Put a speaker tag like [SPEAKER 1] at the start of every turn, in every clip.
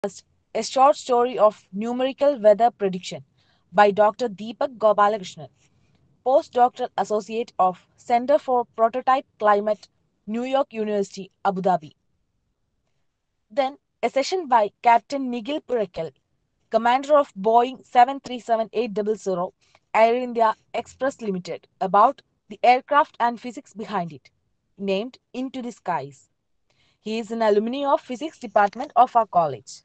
[SPEAKER 1] First, a short story of numerical weather prediction by Dr. Deepak Gopalakrishnan, postdoctoral associate of Center for Prototype Climate, New York University, Abu Dhabi. Then, a session by Captain Nigel Purekal, commander of Boeing 737-800 Air India Express Limited, about the aircraft and physics behind it, named Into the Skies. He is an alumni of physics department of our college.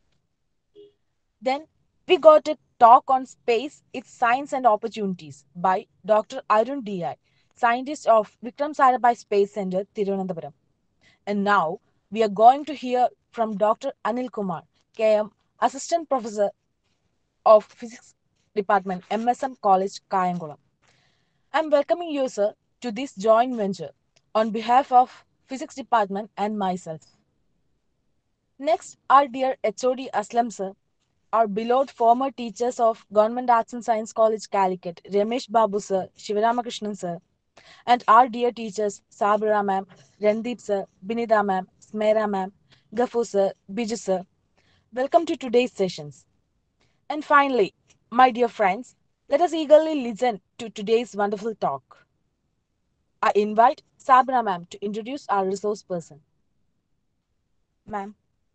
[SPEAKER 1] Then we got a talk on space, its science and opportunities by Dr. Arun D.I., scientist of Vikram Sarabhai Space Center, Thiruvananthapuram. And now we are going to hear from Dr. Anil Kumar, KM, Assistant Professor of Physics Department, MSM College, Kayangulam. I am welcoming you, sir, to this joint venture on behalf of Physics Department and myself. Next, our dear HOD Aslam sir, our beloved former teachers of Government Arts and Science College, Calicut, Ramesh Babu sir, Shivaramakrishnan sir, and our dear teachers Sabira ma'am, Randeep sir, Binida ma'am, Smera ma'am, Gafu sir, Biju sir. Welcome to today's sessions. And finally, my dear friends, let us eagerly listen to today's wonderful talk. I invite Sabra ma'am to introduce our resource person. Ma'am.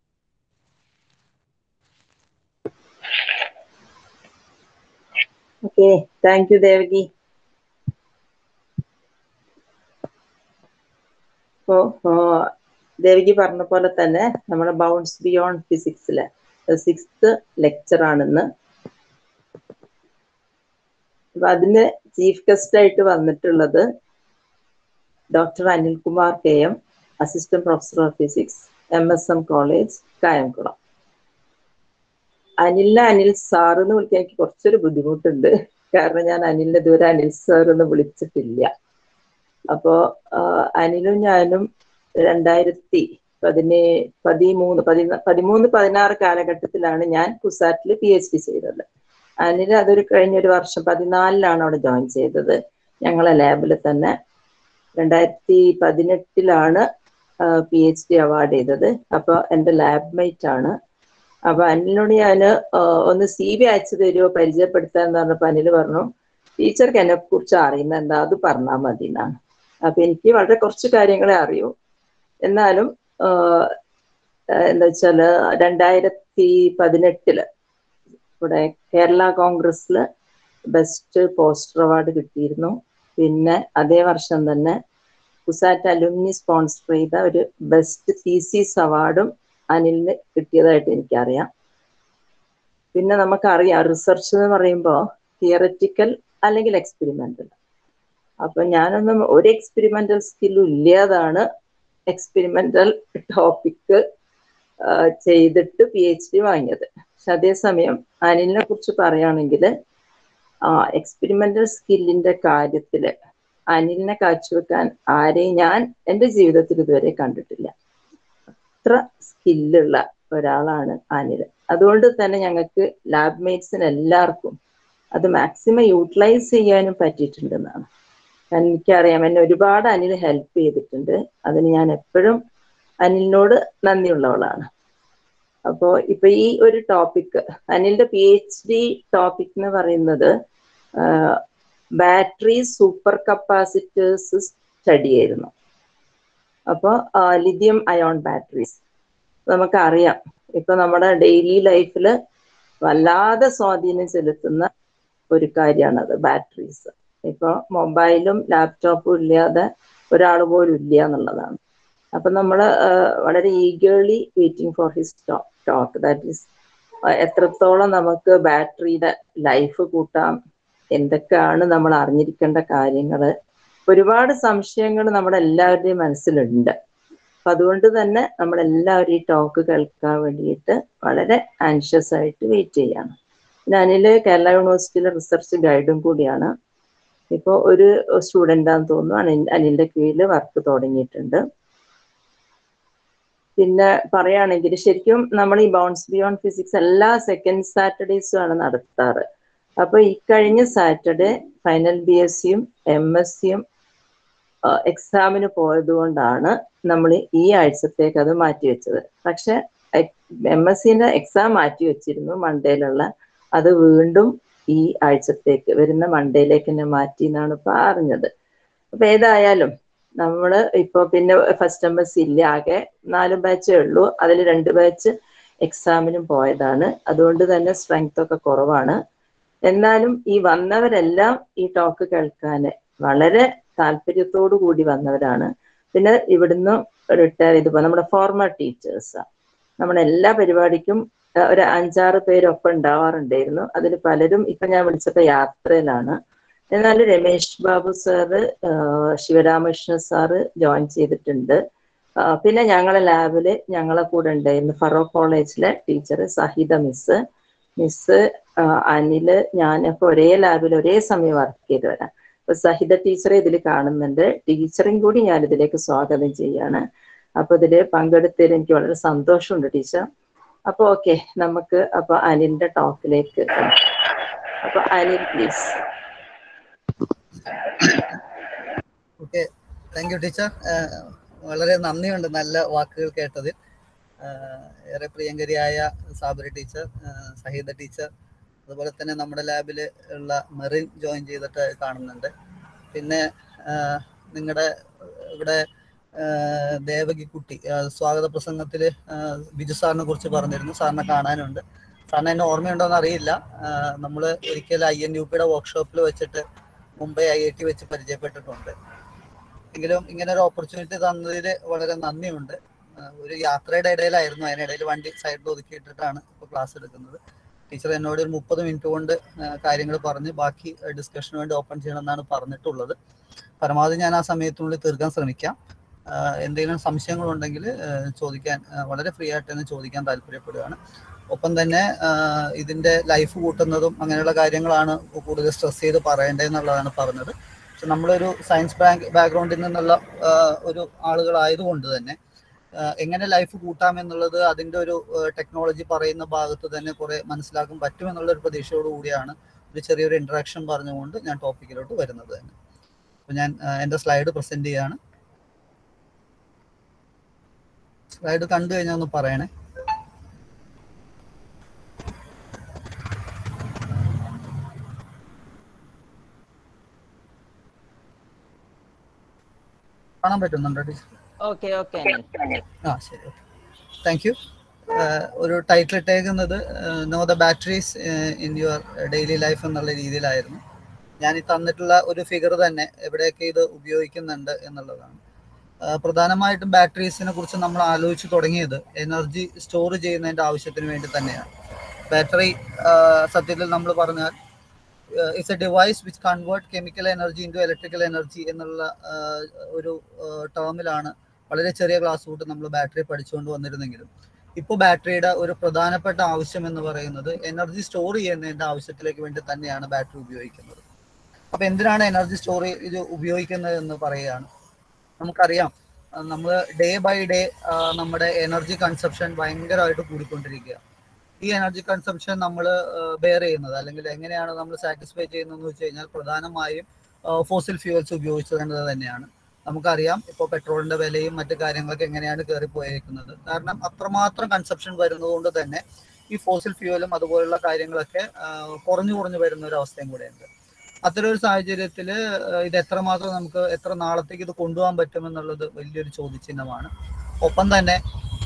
[SPEAKER 2] Okay thank you Devaki ഇപ്പോ ദേവകി പറഞ്ഞ പോലെ തന്നെ നമ്മുടെ bounce beyond ഫിസിക്സിലെ sixth lecture ആണെന്ന് അപ്പൊ അതിന് chief guest ആയിട്ട് വന്നിട്ടുള്ളത് doctor Anilkumar K M assistant professor of physics M S M college Kayamkulam അനിലിനെ അനിൽ സാർ എന്ന് വിളിക്കാൻ എനിക്ക് കുറച്ചൊരു ബുദ്ധിമുട്ടുണ്ട് കാരണം ഞാൻ അനിലിനെ ഇതുവരെ അനിൽ സാർ എന്ന് വിളിച്ചിട്ടില്ല അപ്പോ അനിലും ഞാനും രണ്ടായിരത്തി പതിനേ പതിമൂന്ന് പതിന പതിമൂന്ന് പതിനാറ് കാലഘട്ടത്തിലാണ് ഞാൻ കുസാറ്റിൽ പി എച്ച് ഡി ചെയ്തത് അനിൽ അതൊരു കഴിഞ്ഞ ഒരു വർഷം പതിനാലിലാണ് അവിടെ ജോയിൻ ചെയ്തത് ഞങ്ങളെ ലാബിൽ തന്നെ രണ്ടായിരത്തി പതിനെട്ടിലാണ് പി എച്ച് ഡി അവാർഡ് ചെയ്തത് അപ്പോൾ എൻ്റെ ലാബ് മേറ്റ് ആണ് അപ്പൊ അനിലിനോട് ഞാൻ ഒന്ന് സി ബി അയച്ചു തരുമോ പരിചയപ്പെടുത്താന്ന് പറഞ്ഞപ്പോ അനിൽ പറഞ്ഞു ടീച്ചർക്ക് എന്നെ കുറിച്ച് അറിയുന്ന എന്താ അത് പറഞ്ഞാൽ മതി എന്നാണ് അപ്പൊ എനിക്ക് വളരെ കുറച്ച് കാര്യങ്ങളെ അറിയൂ എന്നാലും എന്താ വെച്ചാല് രണ്ടായിരത്തി പതിനെട്ടില് ഇവിടെ കേരള കോൺഗ്രസ്സിൽ ബെസ്റ്റ് പോസ്റ്റർ അവാർഡ് കിട്ടിയിരുന്നു പിന്നെ അതേ വർഷം തന്നെ കുസാറ്റ് അലുമിനി സ്പോൺസർ ചെയ്ത ഒരു ബെസ്റ്റ് തീസീസ് അവാർഡും അനിലിന് കിട്ടിയതായിട്ട് എനിക്കറിയാം പിന്നെ നമുക്കറിയാം റിസർച്ച് എന്ന് പറയുമ്പോൾ തിയററ്റിക്കൽ അല്ലെങ്കിൽ എക്സ്പെരിമെന്റൽ അപ്പൊ ഞാനൊന്നും ഒരു എക്സ്പെരിമെന്റൽ സ്കില്ലും ഇല്ലാതാണ് എക്സ്പെരിമെന്റൽ ടോപ്പിക്ക് ചെയ്തിട്ട് പി എച്ച് ഡി വാങ്ങിയത് പക്ഷെ അതേസമയം അനിലിനെ കുറിച്ച് പറയുകയാണെങ്കിൽ ആ എക്സ്പെരിമെന്റൽ സ്കില്ലിന്റെ കാര്യത്തിൽ അനിലിനെ കാഴ്ചവെക്കാൻ ആരെയും ഞാൻ എൻ്റെ ജീവിതത്തിൽ ഇതുവരെ കണ്ടിട്ടില്ല അത്ര സ്കില്ലുള്ള ഒരാളാണ് അനിൽ അതുകൊണ്ട് തന്നെ ഞങ്ങൾക്ക് ലാബ് മേറ്റ്സിന് എല്ലാവർക്കും അത് മാക്സിമം യൂട്ടിലൈസ് ചെയ്യാനും പറ്റിയിട്ടുണ്ടെന്നാണ് കാരണം എനിക്കറിയാം എന്നെ ഒരുപാട് അനിൽ ഹെൽപ്പ് ചെയ്തിട്ടുണ്ട് അതിന് ഞാൻ എപ്പോഴും അനിലിനോട് നന്ദിയുള്ളവളാണ് അപ്പോൾ ഇപ്പൊ ഈ ഒരു ടോപ്പിക് അനിലിന്റെ പി എച്ച് ഡി ടോപ്പിക് എന്ന് പറയുന്നത് ബാറ്ററി സൂപ്പർ കപ്പാസിറ്റേഴ്സ് സ്റ്റഡി ആയിരുന്നു അപ്പോൾ ലിഥിയം അയോൺ ബാറ്ററീസ് നമുക്കറിയാം ഇപ്പൊ നമ്മുടെ ഡെയിലി ലൈഫിൽ വല്ലാതെ സ്വാധീനം ചെലുത്തുന്ന ഒരു കാര്യമാണത് ബാറ്ററീസ് ഇപ്പൊ മൊബൈലും ലാപ്ടോപ്പും ഇല്ലാതെ ഒരാൾ പോലും ഇല്ല എന്നുള്ളതാണ് അപ്പൊ നമ്മൾ വളരെ eagerly waiting for his talk that is എത്രത്തോളം നമുക്ക് ബാറ്ററിയുടെ ലൈഫ് കൂട്ടാം എന്തൊക്കെയാണ് നമ്മൾ അറിഞ്ഞിരിക്കേണ്ട കാര്യങ്ങൾ ഒരുപാട് സംശയങ്ങൾ നമ്മുടെ എല്ലാവരുടെയും മനസ്സിലുണ്ട് അപ്പൊ അതുകൊണ്ട് തന്നെ നമ്മളെല്ലാവരും ഈ ടോക്ക് കേൾക്കാൻ വേണ്ടിയിട്ട് വളരെ ആൻഷ്യസ് ആയിട്ട് വെയിറ്റ് ചെയ്യാണ് പിന്നെ അനില് കേരള യൂണിവേഴ്സിറ്റിയിലെ റിസർച്ച് ഗൈഡും കൂടിയാണ് ഇപ്പോൾ ഒരു സ്റ്റുഡൻ്റാന്ന് തോന്നുന്നു അനിൽ അനിലിന്റെ കീഴിൽ വർക്ക് തുടങ്ങിയിട്ടുണ്ട് പിന്നെ പറയുകയാണെങ്കിൽ ശരിക്കും നമ്മൾ ഈ ബൗൺസ് ബിയോണ്ട് ഫിസിക്സ് എല്ലാ സെക്കൻഡ് സാറ്റർഡേസും ആണ് നടത്താറ് അപ്പൊ ഇക്കഴിഞ്ഞ സാറ്റർഡേ ഫൈനൽ ബി എസ് സിയും എം എസ് സിയും എക്സാമിന് പോയത് കൊണ്ടാണ് നമ്മൾ ഈ ആഴ്ചത്തേക്ക് അത് മാറ്റിവെച്ചത് പക്ഷെ എം എസ് സിന്റെ എക്സാം മാറ്റി വെച്ചിരുന്നു മൺഡേയിലുള്ള അത് വീണ്ടും ഈ ആഴ്ചത്തേക്ക് വരുന്ന മൺഡേയിലേക്ക് തന്നെ മാറ്റി എന്നാണ് ഇപ്പൊ അറിഞ്ഞത് അപ്പൊ ഏതായാലും നമ്മള് ഇപ്പൊ പിന്നെ ഫസ്റ്റ് എം എസ് ഇല്ല ആകെ നാല് ബാച്ചേ ഉള്ളൂ അതിൽ രണ്ട് ബാച്ച് എക്സാമിനും പോയതാണ് അതുകൊണ്ട് തന്നെ സ്ട്രെങ്ത് ഒക്കെ കുറവാണ് എന്നാലും ഈ വന്നവരെല്ലാം ഈ ടോക്ക് കേൾക്കാൻ വളരെ താല്പര്യത്തോടു കൂടി വന്നവരാണ് പിന്നെ ഇവിടുന്ന് റിട്ടയർ ചെയ്ത് പോകുന്ന നമ്മുടെ ഫോർമർ ടീച്ചേഴ്സ് നമ്മുടെ എല്ലാ പരിപാടിക്കും അഹ് ഒരു അഞ്ചാറ് പേരൊപ്പം ഉണ്ടാവാറുണ്ടായിരുന്നു അതിൽ പലരും ഇപ്പൊ ഞാൻ വിളിച്ചപ്പോ യാത്രയിലാണ് എന്നാൽ രമേശ് ബാബു സാറ് ആഹ് ശിവരാമകൃഷ്ണ സാറ് ജോയിൻ ചെയ്തിട്ടുണ്ട് ആഹ് പിന്നെ ഞങ്ങളെ ലാബില് ഞങ്ങളെ കൂടെ ഉണ്ടായിരുന്നു ഫറോക്ക് കോളേജിലെ ടീച്ചർ സഹിത മിസ് മിസ് ആഹ് അനില് ഞാനൊക്കെ ഒരേ ലാബിൽ ഒരേ സമയം വർക്ക് ചെയ്തവരാ അപ്പൊ സഹിത ടീച്ചറെ ഇതിൽ കാണുന്നുണ്ട് ടീച്ചറും കൂടി ഞാൻ ഇതിലേക്ക് സ്വാഗതം ചെയ്യാണ് അപ്പൊ ഇതില് പങ്കെടുത്തതിൽ എനിക്ക് വളരെ സന്തോഷമുണ്ട് ടീച്ചർ അപ്പൊ ഓക്കെ നമുക്ക് അപ്പൊ അനിലിന്റെ ടോക്കിലേക്ക് അപ്പൊ Anil please
[SPEAKER 3] okay thank you teacher വളരെ നന്ദിയുണ്ട് നല്ല വാക്കുകൾ കേട്ടതിൽ ആഹ് ഏറെ പ്രിയങ്കരിയായ സാബരി ടീച്ചർ ആഹ് സഹീദ ടീച്ചർ അതുപോലെ തന്നെ നമ്മുടെ ലാബിൽ ഉള്ള മെറിൻ ജോയിൻ ചെയ്തിട്ട് കാണുന്നുണ്ട് പിന്നെ നിങ്ങളുടെ ഇവിടെ ആഹ് ദേവകി കുട്ടി ആഹ് സ്വാഗത പ്രസംഗത്തിൽ ബിജു സാറിനെ കുറിച്ച് പറഞ്ഞിരുന്നു സാറിനെ കാണാനുണ്ട് സാറിന് എന്നെ ഓർമ്മയുണ്ടോന്ന് അറിയില്ല നമ്മൾ ഒരിക്കൽ ഐ എൻ യു പിയുടെ വർക്ക്ഷോപ്പിൽ വെച്ചിട്ട് മുംബൈ ഐ ഐ ടി വെച്ച് പരിചയപ്പെട്ടിട്ടുണ്ട് എങ്കിലും ഇങ്ങനെ ഒരു ഓപ്പർച്യൂണിറ്റി തന്നതിൽ വളരെ നന്ദിയുണ്ട് ആഹ് ഒരു യാത്രയുടെ ഇടയിലായിരുന്നു അതിനിടയിൽ വണ്ടി സൈഡിൽ ഒതുക്കിയിട്ടിട്ടാണ് ഇപ്പോൾ ക്ലാസ് എടുക്കുന്നത് ടീച്ചർ എന്നോട് ഒരു മുപ്പത് മിനിറ്റ് കൊണ്ട് കാര്യങ്ങൾ പറഞ്ഞ് ബാക്കി ഡിസ്കഷന് വേണ്ടി ഓപ്പൺ ചെയ്യണമെന്നാണ് പറഞ്ഞിട്ടുള്ളത് പരമാവധി ഞാൻ ആ സമയത്തിനുള്ളിൽ തീർക്കാൻ ശ്രമിക്കാം ആഹ് എന്തെങ്കിലും സംശയങ്ങളുണ്ടെങ്കിൽ ആഹ് ചോദിക്കാൻ ആഹ് വളരെ ഫ്രീ ആയിട്ട് തന്നെ ചോദിക്കാൻ താല്പര്യപ്പെടുകയാണ് ഒപ്പം തന്നെ ആഹ് ഇതിന്റെ ലൈഫ് കൂട്ടുന്നതും അങ്ങനെയുള്ള കാര്യങ്ങളാണ് കൂടുതൽ സ്ട്രെസ് ചെയ്ത് പറയേണ്ടതെന്നുള്ളതാണ് പറഞ്ഞത് പക്ഷെ നമ്മളൊരു സയൻസ് ബാങ്ക് ബാക്ക്ഗ്രൗണ്ടിൽ നിന്നുള്ള ആഹ് ഒരു ആളുകളായതുകൊണ്ട് തന്നെ ആഹ് എങ്ങനെ ലൈഫ് കൂട്ടാം എന്നുള്ളത് അതിന്റെ ഒരു ടെക്നോളജി പറയുന്ന ഭാഗത്ത് തന്നെ കുറെ മനസ്സിലാക്കാൻ പറ്റും എന്നുള്ള ഒരു പ്രതീക്ഷയോട് കൂടിയാണ് ഒരു ചെറിയൊരു ഇന്ററാക്ഷൻ പറഞ്ഞുകൊണ്ട് ഞാൻ ടോപ്പിക്കിലോട്ട് വരുന്നത് തന്നെ അപ്പൊ ഞാൻ ആഹ് എന്റെ സ്ലൈഡ് പ്രസന്റ് ചെയ്യാണ് സ്ലൈഡ് കണ്ടു കഴിഞ്ഞാൽ ഒന്ന് പറയണേ കാണാൻ പറ്റുന്നുണ്ടോ ടീച്ചർ
[SPEAKER 4] ഓക്കെ ഓക്കെ
[SPEAKER 3] ആ ശരി ഓക്കെ താങ്ക് യു ഒരു ടൈറ്റിൽ ഇട്ടേക്കുന്നത് know the batteries in your daily life എന്നുള്ള രീതിയിലായിരുന്നു ഞാൻ ഈ തന്നിട്ടുള്ള ഒരു ഫിഗർ തന്നെ എവിടെയൊക്കെ ഇത് ഉപയോഗിക്കുന്നുണ്ട് എന്നുള്ളതാണ് ആഹ് പ്രധാനമായിട്ടും ബാറ്ററീസിനെ കുറിച്ച് നമ്മൾ ആലോചിച്ച് തുടങ്ങിയത് എനർജി സ്റ്റോർ ചെയ്യുന്നതിന്റെ ആവശ്യത്തിന് വേണ്ടി തന്നെയാണ് ബാറ്ററി സത്യത്തിൽ നമ്മൾ പറഞ്ഞാൽ it's a device which convert chemical energy into electrical energy എന്നുള്ള ആഹ് ഒരു ടേമിലാണ് വളരെ ചെറിയ ക്ലാസ് തൊട്ട് നമ്മൾ ബാറ്ററി പഠിച്ചുകൊണ്ട് വന്നിരുന്നെങ്കിലും ഇപ്പോൾ ബാറ്ററിയുടെ ഒരു പ്രധാനപ്പെട്ട ആവശ്യം എന്ന് പറയുന്നത് എനർജി സ്റ്റോർ ചെയ്യുന്നതിന്റെ ആവശ്യത്തിലേക്ക് വേണ്ടി തന്നെയാണ് ബാറ്ററി ഉപയോഗിക്കുന്നത് അപ്പൊ എന്തിനാണ് എനർജി സ്റ്റോർ ഇത് ഉപയോഗിക്കുന്നത് എന്ന് പറയുകയാണ് നമുക്കറിയാം നമ്മൾ ഡേ ബൈ ഡേ നമ്മുടെ എനർജി കൺസപ്ഷൻ ഭയങ്കരമായിട്ട് കൂടിക്കൊണ്ടിരിക്കുക ഈ എനർജി കൺസംഷൻ നമ്മൾ ബെയർ ചെയ്യുന്നത് അല്ലെങ്കിൽ എങ്ങനെയാണ് നമ്മൾ സാറ്റിസ്ഫൈ ചെയ്യുന്നതെന്ന് വെച്ച് കഴിഞ്ഞാൽ പ്രധാനമായും ഫോസിൽ ഫ്യൂവൽസ് ഉപയോഗിച്ചത് തന്നെയാണ് നമുക്കറിയാം ഇപ്പോൾ പെട്രോളിന്റെ വിലയും മറ്റു കാര്യങ്ങളൊക്കെ എങ്ങനെയാണ് കയറിപ്പോയിരിക്കുന്നത് കാരണം അത്രമാത്രം കൺസപ്ഷൻ വരുന്നതുകൊണ്ട് തന്നെ ഈ ഫോസിൽ ഫ്യൂവലും അതുപോലുള്ള കാര്യങ്ങളൊക്കെ കുറഞ്ഞു കുറഞ്ഞു വരുന്ന ഒരു അവസ്ഥയും കൂടെയുണ്ട് അത്തരൊരു സാഹചര്യത്തിൽ ഇത് എത്രമാത്രം നമുക്ക് എത്ര നാളത്തേക്ക് ഇത് കൊണ്ടുപോകാൻ പറ്റുമെന്നുള്ളത് വലിയൊരു ചോദ്യചിഹ്നമാണ് ഒപ്പം തന്നെ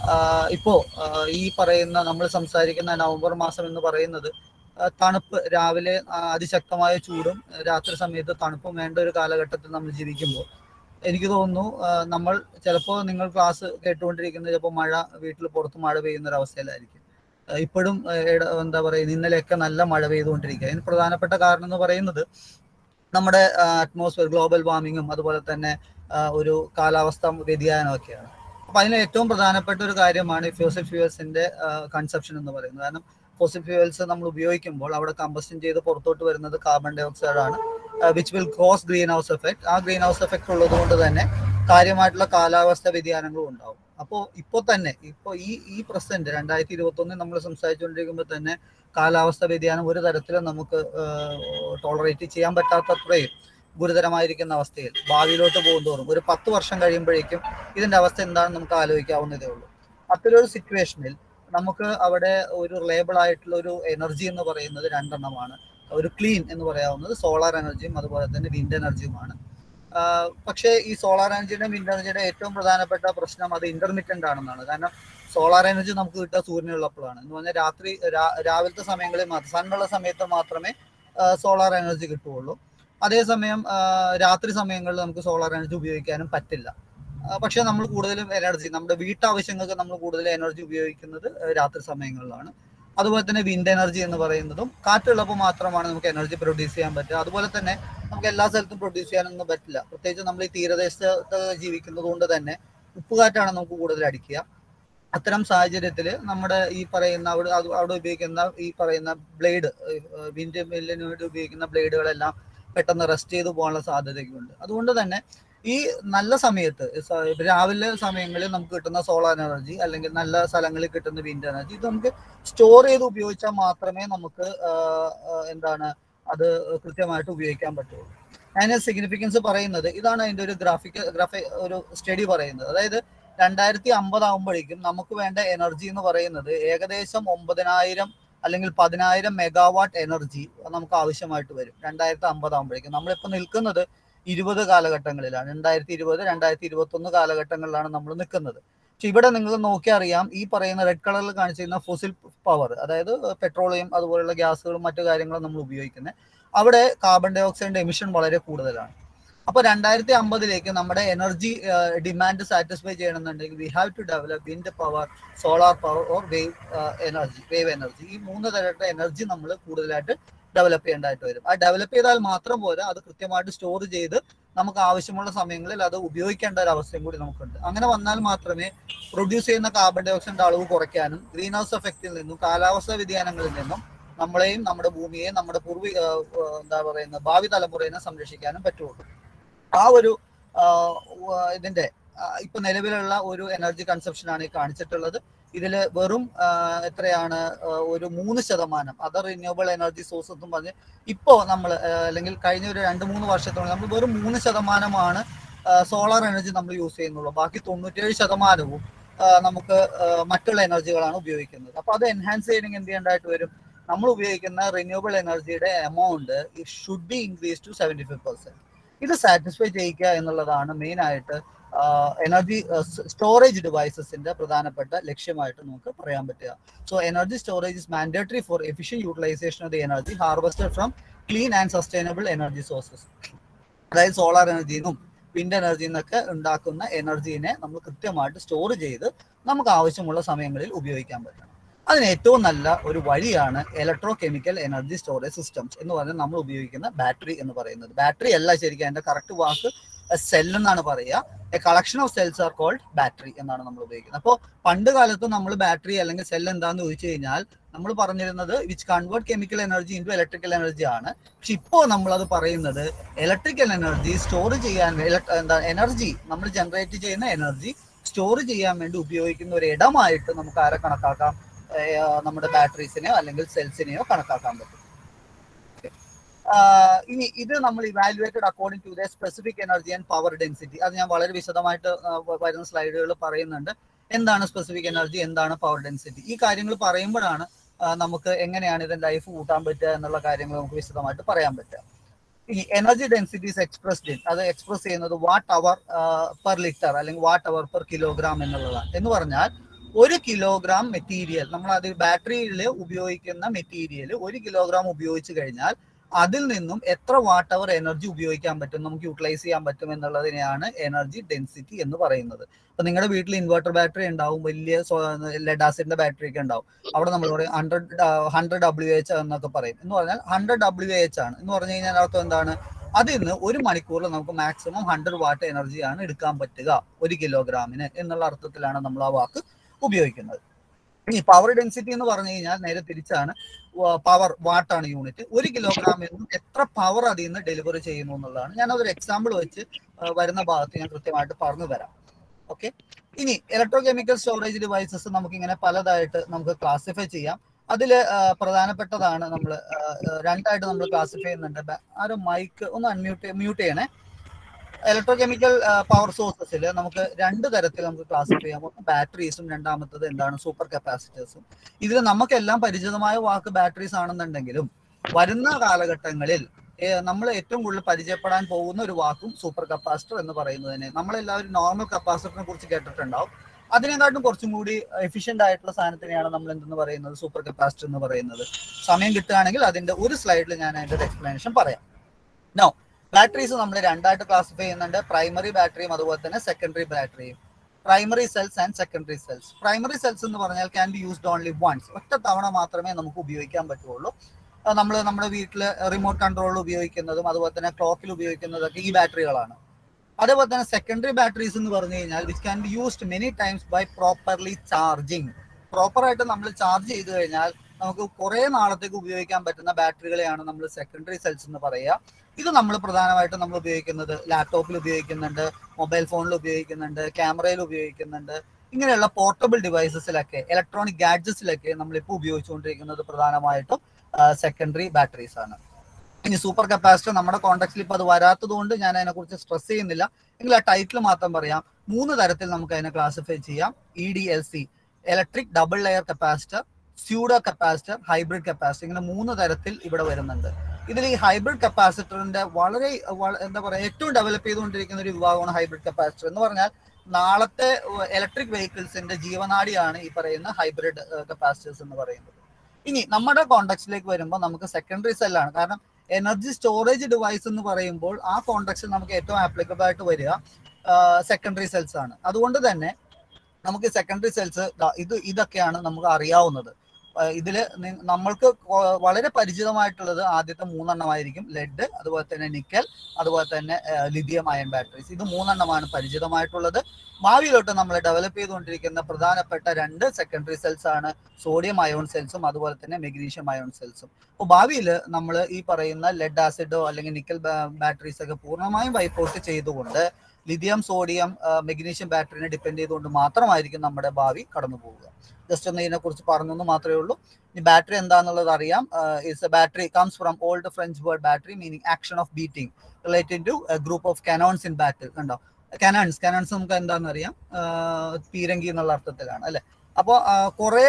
[SPEAKER 3] ഇപ്പോ ഈ പറയുന്ന നമ്മൾ സംസാരിക്കുന്ന നവംബർ മാസം എന്ന് പറയുന്നത് തണുപ്പ് രാവിലെ അതിശക്തമായ ചൂടും രാത്രി സമയത്ത് തണുപ്പും വേണ്ട ഒരു കാലഘട്ടത്തിൽ നമ്മൾ ജീവിക്കുമ്പോൾ എനിക്ക് തോന്നുന്നു നമ്മൾ ചിലപ്പോൾ നിങ്ങൾ ക്ലാസ് കേട്ടുകൊണ്ടിരിക്കുന്നത് ചിലപ്പോൾ മഴ വീട്ടിൽ പുറത്ത് മഴ പെയ്യുന്ന ഒരു അവസ്ഥയിലായിരിക്കും ഇപ്പോഴും എന്താ പറയുക ഇന്നലെയൊക്കെ നല്ല മഴ പെയ്തുകൊണ്ടിരിക്കുക അതിന് പ്രധാനപ്പെട്ട കാരണം എന്ന് പറയുന്നത് നമ്മുടെ അറ്റ്മോസ്ഫിയർ ഗ്ലോബൽ വാർമിങ്ങും അതുപോലെ തന്നെ ഒരു കാലാവസ്ഥ വ്യതിയാനമൊക്കെയാണ് അപ്പൊ അതിന് ഏറ്റവും പ്രധാനപ്പെട്ട ഒരു കാര്യമാണ് ഈ ഫ്യൂസൽ ഫ്യൂവൽസിന്റെ കൺസെപ്ഷൻ എന്ന് പറയുന്നത് കാരണം ഫോസിൽ ഫ്യൂവൽസ് നമ്മൾ ഉപയോഗിക്കുമ്പോൾ അവിടെ കമ്പസ്റ്റൻ ചെയ്ത് പുറത്തോട്ട് വരുന്നത് കാർബൺ ഡൈ ഓക്സൈഡ് ആണ് which will cross greenhouse effect ആ ഗ്രീൻ ഹൗസ് എഫക്ട് ഉള്ളത് കൊണ്ട് തന്നെ കാര്യമായിട്ടുള്ള കാലാവസ്ഥ വ്യതിയാനങ്ങളും ഉണ്ടാവും അപ്പോൾ ഇപ്പോൾ തന്നെ ഇപ്പോൾ ഈ ഈ പ്രസന്റ് രണ്ടായിരത്തി ഇരുപത്തി ഒന്നിൽ നമ്മൾ സംസാരിച്ചുകൊണ്ടിരിക്കുമ്പോൾ തന്നെ കാലാവസ്ഥ വ്യതിയാനം ഒരു തരത്തിലും നമുക്ക് ടോളറേറ്റ് ചെയ്യാൻ പറ്റാത്തത്രയും ഗുരുതരമായിരിക്കുന്ന അവസ്ഥയിൽ ഭാവിയിലോട്ട് പോകുന്തോറും ഒരു പത്ത് വർഷം കഴിയുമ്പോഴേക്കും ഇതിന്റെ അവസ്ഥ എന്താണെന്ന് നമുക്ക് ആലോചിക്കാവുന്നതേ ഉള്ളൂ അത്തരൊരു സിറ്റുവേഷനിൽ നമുക്ക് അവിടെ ഒരു റിലയബിൾ ആയിട്ടുള്ള ഒരു എനർജി എന്ന് പറയുന്നത് രണ്ടെണ്ണമാണ് ഒരു ക്ലീൻ എന്ന് പറയാവുന്നത് സോളാർ എനർജിയും അതുപോലെ തന്നെ വിൻഡ് എനർജിയുമാണ് പക്ഷേ ഈ സോളാർ എനർജിയുടെ വിൻഡ് എനർജിയുടെ ഏറ്റവും പ്രധാനപ്പെട്ട പ്രശ്നം അത് ഇന്റർമീഡിയന്റ് ആണെന്നാണ് കാരണം സോളാർ എനർജി നമുക്ക് കിട്ടുക സൂര്യനുള്ളപ്പോഴാണ് എന്ന് പറഞ്ഞാൽ രാത്രി രാവിലത്തെ സമയങ്ങളിൽ മാത്രം സണ്ണുള്ള സമയത്ത് മാത്രമേ സോളാർ എനർജി കിട്ടുകയുള്ളൂ അതേസമയം രാത്രി സമയങ്ങളിൽ നമുക്ക് സോളാർ എനർജി ഉപയോഗിക്കാനും പറ്റില്ല പക്ഷെ നമ്മൾ കൂടുതലും എനർജി നമ്മുടെ വീട്ടാവശ്യങ്ങൾക്ക് നമ്മൾ കൂടുതൽ എനർജി ഉപയോഗിക്കുന്നത് രാത്രി സമയങ്ങളിലാണ് അതുപോലെ തന്നെ വിൻഡ് എനർജി എന്ന് പറയുന്നതും കാറ്റുള്ളപ്പോൾ മാത്രമാണ് നമുക്ക് എനർജി പ്രൊഡ്യൂസ് ചെയ്യാൻ പറ്റുക അതുപോലെ തന്നെ നമുക്ക് എല്ലാ സ്ഥലത്തും പ്രൊഡ്യൂസ് ചെയ്യാനൊന്നും പറ്റില്ല പ്രത്യേകിച്ച് നമ്മൾ ഈ തീരദേശത്ത് ജീവിക്കുന്നത് കൊണ്ട് തന്നെ ഉപ്പുകാറ്റാണ് നമുക്ക് കൂടുതൽ അടിക്കുക അത്തരം സാഹചര്യത്തിൽ നമ്മുടെ ഈ പറയുന്ന അവിടെ അവിടെ ഉപയോഗിക്കുന്ന ഈ പറയുന്ന ബ്ലേഡ് വിൻഡ് മില്ലിന് വേണ്ടി ഉപയോഗിക്കുന്ന ബ്ലേഡുകളെല്ലാം പെട്ടെന്ന് റെസ്റ്റ് ചെയ്ത് പോകാനുള്ള സാധ്യതയൊക്കെയുണ്ട് അതുകൊണ്ട് തന്നെ ഈ നല്ല സമയത്ത് രാവിലെ സമയങ്ങളിൽ നമുക്ക് കിട്ടുന്ന സോളാർ എനർജി അല്ലെങ്കിൽ നല്ല സ്ഥലങ്ങളിൽ കിട്ടുന്ന വിൻഡ് എനർജി ഇത് നമുക്ക് സ്റ്റോർ ചെയ്ത് ഉപയോഗിച്ചാൽ മാത്രമേ നമുക്ക് എന്താണ് അത് കൃത്യമായിട്ട് ഉപയോഗിക്കാൻ പറ്റുള്ളൂ അതിന് സിഗ്നിഫിക്കൻസ് പറയുന്നത് ഇതാണ് അതിന്റെ ഒരു ഗ്രാഫിക് ഗ്രാഫി ഒരു സ്റ്റഡി പറയുന്നത് അതായത് രണ്ടായിരത്തി അമ്പതാകുമ്പോഴേക്കും നമുക്ക് വേണ്ട എനർജി എന്ന് പറയുന്നത് ഏകദേശം ഒമ്പതിനായിരം അല്ലെങ്കിൽ പതിനായിരം മെഗാവാട്ട് എനർജി നമുക്ക് ആവശ്യമായിട്ട് വരും രണ്ടായിരത്തി അമ്പതാകുമ്പോഴേക്കും നമ്മളിപ്പോൾ നിൽക്കുന്നത് ഇരുപത് കാലഘട്ടങ്ങളിലാണ് രണ്ടായിരത്തി ഇരുപത് രണ്ടായിരത്തി ഇരുപത്തി ഒന്ന് കാലഘട്ടങ്ങളിലാണ് നമ്മൾ നിൽക്കുന്നത് പക്ഷെ ഇവിടെ നിങ്ങൾക്ക് നോക്കി അറിയാം ഈ പറയുന്ന റെഡ് കളറിൽ കാണിച്ചിരുന്ന ഫോസിൽ പവർ അതായത് പെട്രോളിയം അതുപോലുള്ള ഗ്യാസുകളും മറ്റു കാര്യങ്ങളും നമ്മൾ ഉപയോഗിക്കുന്നത് അവിടെ കാർബൺ ഡൈ ഓക്സൈഡിന്റെ എമിഷൻ വളരെ കൂടുതലാണ് അപ്പൊ രണ്ടായിരത്തി അമ്പതിലേക്ക് നമ്മുടെ എനർജി ഡിമാൻഡ് സാറ്റിസ്ഫൈ ചെയ്യണമെന്നുണ്ടെങ്കിൽ we have to develop wind power solar power or wave energy wave energy ഈ മൂന്ന് തരത്തിലുള്ള എനർജി നമ്മൾ കൂടുതലായിട്ട് ഡെവലപ്പ് ചെയ്യേണ്ടതായിട്ട് വരും ആ ഡെവലപ്പ് ചെയ്താൽ മാത്രം പോരാ അത് കൃത്യമായിട്ട് സ്റ്റോർ ചെയ്ത് നമുക്ക് ആവശ്യമുള്ള സമയങ്ങളിൽ അത് ഉപയോഗിക്കേണ്ട ഒരു അവസ്ഥയും കൂടി നമുക്കുണ്ട് അങ്ങനെ വന്നാൽ മാത്രമേ പ്രൊഡ്യൂസ് ചെയ്യുന്ന കാർബൺ ഡൈ ഓക്സൈഡിന്റെ അളവ് കുറയ്ക്കാനും ഗ്രീൻ ഹൗസ് എഫക്റ്റിൽ നിന്നും കാലാവസ്ഥാ വ്യതിയാനങ്ങളിൽ നിന്നും നമ്മളെയും നമ്മുടെ ഭൂമിയെയും നമ്മുടെ പൂർവി എന്താ പറയുന്ന ഭാവി തലമുറയെ സംരക്ഷിക്കാനും പറ്റുള്ളൂ ആ ഒരു ഇതിന്റെ ഇപ്പൊ നിലവിലുള്ള ഒരു എനർജി കൺസപ്ഷൻ ആണ് ഈ കാണിച്ചിട്ടുള്ളത് ഇതിൽ വെറും എത്രയാണ് ഒരു മൂന്ന് ശതമാനം അതർ റിന്യൂവബിൾ എനർജി സോഴ്സ് എന്നും പറഞ്ഞ് ഇപ്പോ നമ്മൾ അല്ലെങ്കിൽ കഴിഞ്ഞ ഒരു രണ്ട് മൂന്ന് വർഷത്തോളം നമ്മൾ വെറും മൂന്ന് ശതമാനമാണ് സോളാർ എനർജി നമ്മൾ യൂസ് ചെയ്യുന്നുള്ളൂ ബാക്കി തൊണ്ണൂറ്റേഴ് ശതമാനവും നമുക്ക് മറ്റുള്ള എനർജികളാണ് ഉപയോഗിക്കുന്നത് അപ്പൊ അത് എൻഹാൻസ് ചെയ്യണമെങ്കിൽ എന്ത് ചെയ്യേണ്ടതായിട്ട് വരും നമ്മൾ ഉപയോഗിക്കുന്ന റിന്യൂവബിൾ എനർജിയുടെ amount it should be increase to seventy five percent ഇത് സാറ്റിസ്ഫൈ ചെയ്യിക്കുക എന്നുള്ളതാണ് മെയിൻ ആയിട്ട് എനർജി സ്റ്റോറേജ് ഡിവൈസസിന്റെ പ്രധാനപ്പെട്ട ലക്ഷ്യമായിട്ട് നമുക്ക് പറയാൻ പറ്റുക so energy storage is mandatory for efficient utilization of the energy harvested from clean and sustainable energy sources അതായത് solar എനർജിന്നും വിൻഡ് എനർജി എന്നൊക്കെ ഉണ്ടാക്കുന്ന എനർജീനെ നമ്മൾ കൃത്യമായിട്ട് സ്റ്റോർ ചെയ്ത് നമുക്ക് ആവശ്യമുള്ള സമയങ്ങളിൽ ഉപയോഗിക്കാൻ പറ്റണം അതിന് ഏറ്റവും നല്ല ഒരു വഴിയാണ് electrochemical energy storage systems എന്ന് പറഞ്ഞാൽ നമ്മൾ ഉപയോഗിക്കുന്ന ബാറ്ററി എന്ന് പറയുന്നത് ബാറ്ററി അല്ല ശരിക്കും അതിന്റെ കറക്റ്റ് വാക്ക് സെൽ എന്നാണ് പറയുക a collection of cells are called battery എന്നാണ് നമ്മൾ ഉപയോഗിക്കുന്നത് അപ്പോൾ പണ്ട് കാലത്ത് നമ്മൾ ബാറ്ററി അല്ലെങ്കിൽ സെൽ എന്താന്ന് ചോദിച്ചു കഴിഞ്ഞാൽ നമ്മൾ പറഞ്ഞിരുന്നത് which convert chemical energy into electrical energy ആണ് പക്ഷെ ഇപ്പോൾ നമ്മൾ അത് പറയുന്നത് ഇലക്ട്രിക്കൽ എനർജി സ്റ്റോർ ചെയ്യാൻ എന്താ എനർജി നമ്മൾ ജനറേറ്റ് ചെയ്യുന്ന എനർജി സ്റ്റോർ ചെയ്യാൻ വേണ്ടി ഉപയോഗിക്കുന്ന ഒരു ഇടമായിട്ട് നമുക്ക് ആരെ കണക്കാക്കാം നമ്മുടെ ബാറ്ററീസിനെയോ അല്ലെങ്കിൽ സെൽസിനെയോ കണക്കാക്കാൻ പറ്റും ഇനി ഇത് നമ്മൾ evaluated according to the specific energy and power density അത് ഞാൻ വളരെ വിശദമായിട്ട് വരുന്ന സ്ലൈഡുകൾ പറയുന്നുണ്ട് എന്താണ് സ്പെസിഫിക് എനർജി എന്താണ് പവർ ഡെൻസിറ്റി ഈ കാര്യങ്ങൾ പറയുമ്പോഴാണ് നമുക്ക് എങ്ങനെയാണ് ഇതിന്റെ ലൈഫ് കൂട്ടാൻ പറ്റുക എന്നുള്ള കാര്യങ്ങൾ നമുക്ക് വിശദമായിട്ട് പറയാൻ പറ്റുക ഈ എനർജി ഡെൻസിറ്റീസ് എക്സ്പ്രസ്ഡ് ഇൻ അത് എക്സ്പ്രസ് ചെയ്യുന്നത് വാട്ട് അവർ പെർ ലിറ്റർ അല്ലെങ്കിൽ വാട്ട് അവർ പെർ കിലോഗ്രാം എന്നുള്ളതാണ് എന്ന് പറഞ്ഞാൽ ഒരു കിലോഗ്രാം മെറ്റീരിയൽ നമ്മൾ അത് ബാറ്ററിയിൽ ഉപയോഗിക്കുന്ന മെറ്റീരിയൽ ഒരു കിലോഗ്രാം ഉപയോഗിച്ച് കഴിഞ്ഞാൽ അതിൽ നിന്നും എത്ര വാട്ട് അവർ എനർജി ഉപയോഗിക്കാൻ പറ്റും നമുക്ക് യൂട്ടിലൈസ് ചെയ്യാൻ പറ്റും എന്നുള്ളതിനെയാണ് എനർജി ഡെൻസിറ്റി എന്ന് പറയുന്നത് അപ്പൊ നിങ്ങളുടെ വീട്ടിൽ ഇൻവെർട്ടർ ബാറ്ററി ഉണ്ടാവും വലിയ ലെഡ് ആസിഡിന്റെ ബാറ്ററി ഒക്കെ ഉണ്ടാവും അവിടെ നമ്മൾ പറയും ഹൺഡ്രഡ് ഹൺഡ്രഡ് ഡബ്ല്യു എച്ച് എന്നൊക്കെ പറയും എന്ന് പറഞ്ഞാൽ ഹൺഡ്രഡ് ഡബ്ല്യു എച്ച് ആണ് എന്ന് പറഞ്ഞു കഴിഞ്ഞാൽ അർത്ഥം എന്താണ് അതിൽ നിന്ന് ഒരു മണിക്കൂറിൽ നമുക്ക് മാക്സിമം ഹൺഡ്രഡ് വാട്ട് എനർജിയാണ് എടുക്കാൻ പറ്റുക ഒരു കിലോഗ്രാമിന് എന്നുള്ള അർത്ഥത്തിലാണ് നമ്മൾ ആ വാക്ക് ഉപയോഗിക്കുന്നത് ഇനി പവർ ഡെൻസിറ്റി എന്ന് പറഞ്ഞു കഴിഞ്ഞാൽ നേരെ തിരിച്ചാണ് പവർ വാട്ടാണ് യൂണിറ്റ് ഒരു കിലോഗ്രാമിൽ നിന്നും എത്ര പവർ അതിൽ നിന്ന് ഡെലിവറി ചെയ്യുന്നു എന്നുള്ളതാണ് ഞാൻ അതൊരു എക്സാമ്പിൾ വെച്ച് വരുന്ന ഭാഗത്ത് ഞാൻ കൃത്യമായിട്ട് പറഞ്ഞു തരാം ഓക്കെ ഇനി ഇലക്ട്രോ കെമിക്കൽ സ്റ്റോറേജ് ഡിവൈസസ് നമുക്ക് ഇങ്ങനെ പലതായിട്ട് നമുക്ക് ക്ലാസിഫൈ ചെയ്യാം അതിൽ പ്രധാനപ്പെട്ടതാണ് നമ്മൾ രണ്ടായിട്ട് നമ്മൾ ക്ലാസിഫൈ ചെയ്യുന്നുണ്ട് ആരും മൈക്ക് ഒന്ന് അൺമ്യൂട്ട് മ്യൂട്ട് ചെയ്യണേ ഇലക്ട്രോ കെമിക്കൽ പവർ സോഴ്സസിൽ നമുക്ക് രണ്ട് തരത്തിൽ നമുക്ക് ക്ലാസിഫൈ ചെയ്യാം ഒന്ന് ബാറ്ററീസും രണ്ടാമത്തത് എന്താണ് സൂപ്പർ കപ്പാസിറ്റേഴ്സും ഇതിൽ നമുക്കെല്ലാം പരിചിതമായ വാക്ക് ബാറ്ററീസ് ആണെന്നുണ്ടെങ്കിലും വരുന്ന കാലഘട്ടങ്ങളിൽ നമ്മൾ ഏറ്റവും കൂടുതൽ പരിചയപ്പെടാൻ പോകുന്ന ഒരു വാക്കും സൂപ്പർ കപ്പാസിറ്റർ എന്ന് പറയുന്നത് തന്നെ നമ്മളെല്ലാവരും നോർമൽ കപ്പാസിറ്ററിനെ കുറിച്ച് കേട്ടിട്ടുണ്ടാവും അതിനെക്കാട്ടും കുറച്ചും കൂടി എഫിഷ്യന്റ് ആയിട്ടുള്ള സാധനത്തിനെയാണ് നമ്മൾ എന്തെന്ന് പറയുന്നത് സൂപ്പർ കപ്പാസിറ്റർ എന്ന് പറയുന്നത് സമയം കിട്ടുകയാണെങ്കിൽ അതിന്റെ ഒരു സ്ലൈഡിൽ ഞാൻ അതിന്റെ ഒരു എക്സ്പ്ലനേഷൻ പറയാം നോ ബാറ്ററീസ് നമ്മൾ രണ്ടായിട്ട് ക്ലാസിഫൈ ചെയ്യുന്നുണ്ട് പ്രൈമറി ബാറ്ററിയും അതുപോലെ തന്നെ സെക്കൻഡറി ബാറ്ററിയും primary cells and secondary cells primary cells എന്ന് പറഞ്ഞാൽ can be used only once ഒറ്റ തവണ മാത്രമേ നമുക്ക് ഉപയോഗിക്കാൻ പറ്റുള്ളൂ നമ്മൾ നമ്മുടെ വീട്ടിൽ റിമോട്ട് കൺട്രോൾ ഉപയോഗിക്കുന്നതും അതുപോലെ തന്നെ ക്ലോക്കിൽ ഉപയോഗിക്കുന്നതൊക്കെ ഈ ബാറ്ററികളാണ് അതേപോലെ തന്നെ സെക്കൻഡറി ബാറ്ററീസ് എന്ന് പറഞ്ഞു കഴിഞ്ഞാൽ which can be used many times by properly charging പ്രോപ്പറായിട്ട് നമ്മൾ ചാർജ് ചെയ്ത് കഴിഞ്ഞാൽ നമുക്ക് കുറെ നാളത്തേക്ക് ഉപയോഗിക്കാൻ പറ്റുന്ന ബാറ്ററികളെയാണ് നമ്മൾ സെക്കൻഡറി സെൽസ് എന്ന് പറയുക ഇത് നമ്മൾ പ്രധാനമായിട്ടും നമ്മൾ ഉപയോഗിക്കുന്നത് ലാപ്ടോപ്പിൽ ഉപയോഗിക്കുന്നുണ്ട് മൊബൈൽ ഫോണിൽ ഉപയോഗിക്കുന്നുണ്ട് ക്യാമറയിൽ ഉപയോഗിക്കുന്നുണ്ട് ഇങ്ങനെയുള്ള പോർട്ടബിൾ ഡിവൈസസിലൊക്കെ ഇലക്ട്രോണിക് ഗാഡ്ജറ്റ്സിലൊക്കെ നമ്മളിപ്പോൾ ഉപയോഗിച്ചുകൊണ്ടിരിക്കുന്നത് പ്രധാനമായിട്ടും സെക്കൻഡറി ബാറ്ററീസ് ആണ് ഇനി സൂപ്പർ കപ്പാസിറ്റർ നമ്മുടെ കോണ്ടാക്സിൽ ഇപ്പോൾ അത് വരാത്തത് കൊണ്ട് ഞാൻ അതിനെക്കുറിച്ച് സ്ട്രെസ് ചെയ്യുന്നില്ല എങ്കിൽ ആ ടൈറ്റിൽ മാത്രം പറയാം മൂന്ന് തരത്തിൽ നമുക്ക് അതിനെ ക്ലാസിഫൈ ചെയ്യാം E D L C electric double layer capacitor pseudo capacitor hybrid capacitor ഇങ്ങനെ മൂന്ന് തരത്തിൽ ഇവിടെ വരുന്നുണ്ട് ഇതിൽ ഈ ഹൈബ്രിഡ് കപ്പാസിറ്ററിന്റെ വളരെ എന്താ പറയുക ഏറ്റവും ഡെവലപ്പ് ചെയ്തുകൊണ്ടിരിക്കുന്ന ഒരു വിഭാഗമാണ് ഹൈബ്രിഡ് കപ്പാസിറ്റർ എന്ന് പറഞ്ഞാൽ നാളത്തെ ഇലക്ട്രിക് വെഹിക്കിൾസിന്റെ ജീവനാടിയാണ് ഈ പറയുന്ന ഹൈബ്രിഡ് കപ്പാസിറ്റേഴ്സ് എന്ന് പറയുന്നത് ഇനി നമ്മുടെ കോണ്ടാക്സിലേക്ക് വരുമ്പോൾ നമുക്ക് സെക്കൻഡറി സെല്ലാണ് കാരണം എനർജി സ്റ്റോറേജ് ഡിവൈസ് എന്ന് പറയുമ്പോൾ ആ കോണ്ടാക്സിൽ നമുക്ക് ഏറ്റവും ആപ്ലിക്കബിൾ ആയിട്ട് വരിക സെക്കൻഡറി സെൽസ് ആണ് അതുകൊണ്ട് തന്നെ നമുക്ക് സെക്കൻഡറി സെൽസ് ഇത് ഇതൊക്കെയാണ് നമുക്ക് അറിയാവുന്നത് ഇതിൽ നമ്മൾക്ക് വളരെ പരിചിതമായിട്ടുള്ളത് ആദ്യത്തെ മൂന്നെണ്ണമായിരിക്കും ലെഡ് അതുപോലെ തന്നെ നിക്കൽ അതുപോലെ തന്നെ ലിഥിയം അയൺ ബാറ്ററീസ് ഇത് മൂന്നെണ്ണമാണ് പരിചിതമായിട്ടുള്ളത് ഭാവിയിലോട്ട് നമ്മൾ ഡെവലപ്പ് ചെയ്തുകൊണ്ടിരിക്കുന്ന പ്രധാനപ്പെട്ട രണ്ട് സെക്കൻഡറി സെൽസ് ആണ് സോഡിയം അയോൺ സെൽസും അതുപോലെ തന്നെ മെഗ്നീഷ്യം അയോൺ സെൽസും അപ്പോൾ ഭാവിയിൽ നമ്മൾ ഈ പറയുന്ന ലെഡ് ആസിഡോ അല്ലെങ്കിൽ നിക്കൽ ബാറ്ററീസ് ഒക്കെ പൂർണ്ണമായും വൈപ്പ് ചെയ്തുകൊണ്ട് ലിഥിയം സോഡിയം മെഗ്നീഷ്യം ബാറ്ററിനെ ഡിപ്പെൻഡ് ചെയ്തുകൊണ്ട് മാത്രമായിരിക്കും നമ്മുടെ ഭാവി കടന്നു പോവുക ജസ്റ്റ് ഒന്ന് ഇതിനെ കുറിച്ച് പറഞ്ഞെന്ന് മാത്രമേ ഉള്ളൂ ഇനി ബാറ്ററി എന്താണെന്നുള്ളത് അറിയാം it's a battery comes from old French word battery meaning action of beating related to group of cannons in battle കണ്ടോ കനോൺസ് കനോൺസ് നമുക്ക് എന്താണെന്ന് അറിയാം പീരങ്കി എന്നുള്ള അർത്ഥത്തിലാണ് അല്ലെ അപ്പോൾ കുറെ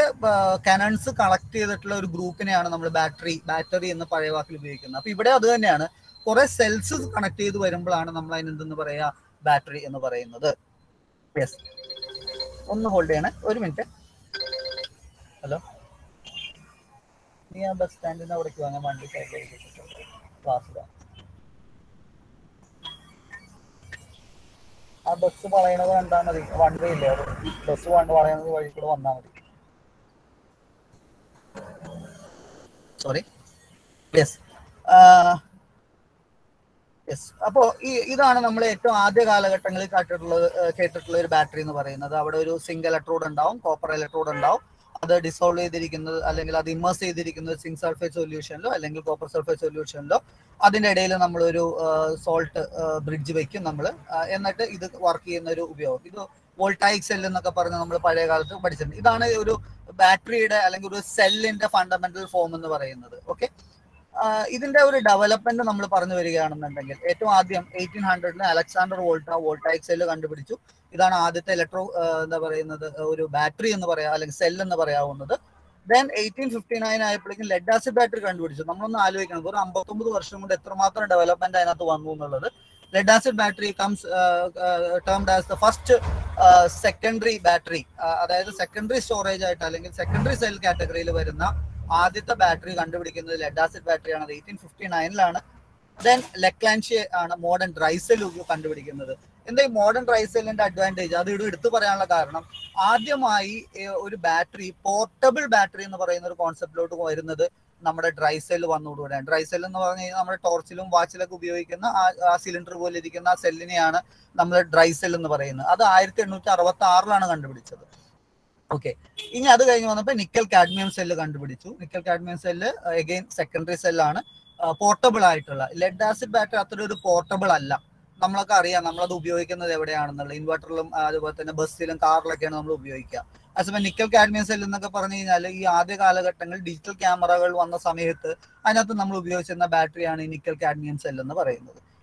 [SPEAKER 3] കനൺസ് കളക്ട് ചെയ്തിട്ടുള്ള ഒരു ഗ്രൂപ്പിനെയാണ് നമ്മൾ ബാറ്ററി ബാറ്ററി എന്ന് പഴയ വാക്കിൽ ഉപയോഗിക്കുന്നത് അപ്പൊ ഇവിടെ അത് തന്നെയാണ് കുറെ സെൽസ് കണക്ട് ചെയ്ത് വരുമ്പോഴാണ് നമ്മൾ അതിന് എന്തെന്ന് പറയാ ബാറ്ററി എന്ന് പറയുന്നത് യെസ് ഒന്ന് ഹോൾഡ് ചെയ്യണേ ഒരു മിനിറ്റ് ഹലോ നീ ആ ബസ് സ്റ്റാൻഡിന് അവിടേക്ക് വാങ്ങാൻ വണ്ടി സൈഡിലേക്ക് ക്ലാസ്സിലാണ് ആ ബസ് പറയണത് കണ്ടാൽ മതി വൺ വേ ഇല്ലേ അത് ബസ് വണ്ട് പറയണത് വഴി കൂടെ വന്നാൽ മതി സോറി യെസ് യെസ് അപ്പോൾ ഈ ഇതാണ് നമ്മൾ ഏറ്റവും ആദ്യ കാലഘട്ടങ്ങളിൽ കേട്ടിട്ടുള്ളത് കേട്ടിട്ടുള്ള ഒരു ബാറ്ററി എന്ന് പറയുന്നത് അവിടെ ഒരു സിങ്ക് ഇലക്ട്രോഡ് ഉണ്ടാവും കോപ്പർ ഇലക്ട്രോഡ് ഉണ്ടാവും അത് ഡിസോൾവ് ചെയ്തിരിക്കുന്നത് അല്ലെങ്കിൽ അത് ഇമേഴ്സ് ചെയ്തിരിക്കുന്നത് സിങ്ക് സൾഫേറ്റ് സൊല്യൂഷനിലോ അല്ലെങ്കിൽ കോപ്പർ സൾഫേറ്റ് സൊല്യൂഷനിലോ അതിന്റെ ഇടയിൽ നമ്മളൊരു സോൾട്ട് ബ്രിഡ്ജ് വെക്കും നമ്മൾ എന്നിട്ട് ഇത് വർക്ക് ചെയ്യുന്ന ഒരു ഉപയോഗം ഇത് വോൾട്ടായിക് സെൽ എന്നൊക്കെ പറഞ്ഞ് നമ്മൾ പഴയ കാലത്ത് പഠിച്ചിട്ടുണ്ട് ഇതാണ് ഒരു ബാറ്ററിയുടെ അല്ലെങ്കിൽ ഒരു സെല്ലിന്റെ ഫണ്ടമെന്റൽ ഫോം എന്ന് പറയുന്നത് ഓക്കെ ഇതിന്റെ ഒരു ഡെവലപ്മെന്റ് നമ്മൾ പറഞ്ഞു വരികയാണെന്നുണ്ടെങ്കിൽ ഏറ്റവും ആദ്യം എയ്റ്റീൻ ഹൺഡ്രഡിൽ അലക്സാണ്ടർ വോൾട്ട വോൾട്ടായിക് സെല്ല് കണ്ടുപിടിച്ചു ഇതാണ് ആദ്യത്തെ ഇലക്ട്രോ എന്താ പറയുന്നത് ഒരു ബാറ്ററി എന്ന് പറയാം അല്ലെങ്കിൽ സെൽ എന്ന് പറയാവുന്നത് ദെൻ എയ്റ്റീൻ ഫിഫ്റ്റി നയൻ ആയപ്പോഴേക്കും ലെഡ് ആസിഡ് ബാറ്ററി കണ്ടുപിടിച്ചു നമ്മളൊന്ന് ആലോചിക്കണം ഒരു അമ്പത്തൊമ്പത് വർഷം കൊണ്ട് എത്രമാത്രം ഡെവലപ്മെന്റ് അതിനകത്ത് വന്നു എന്നുള്ളത് lead acid battery comes termed as the first secondary battery അതായത് സെക്കൻഡറി സ്റ്റോറേജ് ആയിട്ട് അല്ലെങ്കിൽ സെക്കൻഡറി സെൽ കാറ്റഗറിയിൽ വരുന്ന ആദ്യത്തെ ബാറ്ററി കണ്ടുപിടിക്കുന്നത് ലെഡ് ആസിഡ് ബാറ്ററി ആണ് എയ്റ്റീൻ ഫിഫ്റ്റി നയനിലാണ് ദെൻ ലെക്ലാൻഷ്യ ആണ് മോഡേൺ ഡ്രൈസെൽ കണ്ടുപിടിക്കുന്നത് എന്താ ഈ മോഡേൺ ഡ്രൈസെല്ലിന്റെ അഡ്വാൻറ്റേജ് അത് ഇവിടെ എടുത്തു പറയാനുള്ള കാരണം ആദ്യമായി ഒരു ബാറ്ററി പോർട്ടബിൾ ബാറ്ററി എന്ന് പറയുന്ന ഒരു കോൺസെപ്റ്റിലോട്ട് വരുന്നത് നമ്മുടെ ഡ്രൈ സെൽ വന്നുകൂടെയാണ് ഡ്രൈ സെൽ എന്ന് പറഞ്ഞു കഴിഞ്ഞാൽ നമ്മുടെ ടോർച്ചിലും വാച്ചിലൊക്കെ ഉപയോഗിക്കുന്ന ആ സിലിണ്ടർ പോലെ ഇരിക്കുന്ന ആ സെല്ലിനെയാണ് നമ്മൾ ഡ്രൈ സെൽ എന്ന് പറയുന്നത് അത് ആയിരത്തി എണ്ണൂറ്റി അറുപത്തി ആറിലാണ് കണ്ടുപിടിച്ചത് ഓക്കെ ഇനി അത് കഴിഞ്ഞ് വന്നപ്പോൾ നിക്കൽ കാഡ്മിയം സെല്ല് കണ്ടുപിടിച്ചു nickel cadmium cell again secondary സെല്ലാണ് പോർട്ടബിൾ ആയിട്ടുള്ള ലെഡ് ആസിഡ് ബാറ്ററി അത്ര ഒരു പോർട്ടബിൾ അല്ല നമ്മളൊക്കെ അറിയാം നമ്മളത് ഉപയോഗിക്കുന്നത് എവിടെയാണെന്നുള്ളത് ഇൻവെർട്ടറിലും അതുപോലെ തന്നെ ബസ്സിലും കാറിലൊക്കെയാണ് നമ്മൾ ഉപയോഗിക്കുക അതേസമയം നിക്കൽ കാഡ്മിയം സെൽ എന്നൊക്കെ പറഞ്ഞു കഴിഞ്ഞാൽ ഈ ആദ്യ കാലഘട്ടങ്ങളിൽ ഡിജിറ്റൽ ക്യാമറകൾ വന്ന സമയത്ത് അതിനകത്ത് നമ്മൾ ഉപയോഗിച്ചിരുന്ന ബാറ്ററിയാണ് ഈ നിക്കൽ കാഡ്മിയം സെൽ എന്ന് പറയുന്നത്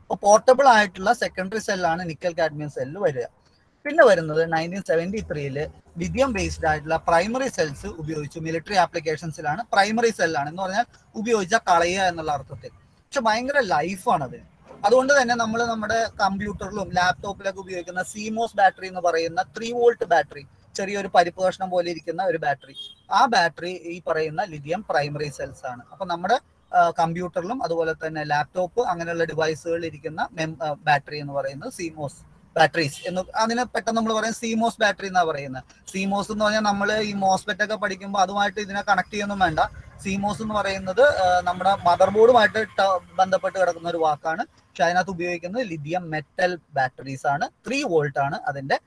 [SPEAKER 3] അപ്പോൾ പോർട്ടബിൾ ആയിട്ടുള്ള സെക്കൻഡറി സെല്ലാണ് നിക്കൽ കാഡ്മിയം സെല്ല് വരിക പിന്നെ വരുന്നത് നയൻറ്റീൻ സെവൻറ്റി ത്രീയില് ലിഥിയം ബേസ്ഡ് ആയിട്ടുള്ള പ്രൈമറി സെൽസ് ഉപയോഗിച്ചു മിലിറ്ററി ആപ്ലിക്കേഷൻസിലാണ് പ്രൈമറി സെല്ലാണ് എന്ന് പറഞ്ഞാൽ ഉപയോഗിച്ച കളയുക എന്നുള്ള അർത്ഥത്തിൽ പക്ഷെ ഭയങ്കര ലൈഫാണ് അതിന് അതുകൊണ്ട് തന്നെ നമ്മൾ നമ്മുടെ കമ്പ്യൂട്ടറിലും ലാപ്ടോപ്പിലൊക്കെ ഉപയോഗിക്കുന്ന സിമോസ് ബാറ്ററി എന്ന് പറയുന്ന ത്രീ വോൾട്ട് ബാറ്ററി ചെറിയൊരു പരിപ്പ് കഷ്ണം പോലെ ഇരിക്കുന്ന ഒരു ബാറ്ററി ആ ബാറ്ററി ഈ പറയുന്ന ലിഥിയം പ്രൈമറി സെൽസ് ആണ് അപ്പൊ നമ്മുടെ കമ്പ്യൂട്ടറിലും അതുപോലെ തന്നെ ലാപ്ടോപ്പ് അങ്ങനെയുള്ള ഡിവൈസുകളിൽ ഇരിക്കുന്ന ബാറ്ററി എന്ന് പറയുന്നത് സിമോസ് ബാറ്ററീസ് എന്ന് അതിനെ പെട്ടെന്ന് നമ്മൾ പറയും സിമോസ് ബാറ്ററി എന്നാ പറയുന്നത് സിമോസ് എന്ന് പറഞ്ഞാൽ നമ്മൾ ഈ മോസ്പെറ്റ് ഒക്കെ പഠിക്കുമ്പോൾ അതുമായിട്ട് ഇതിനെ കണക്ട് ചെയ്യൊന്നും വേണ്ട സിമോസ് എന്ന് പറയുന്നത് നമ്മുടെ മദർ ബോർഡുമായിട്ട് ബന്ധപ്പെട്ട് കിടക്കുന്ന ഒരു വാക്കാണ് പക്ഷെ അതിനകത്ത് ഉപയോഗിക്കുന്നത് ലിഥിയം മെറ്റൽ ബാറ്ററീസ് ആണ് ത്രീ വോൾട്ട് ആണ് അതിന്റെ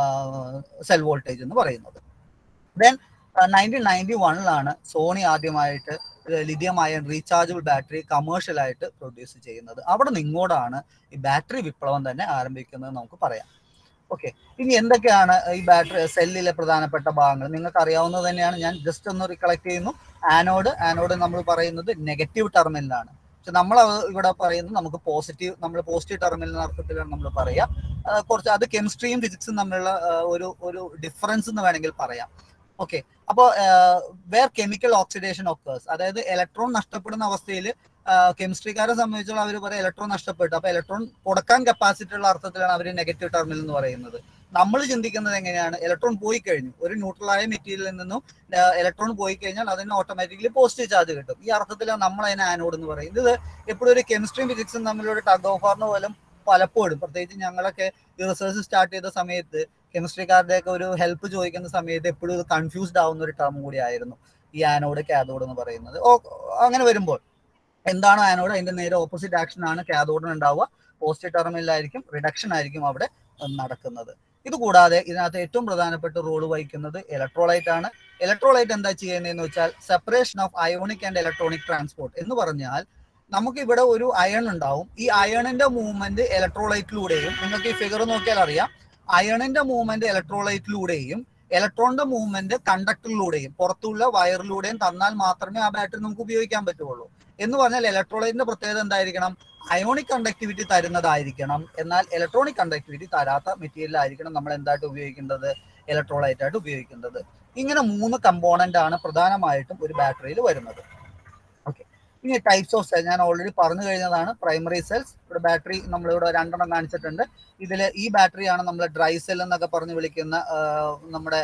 [SPEAKER 3] സെൽ വോൾട്ടേജ് എന്ന് പറയുന്നത് ദെൻ നയൻറ്റീൻ നയൻറ്റി വണ്ണിലാണ് സോണി ആദ്യമായിട്ട് lithium ion rechargeable battery commercial ആയിട്ട് പ്രൊഡ്യൂസ് ചെയ്യുന്നത് അവിടെ നിന്ന് ഇങ്ങോട്ടാണ് ഈ ബാറ്ററി വിപ്ലവം തന്നെ ആരംഭിക്കുന്നത് നമുക്ക് പറയാം ഓക്കെ ഇനി എന്തൊക്കെയാണ് ഈ ബാറ്ററി സെല്ലിലെ പ്രധാനപ്പെട്ട ഭാഗങ്ങൾ നിങ്ങൾക്ക് അറിയാവുന്നത് തന്നെയാണ് ഞാൻ ജസ്റ്റ് ഒന്ന് റിക്കളക്ട് ചെയ്യുന്നു ആനോഡ് ആനോഡ് നമ്മൾ പറയുന്നത് നെഗറ്റീവ് ടെർമിനലാണ് പക്ഷെ നമ്മൾ ഇവിടെ പറയുന്നത് നമുക്ക് പോസിറ്റീവ് നമ്മൾ പോസിറ്റീവ് ടെർമിനൽ അർത്ഥത്തിലാണ് നമ്മൾ പറയുക കുറച്ച് അത് കെമിസ്ട്രിയും ഫിസിക്സും തമ്മിലുള്ള ഒരു ഒരു ഡിഫറൻസ് എന്ന് വേണമെങ്കിൽ പറയാം ഓക്കെ അപ്പോൾ വേർ കെമിക്കൽ ഓക്സിഡേഷൻ ഒക്കേഴ്സ് അതായത് ഇലക്ട്രോൺ നഷ്ടപ്പെടുന്ന അവസ്ഥയിൽ കെമിസ്ട്രിക്കാരെ സംബന്ധിച്ചുള്ള അവർ പറയും ഇലക്ട്രോൺ നഷ്ടപ്പെട്ടു അപ്പൊ ഇലക്ട്രോൺ കൊടുക്കാൻ കപ്പാസിറ്റി ഉള്ള അർത്ഥത്തിലാണ് അവർ നെഗറ്റീവ് ടെർമിനൽ എന്ന് പറയുന്നത് നമ്മൾ ചിന്തിക്കുന്നത് എങ്ങനെയാണ് ഇലക്ട്രോൺ പോയി കഴിഞ്ഞു ഒരു ന്യൂട്രലായ മെറ്റീരിയലിൽ നിന്നും ഇലക്ട്രോൺ പോയി കഴിഞ്ഞാൽ അതിന് ഓട്ടോമാറ്റിക്കലി പോസിറ്റീവ് ചാർജ് കിട്ടും ഈ അർത്ഥത്തിലാണ് നമ്മൾ അതിനെ ആനോഡ് എന്ന് പറയുന്നത് ഇത് എപ്പോഴും ഒരു കെമിസ്ട്രിയും ഫിസിക്സും തമ്മിലൊരു ടഗ് ഓഫറിന് പോലും പലപ്പോഴും പ്രത്യേകിച്ച് ഞങ്ങളൊക്കെ ഈ റിസർച്ച് സ്റ്റാർട്ട് ചെയ്ത സമയത്ത് കെമിസ്ട്രിക്കാരുടെ ഒക്കെ ഒരു ഹെൽപ്പ് ചോദിക്കുന്ന സമയത്ത് എപ്പോഴും ഇത് കൺഫ്യൂസ്ഡ് ആവുന്ന ഒരു ടേം കൂടി ആയിരുന്നു ഈ ആനോഡ് കാഥോഡ് എന്ന് പറയുന്നത് ഓ അങ്ങനെ വരുമ്പോൾ എന്താണ് ആനോഡ് അതിന്റെ നേരെ ഓപ്പോസിറ്റ് ആക്ഷൻ ആണ് കാഥോഡിന് ഉണ്ടാവുക പോസിറ്റീവ് ടെർമിനലായിരിക്കും റിഡക്ഷൻ ആയിരിക്കും അവിടെ നടക്കുന്നത് ഇത് കൂടാതെ ഇതിനകത്ത് ഏറ്റവും പ്രധാനപ്പെട്ട റോൾ വഹിക്കുന്നത് ഇലക്ട്രോലൈറ്റ് ആണ് ഇലക്ട്രോലൈറ്റ് എന്താ ചെയ്യുന്നതെന്ന് വെച്ചാൽ separation of ionic and electronic transport എന്ന് പറഞ്ഞാൽ നമുക്ക് ഇവിടെ ഒരു അയൺ ഉണ്ടാവും ഈ അയണിന്റെ മൂവ്മെന്റ് ഇലക്ട്രോലൈറ്റിലൂടെയും നിങ്ങൾക്ക് ഈ ഫിഗർ നോക്കിയാൽ അറിയാം അയണിന്റെ മൂവ്മെന്റ് ഇലക്ട്രോലൈറ്റിലൂടെയും ഇലക്ട്രോണിന്റെ മൂവ്മെന്റ് കണ്ടക്ടറിലൂടെയും പുറത്തുള്ള വയറിലൂടെയും തന്നാൽ മാത്രമേ ആ ബാറ്ററി നമുക്ക് ഉപയോഗിക്കാൻ പറ്റുള്ളൂ എന്ന് പറഞ്ഞാൽ ഇലക്ട്രോലൈറ്റിന്റെ പ്രത്യേകത എന്തായിരിക്കണം അയോണിക് കണ്ടക്ടിവിറ്റി തരുന്നതായിരിക്കണം എന്നാൽ ഇലക്ട്രോണിക് കണ്ടക്ടിവിറ്റി തരാത്ത മെറ്റീരിയൽ ആയിരിക്കണം നമ്മൾ എന്തായിട്ട് ഉപയോഗിക്കേണ്ടത് ഇലക്ട്രോലൈറ്റ് ആയിട്ട് ഉപയോഗിക്കേണ്ടത് ഇങ്ങനെ മൂന്ന് കമ്പോണന്റ് ആണ് പ്രധാനമായിട്ടും ഒരു ബാറ്ററിയിൽ വരുന്നത് ഓക്കെ ഇനി ടൈപ്സ് ഓഫ് സെൽ ഞാൻ ഓൾറെഡി പറഞ്ഞു കഴിഞ്ഞതാണ് പ്രൈമറി സെൽസ് ഇവിടെ ബാറ്ററി നമ്മളിവിടെ രണ്ടെണ്ണം കാണിച്ചിട്ടുണ്ട് ഇതിൽ ഈ ബാറ്ററിയാണ് നമ്മൾ ഡ്രൈ സെൽ എന്നൊക്കെ പറഞ്ഞ് വിളിക്കുന്ന നമ്മുടെ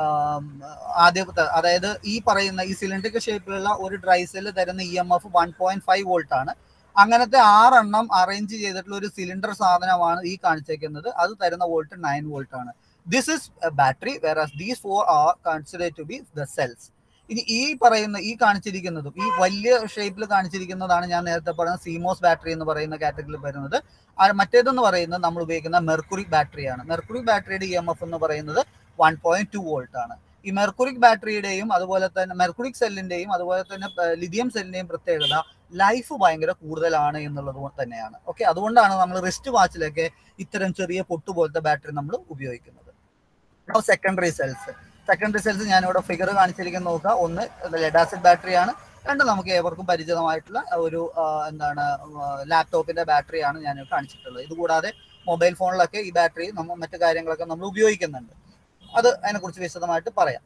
[SPEAKER 3] ആദ്യത്തെ അതായത് ഈ പറയുന്ന ഈ സിലിണ്ടറിക് ഷേപ്പിലുള്ള ഒരു ഡ്രൈ സെല്ല് തരുന്ന E M F one point five volt ആണ് അങ്ങനത്തെ ആറെണ്ണം അറേഞ്ച് ചെയ്തിട്ടുള്ള ഒരു സിലിണ്ടർ സാധനമാണ് ഈ കാണിച്ചേക്കുന്നത് അത് തരുന്ന വോൾട്ട് നയൻ വോൾട്ട് ആണ് this is battery where these four are consider to be the cells ഇനി ഈ പറയുന്ന ഈ കാണിച്ചിരിക്കുന്നതും ഈ വലിയ ഷേപ്പിൽ കാണിച്ചിരിക്കുന്നതാണ് ഞാൻ നേരത്തെ പറഞ്ഞ സീമോസ് ബാറ്ററി എന്ന് പറയുന്ന കാറ്റഗറിയിൽ വരുന്നത് മറ്റേതെന്ന് പറയുന്നത് നമ്മൾ ഉപയോഗിക്കുന്ന മെർക്കുറിക് ബാറ്ററിയാണ് മെർക്കുറിക് ബാറ്ററിയുടെ ഇ എം എഫ് എന്ന് പറയുന്നത് വൺ പോയിന്റ് ടു വോൾട്ട് ആണ് ഈ മെർക്കുറിക് ബാറ്ററിയുടെയും അതുപോലെ തന്നെ മെർക്കുറിക് സെല്ലിന്റെയും അതുപോലെ തന്നെ ലിഥിയം സെല്ലിന്റെയും പ്രത്യേകത ലൈഫ് ഭയങ്കര കൂടുതലാണ് എന്നുള്ളത് തന്നെയാണ് ഓക്കെ അതുകൊണ്ടാണ് നമ്മൾ റിസ്റ്റ് വാച്ചിലൊക്കെ ഇത്തരം ചെറിയ പൊട്ട് പോലത്തെ ബാറ്ററി നമ്മൾ ഉപയോഗിക്കുന്നത് സെക്കൻഡറി സെൽസ് സെക്കൻഡറി സെൽസ് ഞാനിവിടെ ഫിഗർ കാണിച്ചിരിക്കുന്ന നോക്കുക ഒന്ന് ലെഡ് ആസിഡ് ബാറ്ററിയാണ് രണ്ട് നമുക്ക് ഏവർക്കും പരിചിതമായിട്ടുള്ള ഒരു എന്താണ് ലാപ്ടോപ്പിന്റെ ബാറ്ററിയാണ് ഞാൻ കാണിച്ചിട്ടുള്ളത് ഇതുകൂടാതെ മൊബൈൽ ഫോണിലൊക്കെ ഈ ബാറ്ററി നമ്മൾ മറ്റു കാര്യങ്ങളൊക്കെ നമ്മൾ ഉപയോഗിക്കുന്നുണ്ട് അത് അതിനെക്കുറിച്ച് വിശദമായിട്ട് പറയാം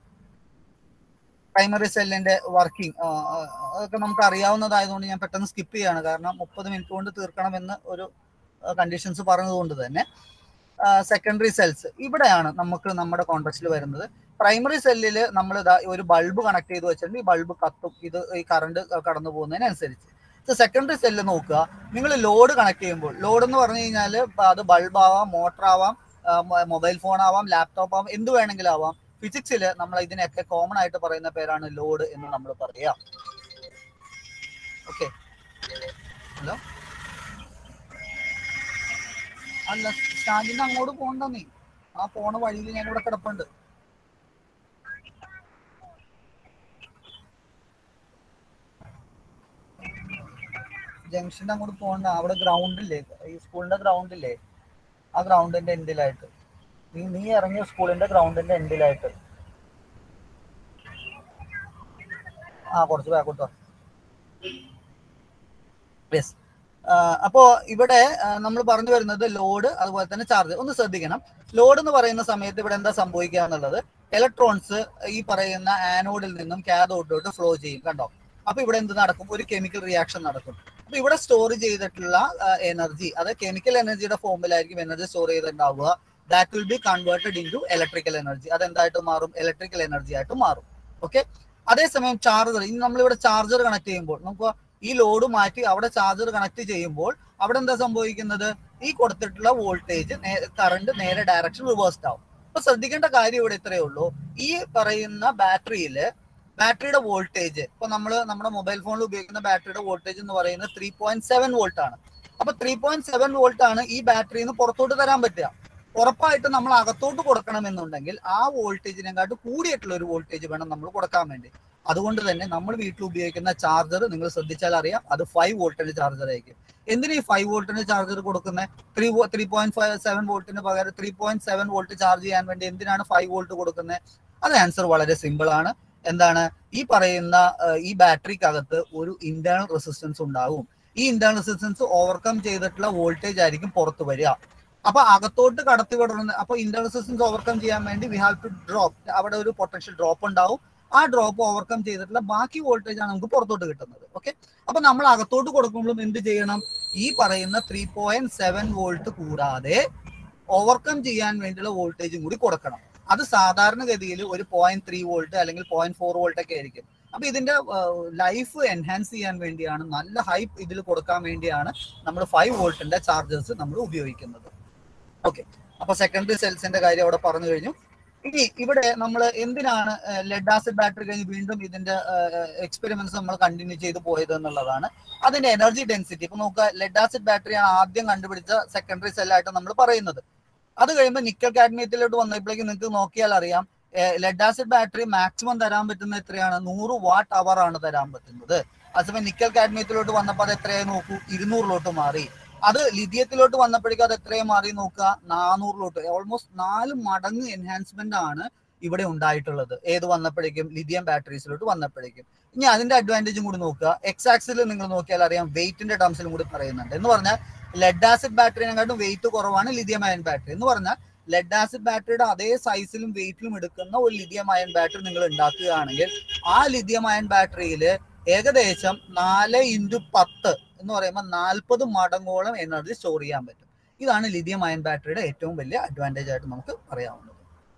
[SPEAKER 3] പ്രൈമറി സെല്ലിന്റെ വർക്കിംഗ് അതൊക്കെ നമുക്ക് അറിയാവുന്നതായതുകൊണ്ട് ഞാൻ പെട്ടെന്ന് സ്കിപ്പ് ചെയ്യാണ് കാരണം മുപ്പത് മിനിറ്റ് കൊണ്ട് തീർക്കണമെന്ന് ഒരു കണ്ടീഷൻസ് പറഞ്ഞതുകൊണ്ട് തന്നെ സെക്കൻഡറി സെൽസ് ഇവിടെയാണ് നമുക്ക് നമ്മുടെ കോൺട്രസ്റ്റിൽ വരുന്നത് പ്രൈമറി സെല്ലിൽ നമ്മൾ ഇതാ ഒരു ബൾബ് കണക്ട് ചെയ്ത് വെച്ചിട്ടുണ്ട് ഈ ബൾബ് കത്തും ഇത് ഈ കറണ്ട് കടന്നു പോകുന്നതിനനുസരിച്ച് സെക്കൻഡറി സെല്ല് നോക്കുക നിങ്ങൾ ലോഡ് കണക്ട് ചെയ്യുമ്പോൾ ലോഡ് എന്ന് പറഞ്ഞു കഴിഞ്ഞാൽ അത് ബൾബ് ആവാം മോട്ടർ ആവാം മൊബൈൽ ഫോൺ ആവാം ലാപ്ടോപ്പ് ആവാം എന്ത് വേണമെങ്കിലും ആവാം ഫിസിക്സിൽ നമ്മൾ ഇതിനൊക്കെ കോമൺ ആയിട്ട് പറയുന്ന പേരാണ് ലോഡ് എന്ന് നമ്മൾ പറയാം ഓക്കെ ഹലോ അല്ല സ്റ്റാൻഡിന് അങ്ങോട്ട് പോകണ്ട നീ ആ പോണ വഴിയിൽ ഞാൻ ഇവിടെ കിടപ്പുണ്ട് ജംഗ്ഷന്റെ അങ്ങോട്ട് പോകണ്ട അവിടെ ഗ്രൗണ്ടില്ലേ ഈ സ്കൂളിന്റെ ഗ്രൗണ്ടില്ലേ ആ ഗ്രൗണ്ടിന്റെ എൻഡിലായിട്ട് നീ നീ ഇറങ്ങിയ സ്കൂളിന്റെ ഗ്രൗണ്ടിന്റെ എൻഡിലായിട്ട് ആ കുറച്ച് ബാക്കോട്ട് യെസ് അപ്പോ ഇവിടെ നമ്മൾ പറഞ്ഞു വരുന്നത് ലോഡ് അതുപോലെ തന്നെ ചാർജ് ഒന്ന് ശ്രദ്ധിക്കണം ലോഡ് എന്ന് പറയുന്ന സമയത്ത് ഇവിടെ എന്താ സംഭവിക്കുക എന്നുള്ളത് ഇലക്ട്രോൺസ് ഈ പറയുന്ന ആനോഡിൽ നിന്നും കാഥോഡിലോട്ട് ഫ്ലോ ചെയ്യും കണ്ടോ അപ്പൊ ഇവിടെ എന്ത് നടക്കും ഒരു കെമിക്കൽ റിയാക്ഷൻ നടക്കും അപ്പൊ ഇവിടെ സ്റ്റോർ ചെയ്തിട്ടുള്ള എനർജി അത് കെമിക്കൽ എനർജിയുടെ ഫോമിലായിരിക്കും എനർജി സ്റ്റോർ ചെയ്തിട്ടുണ്ടാവുക that will be converted into electrical energy അതെന്തായിട്ട് മാറും ഇലക്ട്രിക്കൽ എനർജി ആയിട്ട് മാറും ഓക്കെ അതേസമയം ചാർജർ ഇനി നമ്മളിവിടെ ചാർജർ കണക്ട് ചെയ്യുമ്പോൾ നമുക്ക് ഈ ലോഡ് മാറ്റി അവിടെ ചാർജർ കണക്ട് ചെയ്യുമ്പോൾ അവിടെ എന്താ സംഭവിക്കുന്നത് ഈ കൊടുത്തിട്ടുള്ള വോൾട്ടേജ് കറണ്ട് നേരെ ഡയറക്ഷൻ റിവേഴ്സ്ഡ് ആവും അപ്പൊ ശ്രദ്ധിക്കേണ്ട കാര്യം ഇവിടെ ഇത്രയേ ഉള്ളൂ ഈ പറയുന്ന ബാറ്ററിയില് ബാറ്ററിയുടെ വോൾട്ടേജ് ഇപ്പൊ നമ്മൾ നമ്മുടെ മൊബൈൽ ഫോണിൽ ഉപയോഗിക്കുന്ന ബാറ്ററിയുടെ വോൾട്ടേജ് എന്ന് പറയുന്നത് ത്രീ പോയിന്റ് സെവൻ വോൾട്ട് ആണ് അപ്പൊ ത്രീ പോയിന്റ് സെവൻ വോൾട്ട് ആണ് ഈ ബാറ്ററിയിൽ നിന്ന് പുറത്തോട്ട് തരാൻ പറ്റുക ഉറപ്പായിട്ട് നമ്മൾ അകത്തോട്ട് കൊടുക്കണമെന്നുണ്ടെങ്കിൽ ആ വോൾട്ടേജിനെക്കാട്ട് കൂടിയിട്ടുള്ള ഒരു വോൾട്ടേജ് വേണം നമ്മൾ കൊടുക്കാൻ വേണ്ടി അതുകൊണ്ട് തന്നെ നമ്മൾ വീട്ടിൽ ഉപയോഗിക്കുന്ന ചാർജർ നിങ്ങൾ ശ്രദ്ധിച്ചാൽ അറിയാം അത് ഫൈവ് വോൾട്ടിന്റെ ചാർജർ ആയിരിക്കും എന്തിനാ ഈ ഫൈവ് വോൾട്ടിന്റെ ചാർജർ കൊടുക്കുന്നത് three three point five seven വോൾട്ടിന് പകരം three point seven volt charge ചെയ്യാൻ വേണ്ടി എന്തിനാണ് ഫൈവ് വോൾട്ട് കൊടുക്കുന്നത് അത് ആൻസർ വളരെ സിമ്പിൾ ആണ് എന്താണ് ഈ പറയുന്ന ഈ ബാറ്ററിക്കകത്ത് ഒരു ഇന്റേണൽ റെസിസ്റ്റൻസ് ഉണ്ടാവും ഈ ഇന്റേണൽ റെസിസ്റ്റൻസ് ഓവർകം ചെയ്തിട്ടുള്ള വോൾട്ടേജ് ആയിരിക്കും പുറത്തു വരിക അപ്പൊ അകത്തോട്ട് കടത്തി വിടുന്ന അപ്പൊ ഇന്റേണൽ റെസിസ്റ്റൻസ് ഓവർകം ചെയ്യാൻ വേണ്ടി വി ഹാവ് ടു ഡ്രോപ്പ് അവിടെ ഒരു പൊട്ടൻഷ്യൽ ഡ്രോപ്പ് ഉണ്ടാവും ആ ഡ്രോപ്പ് ഓവർകം ചെയ്തിട്ടുള്ള ബാക്കി വോൾട്ടേജ് ആണ് നമുക്ക് പുറത്തോട്ട് കിട്ടുന്നത് ഓക്കെ അപ്പൊ നമ്മൾ അകത്തോട്ട് കൊടുക്കുമ്പോഴും എന്ത് ചെയ്യണം ഈ പറയുന്ന ത്രീ പോയിന്റ് സെവൻ വോൾട്ട് കൂടാതെ ഓവർകം ചെയ്യാൻ വേണ്ടിയുള്ള വോൾട്ടേജും കൂടി കൊടുക്കണം അത് സാധാരണഗതിയിൽ ഒരു പോയിന്റ് ത്രീ വോൾട്ട് അല്ലെങ്കിൽ പോയിന്റ് ഫോർ വോൾട്ട് ഒക്കെ ആയിരിക്കും അപ്പൊ ഇതിന്റെ ലൈഫ് എൻഹാൻസ് ചെയ്യാൻ വേണ്ടിയാണ് നല്ല ഹൈപ്പ് ഇതിൽ കൊടുക്കാൻ വേണ്ടിയാണ് നമ്മൾ ഫൈവ് വോൾട്ടിന്റെ ചാർജേഴ്സ് നമ്മൾ ഉപയോഗിക്കുന്നത് ഓക്കെ അപ്പൊ സെക്കൻഡറി സെൽസിന്റെ കാര്യം അവിടെ പറഞ്ഞു കഴിഞ്ഞു ഇനി ഇവിടെ നമ്മൾ എന്തിനാണ് ലെഡ് ആസിഡ് ബാറ്ററി കഴിഞ്ഞ് വീണ്ടും ഇതിന്റെ എക്സ്പെരിമെന്റ്സ് നമ്മൾ കണ്ടിന്യൂ ചെയ്ത് പോയത് എന്നുള്ളതാണ് അതിന്റെ എനർജി ഡെൻസിറ്റി ഇപ്പൊ നോക്കുക ലെഡ് ആസിഡ് ബാറ്ററിയാണ് ആദ്യം കണ്ടുപിടിച്ച സെക്കൻഡറി സെല്ലായിട്ട് നമ്മൾ പറയുന്നത് അത് കഴിയുമ്പോൾ നിക്കൽ കാഡ്മിയത്തിലോട്ട് വന്നപ്പോഴേക്ക് നിങ്ങൾക്ക് നോക്കിയാൽ അറിയാം ലെഡ് ആസിഡ് ബാറ്ററി മാക്സിമം തരാൻ പറ്റുന്ന എത്രയാണ് നൂറ് വാട്ട് അവർ ആണ് തരാൻ പറ്റുന്നത് അതേസമയം നിക്കൽ കാഡ്മിയത്തിലോട്ട് വന്നപ്പോൾ അത് എത്രയായി നോക്കൂ ഇരുന്നൂറിലോട്ട് മാറി അത് ലിഥിയത്തിലോട്ട് വന്നപ്പോഴേക്കും അത് എത്രയും മാറി നോക്കുക നാനൂറിലോട്ട് ഓൾമോസ്റ്റ് നാല് മടങ്ങ് എൻഹാൻസ്മെന്റ് ആണ് ഇവിടെ ഉണ്ടായിട്ടുള്ളത് ഏത് വന്നപ്പോഴേക്കും ലിഥിയം ബാറ്ററീസിലോട്ട് വന്നപ്പോഴേക്കും ഇനി അതിന്റെ അഡ്വാൻറ്റേജും കൂടി നോക്കുക എക്സ് ആക്സിൽ നിങ്ങൾ നോക്കിയാൽ അറിയാം വെയിറ്റിന്റെ ടേംസിലും കൂടി പറയുന്നുണ്ട് എന്ന് പറഞ്ഞാൽ ലെഡ് ആസിഡ് ബാറ്ററിനെക്കാട്ടും വെയിറ്റ് കുറവാണ് ലിഥിയം അയൺ ബാറ്ററി എന്ന് പറഞ്ഞാൽ ലെഡ് ആസിഡ് ബാറ്ററിയുടെ അതേ സൈസിലും വെയിറ്റിലും എടുക്കുന്ന ഒരു ലിഥിയം അയൺ ബാറ്ററി നിങ്ങൾ ഉണ്ടാക്കുകയാണെങ്കിൽ ആ ലിഥിയം അയൺ ബാറ്ററിയിൽ ഏകദേശം നാല് ഇൻറ്റു പത്ത് എന്ന് പറയുമ്പോൾ നാൽപ്പത് മടങ്ങോളം എനർജി സ്റ്റോർ ചെയ്യാൻ പറ്റും ഇതാണ് ലിഥിയം അയൺ ബാറ്ററിയുടെ ഏറ്റവും വലിയ അഡ്വാൻറ്റേജ് ആയിട്ട് നമുക്ക് പറയാവുന്നത്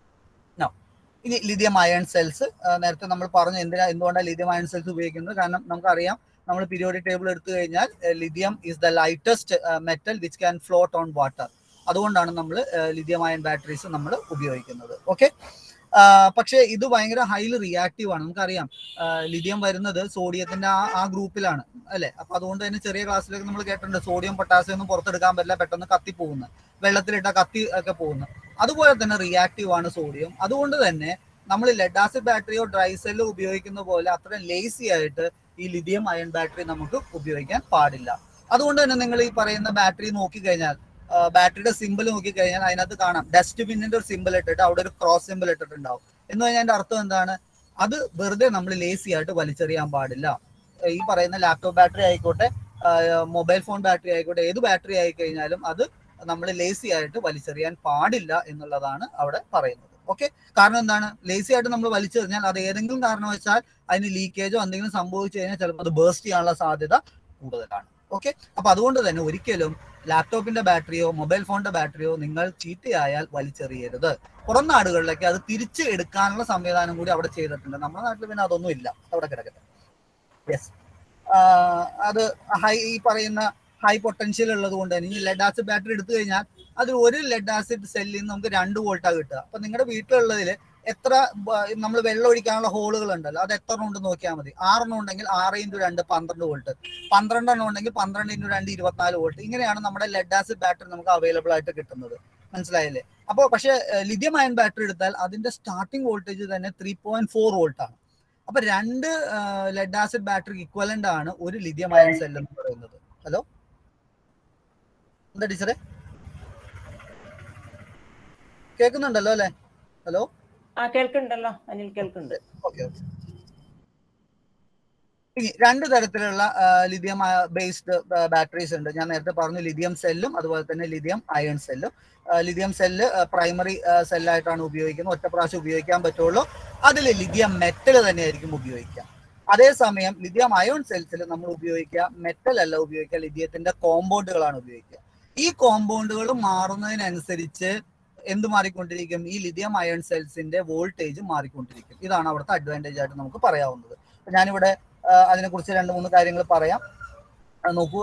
[SPEAKER 3] ഇനി ലിഥിയം അയൺ സെൽസ് നേരത്തെ നമ്മൾ പറഞ്ഞു എന്തിനാ എന്തുകൊണ്ടാണ് ലിഥിയം അയൺ സെൽസ് ഉപയോഗിക്കുന്നത് കാരണം നമുക്കറിയാം നമ്മൾ പീരിയോഡിക് ടേബിൾ എടുത്തു കഴിഞ്ഞാൽ lithium is the lightest metal which can float on water അതുകൊണ്ടാണ് നമ്മൾ ലിഥിയം അയൺ ബാറ്ററീസ് നമ്മൾ ഉപയോഗിക്കുന്നത് ഓക്കെ പക്ഷേ ഇത് ഭയങ്കര ഹൈലി റിയാക്റ്റീവ് ആണ് നമുക്കറിയാം ലിഥിയം വരുന്നത് സോഡിയത്തിന്റെ ആ ആ ഗ്രൂപ്പിലാണ് അല്ലെ അപ്പൊ അതുകൊണ്ട് തന്നെ ചെറിയ ക്ലാസ്സിലൊക്കെ നമ്മൾ കേട്ടിട്ടുണ്ട് സോഡിയം പൊട്ടാസ്യം ഒന്നും പുറത്തെടുക്കാൻ പറ്റില്ല പെട്ടെന്ന് കത്തി പോകുന്നത് വെള്ളത്തിലിട്ട കത്തി ഒക്കെ പോകുന്നത് അതുപോലെ തന്നെ റിയാക്റ്റീവ് ആണ് സോഡിയം അതുകൊണ്ട് തന്നെ നമ്മൾ ലെഡ് ആസിഡ് ബാറ്ററിയോ ഡ്രൈ സെല്ലോ ഉപയോഗിക്കുന്ന പോലെ അത്ര ലേസി ആയിട്ട് ഈ ലിഥിയം അയൺ ബാറ്ററി നമുക്ക് ഉപയോഗിക്കാൻ പാടില്ല അതുകൊണ്ട് തന്നെ നിങ്ങൾ ഈ പറയുന്ന ബാറ്ററി നോക്കിക്കഴിഞ്ഞാൽ ബാറ്ററിയുടെ സിമ്പിൾ നോക്കിക്കഴിഞ്ഞാൽ അതിനകത്ത് കാണാം ഡസ്റ്റ്ബിന്നിന്റെ ഒരു സിമ്പിൾ ഇട്ടിട്ട് അവിടെ ഒരു ക്രോസ് സിമ്പിൾ ഇട്ടിട്ടുണ്ടാവും എന്ന് കഴിഞ്ഞാൽ അതിന്റെ അർത്ഥം എന്താണ് അത് വെറുതെ നമ്മൾ ലേസി ആയിട്ട് വലിച്ചെറിയാൻ പാടില്ല ഈ പറയുന്ന ലാപ്ടോപ്പ് ബാറ്ററി ആയിക്കോട്ടെ മൊബൈൽ ഫോൺ ബാറ്ററി ആയിക്കോട്ടെ ഏത് ബാറ്ററി ആയി കഴിഞ്ഞാലും അത് നമ്മൾ ലേസി ആയിട്ട് വലിച്ചെറിയാൻ പാടില്ല എന്നുള്ളതാണ് അവിടെ പറയുന്നത് ഓക്കെ കാരണം എന്താണ് ലേസി ആയിട്ട് നമ്മൾ വലിച്ചെറിഞ്ഞാൽ അത് ഏതെങ്കിലും കാരണവശാൽ അതിന് ലീക്കേജോ എന്തെങ്കിലും സംഭവിച്ചു കഴിഞ്ഞാൽ ചിലപ്പോൾ അത് ബേസ്റ്റ് ചെയ്യാനുള്ള സാധ്യത കൂടുതലാണ് ഓക്കെ അപ്പൊ അതുകൊണ്ട് തന്നെ ഒരിക്കലും ലാപ്ടോപ്പിന്റെ ബാറ്ററിയോ മൊബൈൽ ഫോണിന്റെ ബാറ്ററിയോ നിങ്ങൾ ചീത്തയായാൽ വലിച്ചെറിയരുത് പുറം നാടുകളിലേക്ക് അത് തിരിച്ച് എടുക്കാനുള്ള സംവിധാനം കൂടി അവിടെ ചെയ്തിട്ടുണ്ട് നമ്മുടെ നാട്ടിൽ പിന്നെ അതൊന്നും ഇല്ല അവിടെ കിടക്കട്ടെ യെസ് അത് ഹൈ ഈ പറയുന്ന ഹൈ പൊട്ടൻഷ്യൽ ഉള്ളത് കൊണ്ട് തന്നെ ഈ ലെഡ് ആസിഡ് ബാറ്ററി എടുത്തു കഴിഞ്ഞാൽ അതിൽ ഒരു ലെഡ് ആസിഡ് സെല്ലിൽ നിന്ന് നമുക്ക് രണ്ട് വോൾട്ടാ കിട്ടുക അപ്പൊ നിങ്ങളുടെ വീട്ടിലുള്ളതിൽ എത്ര നമ്മൾ വെള്ളം ഒഴിക്കാനുള്ള ഹോളുകൾ ഉണ്ടല്ലോ അത് എത്ര ഉണ്ട് നോക്കിയാൽ മതി ആറെണ്ണം ഉണ്ടെങ്കിൽ ആറ് ഇൻറ്റു രണ്ട് പന്ത്രണ്ട് വോൾട്ട് പന്ത്രണ്ടെണ്ണം ഉണ്ടെങ്കിൽ പന്ത്രണ്ട് ഇൻറ്റു രണ്ട് ഇരുപത്തിനാല് വോൾട്ട് ഇങ്ങനെയാണ് നമ്മുടെ ലെഡ് ആസിഡ് ബാറ്ററി നമുക്ക് അവൈലബിൾ ആയിട്ട് കിട്ടുന്നത് മനസ്സിലായില്ലേ അപ്പോൾ പക്ഷേ ലിഥിയം അയൺ ബാറ്ററി എടുത്താൽ അതിന്റെ സ്റ്റാർട്ടിംഗ് വോൾട്ടേജ് തന്നെ ത്രീ പോയിന്റ് ഫോർ വോൾട്ട് ആണ് അപ്പൊ രണ്ട് ലെഡ് ആസിഡ് ബാറ്ററി ഇക്വലന്റ് ആണ് ഒരു ലിഥിയം അയൺ സെൽ എന്ന് പറയുന്നത് ഹലോ എന്താ ടീച്ചറെ കേൾക്കുന്നുണ്ടല്ലോ അല്ലെ ഹലോ
[SPEAKER 4] ആ കേൾക്കുന്നുണ്ടല്ലോ അനിൽ കേൾക്കുന്നുണ്ട്
[SPEAKER 3] ഓക്കെ ഓക്കെ ഇനി രണ്ട് തരത്തിലുള്ള ലിഥിയം ബേസ്ഡ് ബാറ്ററീസ് ഉണ്ട് ഞാൻ നേരത്തെ പറഞ്ഞു ലിഥിയം സെല്ലും അതുപോലെ തന്നെ ലിഥിയം അയൺ സെല്ലും ലിഥിയം സെല്ല് പ്രൈമറി സെല്ലായിട്ടാണ് ഉപയോഗിക്കുന്നത് ഒറ്റ പ്രാവശ്യം ഉപയോഗിക്കാൻ പറ്റുള്ളൂ അതിൽ ലിഥിയം മെറ്റൽ തന്നെയായിരിക്കും ഉപയോഗിക്കുക അതേസമയം ലിഥിയം അയോൺ സെൽസിൽ നമ്മൾ ഉപയോഗിക്കുക മെറ്റൽ അല്ല ഉപയോഗിക്കുക ലിഥിയത്തിന്റെ കോമ്പൗണ്ടുകളാണ് ഉപയോഗിക്കുക ഈ കോമ്പൗണ്ടുകൾ മാറുന്നതിനനുസരിച്ച് എന്ത് മാറിക്കൊണ്ടിരിക്കും ഈ ലിഥിയം അയൺ സെൽസിന്റെ വോൾട്ടേജ് മാറിക്കൊണ്ടിരിക്കും ഇതാണ് അവിടുത്തെ അഡ്വാൻറ്റേജ് ആയിട്ട് നമുക്ക് പറയാവുന്നത് അപ്പൊ ഞാനിവിടെ ആ, അതിനെക്കുറിച്ച് രണ്ട് മൂന്ന് കാര്യങ്ങൾ പറയാം ആ, നോക്കൂ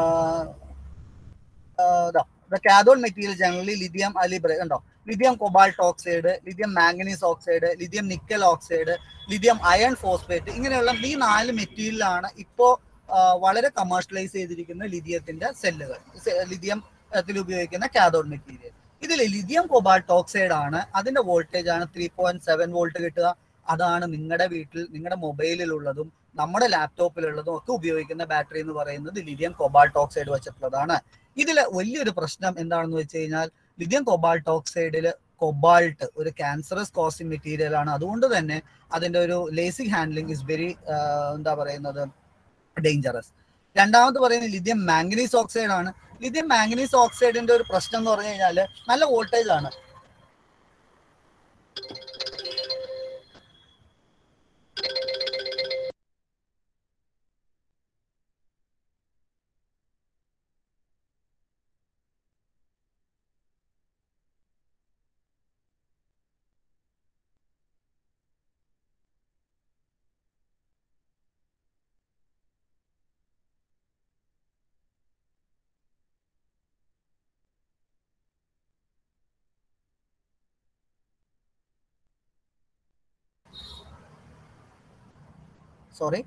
[SPEAKER 3] the cathode material generally lithium അലിബ്ര കണ്ടോ lithium cobalt oxide lithium manganese oxide lithium nickel oxide lithium iron phosphate ഇങ്ങനെയുള്ള ഈ നാല് മെറ്റീരിയലാണ് ഇപ്പോ ആ, വളരെ കമേഴ്ഷ്യലൈസ് ചെയ്തിരിക്കുന്ന ലിഥിയത്തിന്റെ സെല്ലുകൾ ലിഥിയം ത്തിൽ ഉപയോഗിക്കുന്ന കാഥോഡ് മെറ്റീരിയൽ ഇതിൽ ലിഥിയം കൊബാൾട്ട് ഓക്സൈഡ് ആണ് അതിന്റെ വോൾട്ടേജ് ആണ് ത്രീ പോയിന്റ് സെവൻ വോൾട്ട് കിട്ടുക അതാണ് നിങ്ങളുടെ വീട്ടിൽ നിങ്ങളുടെ മൊബൈലിലുള്ളതും നമ്മുടെ ലാപ്ടോപ്പിലുള്ളതും ഒക്കെ ഉപയോഗിക്കുന്ന ബാറ്ററി എന്ന് പറയുന്നത് ലിഥിയം കൊബാൾട്ട് ഓക്സൈഡ് വെച്ചിട്ടുള്ളതാണ് ഇതിൽ വലിയൊരു പ്രശ്നം എന്താണെന്ന് വെച്ച് കഴിഞ്ഞാൽ ലിഥിയം കൊബാൾട്ട് ഓക്സൈഡിൽ കൊബാൾട്ട് ഒരു ക്യാൻസറസ് കോസിംഗ് മെറ്റീരിയൽ ആണ് അതുകൊണ്ട് തന്നെ അതിന്റെ ഒരു ലേസിക് ഹാൻഡ്ലിംഗ് ഇസ് വെരി എന്താ പറയുന്നത് ഡേഞ്ചറസ് രണ്ടാമത് പറയുന്നത് ലിഥിയം മാംഗനീസ് ഓക്സൈഡ് ആണ് ലിഥിയം മാംഗനീസ് ഓക്സൈഡിന്റെ ഒരു പ്രശ്നം എന്ന് പറഞ്ഞു കഴിഞ്ഞാൽ നല്ല വോൾട്ടേജ് ആണ് സോറി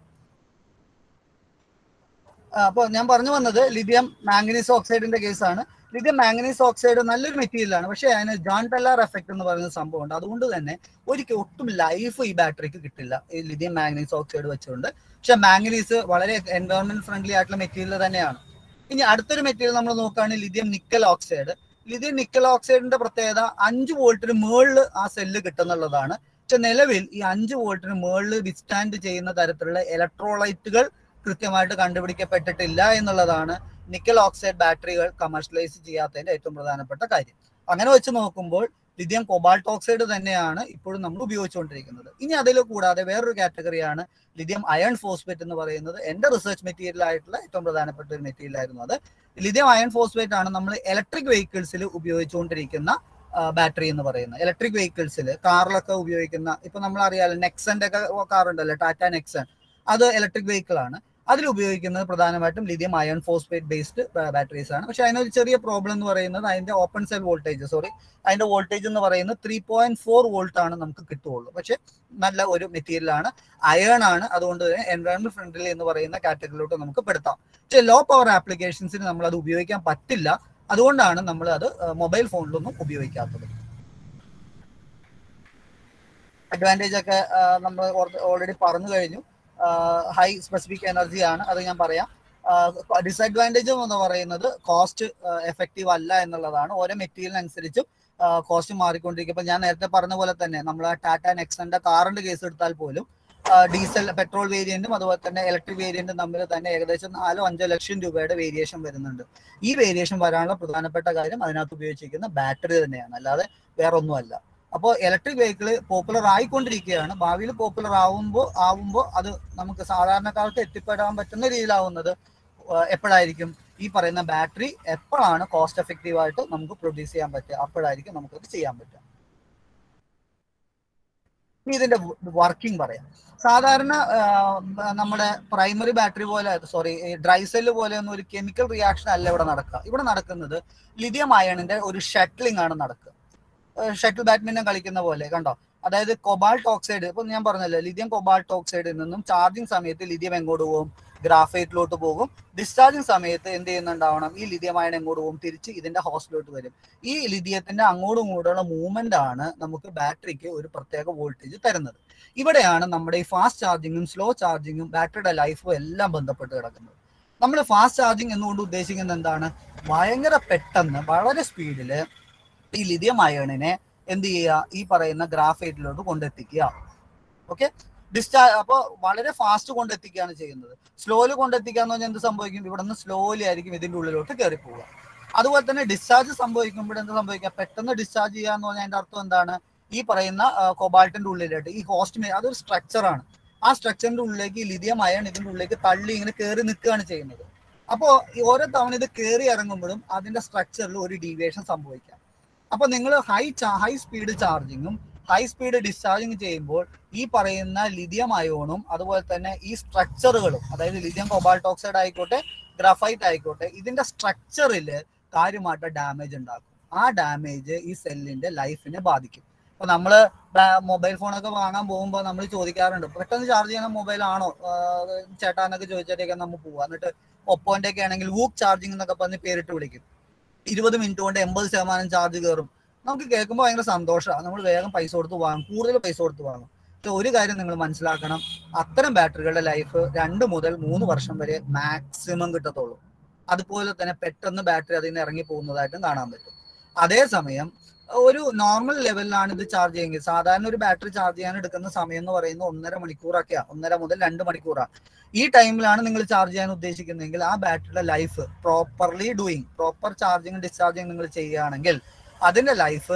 [SPEAKER 3] അപ്പോൾ ഞാൻ പറഞ്ഞു വന്നത് ലിഥിയം മാംഗനീസ് ഓക്സൈഡിന്റെ കേസാണ് ലിഥിയം മാംഗനീസ് ഓക്സൈഡ് നല്ലൊരു മെറ്റീരിയൽ ആണ് പക്ഷേ അതിന് ജോൺ ടെല്ലാർ എഫക്ട് എന്ന് പറയുന്ന സംഭവം ഉണ്ട് അതുകൊണ്ട് തന്നെ ഒരിക്കൽ ഒട്ടും ലൈഫ് ഈ ബാറ്ററിക്ക് കിട്ടില്ല ഈ ലിഥിയം മാംഗനീസ് ഓക്സൈഡ് വെച്ചുകൊണ്ട് പക്ഷെ മാംഗനീസ് വളരെ എൻവയോൺമെന്റ് ഫ്രണ്ട്ലി ആയിട്ടുള്ള മെറ്റീരിയൽ തന്നെയാണ് ഇനി അടുത്തൊരു മെറ്റീരിയൽ നമ്മൾ നോക്കുകയാണെങ്കിൽ lithium nickel oxide lithium nickel ഓക്സൈഡിന്റെ പ്രത്യേകത അഞ്ച് വോൾട്ടിന് മുകളിൽ ആ സെല്ല് കിട്ടുന്നുള്ളതാണ് പക്ഷെ നിലവിൽ ഈ അഞ്ച് വോൾട്ടിന് മുകളിൽ വിസ്റ്റാൻഡ് ചെയ്യുന്ന തരത്തിലുള്ള ഇലക്ട്രോലൈറ്റുകൾ കൃത്യമായിട്ട് കണ്ടുപിടിക്കപ്പെട്ടിട്ടില്ല എന്നുള്ളതാണ് നിക്കൽ ഓക്സൈഡ് ബാറ്ററികൾ കമേഴ്ഷ്യലൈസ് ചെയ്യാത്തതിന്റെ ഏറ്റവും പ്രധാനപ്പെട്ട കാര്യം അങ്ങനെ വെച്ച് നോക്കുമ്പോൾ ലിഥിയം കൊബാൾട്ട് ഓക്സൈഡ് തന്നെയാണ് ഇപ്പോഴും നമ്മൾ ഉപയോഗിച്ചുകൊണ്ടിരിക്കുന്നത് ഇനി അതിൽ കൂടാതെ വേറൊരു കാറ്റഗറിയാണ് ലിഥിയം അയൺ ഫോസ്ഫേറ്റ് എന്ന് പറയുന്നത് എന്റെ റിസർച്ച് മെറ്റീരിയൽ ആയിട്ടുള്ള ഏറ്റവും പ്രധാനപ്പെട്ട ഒരു മെറ്റീരിയൽ ആയിരുന്നു അത് ലിഥിയം അയൺ ഫോസ്ഫേറ്റ് ആണ് നമ്മൾ ഇലക്ട്രിക് വെഹിക്കിൾസിൽ ഉപയോഗിച്ചുകൊണ്ടിരിക്കുന്ന ബാറ്ററി എന്ന് പറയുന്നത് ഇലക്ട്രിക് വെഹിക്കിൾസിൽ കാറിലൊക്കെ ഉപയോഗിക്കുന്ന ഇപ്പൊ നമ്മൾ അറിയാലോ നെക്സന്റെ ഒക്കെ കാർ ഉണ്ടല്ലോ ടാറ്റ നെക്സൺ അത് ഇലക്ട്രിക് വെഹിക്കിൾ ആണ് അതിൽ ഉപയോഗിക്കുന്നത് പ്രധാനമായിട്ടും lithium iron phosphate based batteries ആണ് പക്ഷെ അതിനൊരു ചെറിയ പ്രോബ്ലം എന്ന് പറയുന്നത് അതിന്റെ ഓപ്പൺ സെൽ വോൾട്ടേജ് സോറി അതിന്റെ വോൾട്ടേജ് എന്ന് പറയുന്നത് ത്രീ പോയിന്റ് ഫോർ വോൾട്ട് ആണ് നമുക്ക് കിട്ടുകയുള്ളൂ പക്ഷെ നല്ല ഒരു മെറ്റീരിയൽ ആണ് അയൺ ആണ് അതുകൊണ്ട് തന്നെ എൻവയോൺമെന്റ് ഫ്രണ്ട്ലി എന്ന് പറയുന്ന കാറ്റഗറിയിലോട്ട് നമുക്ക് പെടുത്താം പക്ഷെ ലോ പവർ ആപ്ലിക്കേഷൻസിന് നമ്മൾ അത് ഉപയോഗിക്കാൻ പറ്റില്ല അതുകൊണ്ടാണ് നമ്മൾ അത് മൊബൈൽ ഫോണിലൊന്നും ഉപയോഗിക്കാത്തത് അഡ്വാൻറ്റേജ് ഒക്കെ നമ്മൾ ഓൾറെഡി പറഞ്ഞു കഴിഞ്ഞു ഹൈ സ്പെസിഫിക് എനർജി ആണ് അത് ഞാൻ പറയാം ഡിസഡ്വാൻറ്റേജ് എന്ന് പറയുന്നത് കോസ്റ്റ് എഫക്റ്റീവ് അല്ല എന്നുള്ളതാണ് ഓരോ മെറ്റീരിയലിനനുസരിച്ചും കോസ്റ്റ് മാറിക്കൊണ്ടിരിക്കും ഇപ്പൊ ഞാൻ നേരത്തെ പറഞ്ഞ പോലെ തന്നെ നമ്മൾ ടാറ്റ നെക്സന്റെ കാറിന്റെ കേസ് എടുത്താൽ പോലും ഡീസൽ പെട്രോൾ വേരിയന്റും അതുപോലെ തന്നെ ഇലക്ട്രിക് വേരിയന്റും തമ്മിൽ തന്നെ ഏകദേശം നാലോ അഞ്ചോ ലക്ഷം രൂപയുടെ വേരിയേഷൻ വരുന്നുണ്ട് ഈ വേരിയേഷൻ വരാനുള്ള പ്രധാനപ്പെട്ട കാര്യം അതിനകത്ത് ഉപയോഗിച്ചിരിക്കുന്ന ബാറ്ററി തന്നെയാണ് അല്ലാതെ വേറൊന്നുമല്ല അപ്പോൾ ഇലക്ട്രിക് വെഹിക്കിൾ പോപ്പുലർ ആയിക്കൊണ്ടിരിക്കുകയാണ് ഭാവിയിൽ പോപ്പുലർ ആവുമ്പോൾ ആവുമ്പോൾ അത് നമുക്ക് സാധാരണക്കാർക്ക് എത്തിപ്പെടാൻ പറ്റുന്ന രീതിയിലാവുന്നത് എപ്പോഴായിരിക്കും ഈ പറയുന്ന ബാറ്ററി എപ്പോഴാണ് കോസ്റ്റ് എഫക്റ്റീവ് ആയിട്ട് നമുക്ക് പ്രൊഡ്യൂസ് ചെയ്യാൻ പറ്റുക അപ്പോഴായിരിക്കും നമുക്കത് ചെയ്യാൻ പറ്റുക ഇതിന്റെ വർക്കിംഗ് പറയാം സാധാരണ നമ്മുടെ പ്രൈമറി ബാറ്ററി പോലെ സോറി ഡ്രൈ സെല്ല് പോലെ ഒന്നും ഒരു കെമിക്കൽ റിയാക്ഷൻ അല്ല ഇവിടെ നടക്കുക ഇവിടെ നടക്കുന്നത് ലിഥിയം അയണിന്റെ ഒരു ഷട്ടിലിംഗ് ആണ് നടക്കുക ഷട്ടിൽ ബാഡ്മിന്റൺ കളിക്കുന്ന പോലെ കണ്ടോ അതായത് കൊബാൾട്ട് ഓക്സൈഡ് ഇപ്പൊ ഞാൻ പറഞ്ഞല്ലോ ലിഥിയം കൊബാൾട്ട് ഓക്സൈഡിൽ നിന്നും ചാർജിങ് സമയത്ത് ലിഥിയം എങ്ങോട്ട് പോകും ഗ്രാഫൈറ്റിലോട്ട് പോകും ഡിസ്ചാർജിങ് സമയത്ത് എന്ത് ചെയ്യുന്നുണ്ടാവണം ഈ ലിഥിയം അയൺ എങ്ങോട്ട് പോകും തിരിച്ച് ഇതിന്റെ ഹോസ്റ്റിലോട്ട് വരും ഈ ലിഥിയത്തിന്റെ അങ്ങോട്ടും ഇങ്ങോട്ടുള്ള മൂവ്മെന്റ് ആണ് നമുക്ക് ബാറ്ററിക്ക് ഒരു പ്രത്യേക വോൾട്ടേജ് തരുന്നത് ഇവിടെയാണ് നമ്മുടെ ഈ ഫാസ്റ്റ് ചാർജിങ്ങും സ്ലോ ചാർജിങ്ങും ബാറ്ററിയുടെ ലൈഫും എല്ലാം ബന്ധപ്പെട്ട് കിടക്കുന്നത് നമ്മൾ ഫാസ്റ്റ് ചാർജിങ് എന്നുകൊണ്ട് ഉദ്ദേശിക്കുന്നത് എന്താണ് ഭയങ്കര പെട്ടെന്ന് വളരെ സ്പീഡില് ഈ ലിഥിയം അയണിനെ എന്ത് ചെയ്യുക ഈ പറയുന്ന ഗ്രാഫൈറ്റിലോട്ട് കൊണ്ടെത്തിക്കുക ഓക്കെ ഡിസ്ചാർജ് അപ്പോൾ വളരെ ഫാസ്റ്റ് കൊണ്ടെത്തിക്കുകയാണ് ചെയ്യുന്നത് സ്ലോലി കൊണ്ടെത്തിക്കാന്ന് പറഞ്ഞാൽ എന്ത് സംഭവിക്കും ഇവിടെ നിന്ന് സ്ലോലി ആയിരിക്കും ഇതിന്റെ ഉള്ളിലോട്ട് കയറി പോവുക അതുപോലെ തന്നെ ഡിസ്ചാർജ് സംഭവിക്കുമ്പോൾ എന്ത് സംഭവിക്കുക പെട്ടെന്ന് ഡിസ്ചാർജ് ചെയ്യുക എന്ന് പറഞ്ഞാൽ അതിന്റെ അർത്ഥം എന്താണ് ഈ പറയുന്ന കൊബാൾട്ടിന്റെ ഉള്ളിലായിട്ട് ഈ ഹോസ്റ്റ് അതൊരു സ്ട്രക്ചറാണ് ആ സ്ട്രക്ചറിന്റെ ഉള്ളിലേക്ക് ലിഥിയം അയൺ ഇതിന്റെ ഉള്ളിലേക്ക് തള്ളി ഇങ്ങനെ കയറി നിൽക്കുകയാണ് ചെയ്യുന്നത് അപ്പോൾ ഈ ഓരോ തവണ ഇത് കയറി ഇറങ്ങുമ്പോഴും അതിന്റെ സ്ട്രക്ചറിൽ ഒരു ഡീവിയേഷൻ സംഭവിക്കാം അപ്പൊ നിങ്ങൾ ഹൈ ഹൈ സ്പീഡ് ചാർജിങ്ങും ഹൈ സ്പീഡ് ഡിസ്ചാർജിങ് ചെയ്യുമ്പോൾ ഈ പറയുന്ന ലിഥിയം അയോണും അതുപോലെ തന്നെ ഈ സ്ട്രക്ചറുകളും അതായത് ലിഥിയം കൊബാൾട്ട് ഓക്സൈഡ് ആയിക്കോട്ടെ ഗ്രാഫൈറ്റ് ആയിക്കോട്ടെ ഇതിന്റെ സ്ട്രക്ചറിൽ കാര്യമായിട്ട് ഡാമേജ് ഉണ്ടാക്കും ആ ഡാമേജ് ഈ സെല്ലിന്റെ ലൈഫിനെ ബാധിക്കും ഇപ്പൊ നമ്മള് മൊബൈൽ ഫോണൊക്കെ വാങ്ങാൻ പോകുമ്പോൾ നമ്മൾ ചോദിക്കാറുണ്ട് പെട്ടെന്ന് ചാർജ് ചെയ്യുന്ന മൊബൈൽ ആണോ ചേട്ടാന്നൊക്കെ ചോദിച്ചിട്ടൊക്കെ നമ്മൾ പോവാ എന്നിട്ട് ഒപ്പോന്റെ ഒക്കെ ആണെങ്കിൽ വൂക്ക് ചാർജിങ് എന്നൊക്കെ പറഞ്ഞ് പേരിട്ട് വിളിക്കും ഇരുപത് മിനിറ്റ് കൊണ്ട് എൺപത് ശതമാനം ചാർജ് കയറും നമുക്ക് കേൾക്കുമ്പോൾ ഭയങ്കര സന്തോഷമാണ് നമ്മൾ വേഗം പൈസ കൊടുത്ത് വാങ്ങും കൂടുതൽ പൈസ കൊടുത്ത് വാങ്ങും പക്ഷെ ഒരു കാര്യം നിങ്ങൾ മനസ്സിലാക്കണം അത്തരം ബാറ്ററികളുടെ ലൈഫ് രണ്ട് മുതൽ മൂന്ന് വർഷം വരെ മാക്സിമം കിട്ടത്തുള്ളൂ അതുപോലെ തന്നെ പെട്ടെന്ന് ബാറ്ററി അതിൽ നിന്ന് ഇറങ്ങി പോകുന്നതായിട്ടും കാണാൻ പറ്റും അതേസമയം ഒരു നോർമൽ ലെവലിലാണ് ഇത് ചാർജ് ചെയ്യുന്നത് സാധാരണ ഒരു ബാറ്ററി ചാർജ് ചെയ്യാൻ എടുക്കുന്ന സമയം എന്ന് പറയുന്നത് ഒന്നര മണിക്കൂറൊക്കെയാ ഒന്നര മുതൽ രണ്ട് മണിക്കൂറാണ് ഈ ടൈമിലാണ് നിങ്ങൾ ചാർജ് ചെയ്യാൻ ഉദ്ദേശിക്കുന്നതെങ്കിൽ ആ ബാറ്ററിയുടെ life properly doing proper charging discharging നിങ്ങൾ ചെയ്യുകയാണെങ്കിൽ അതിന്റെ ലൈഫ്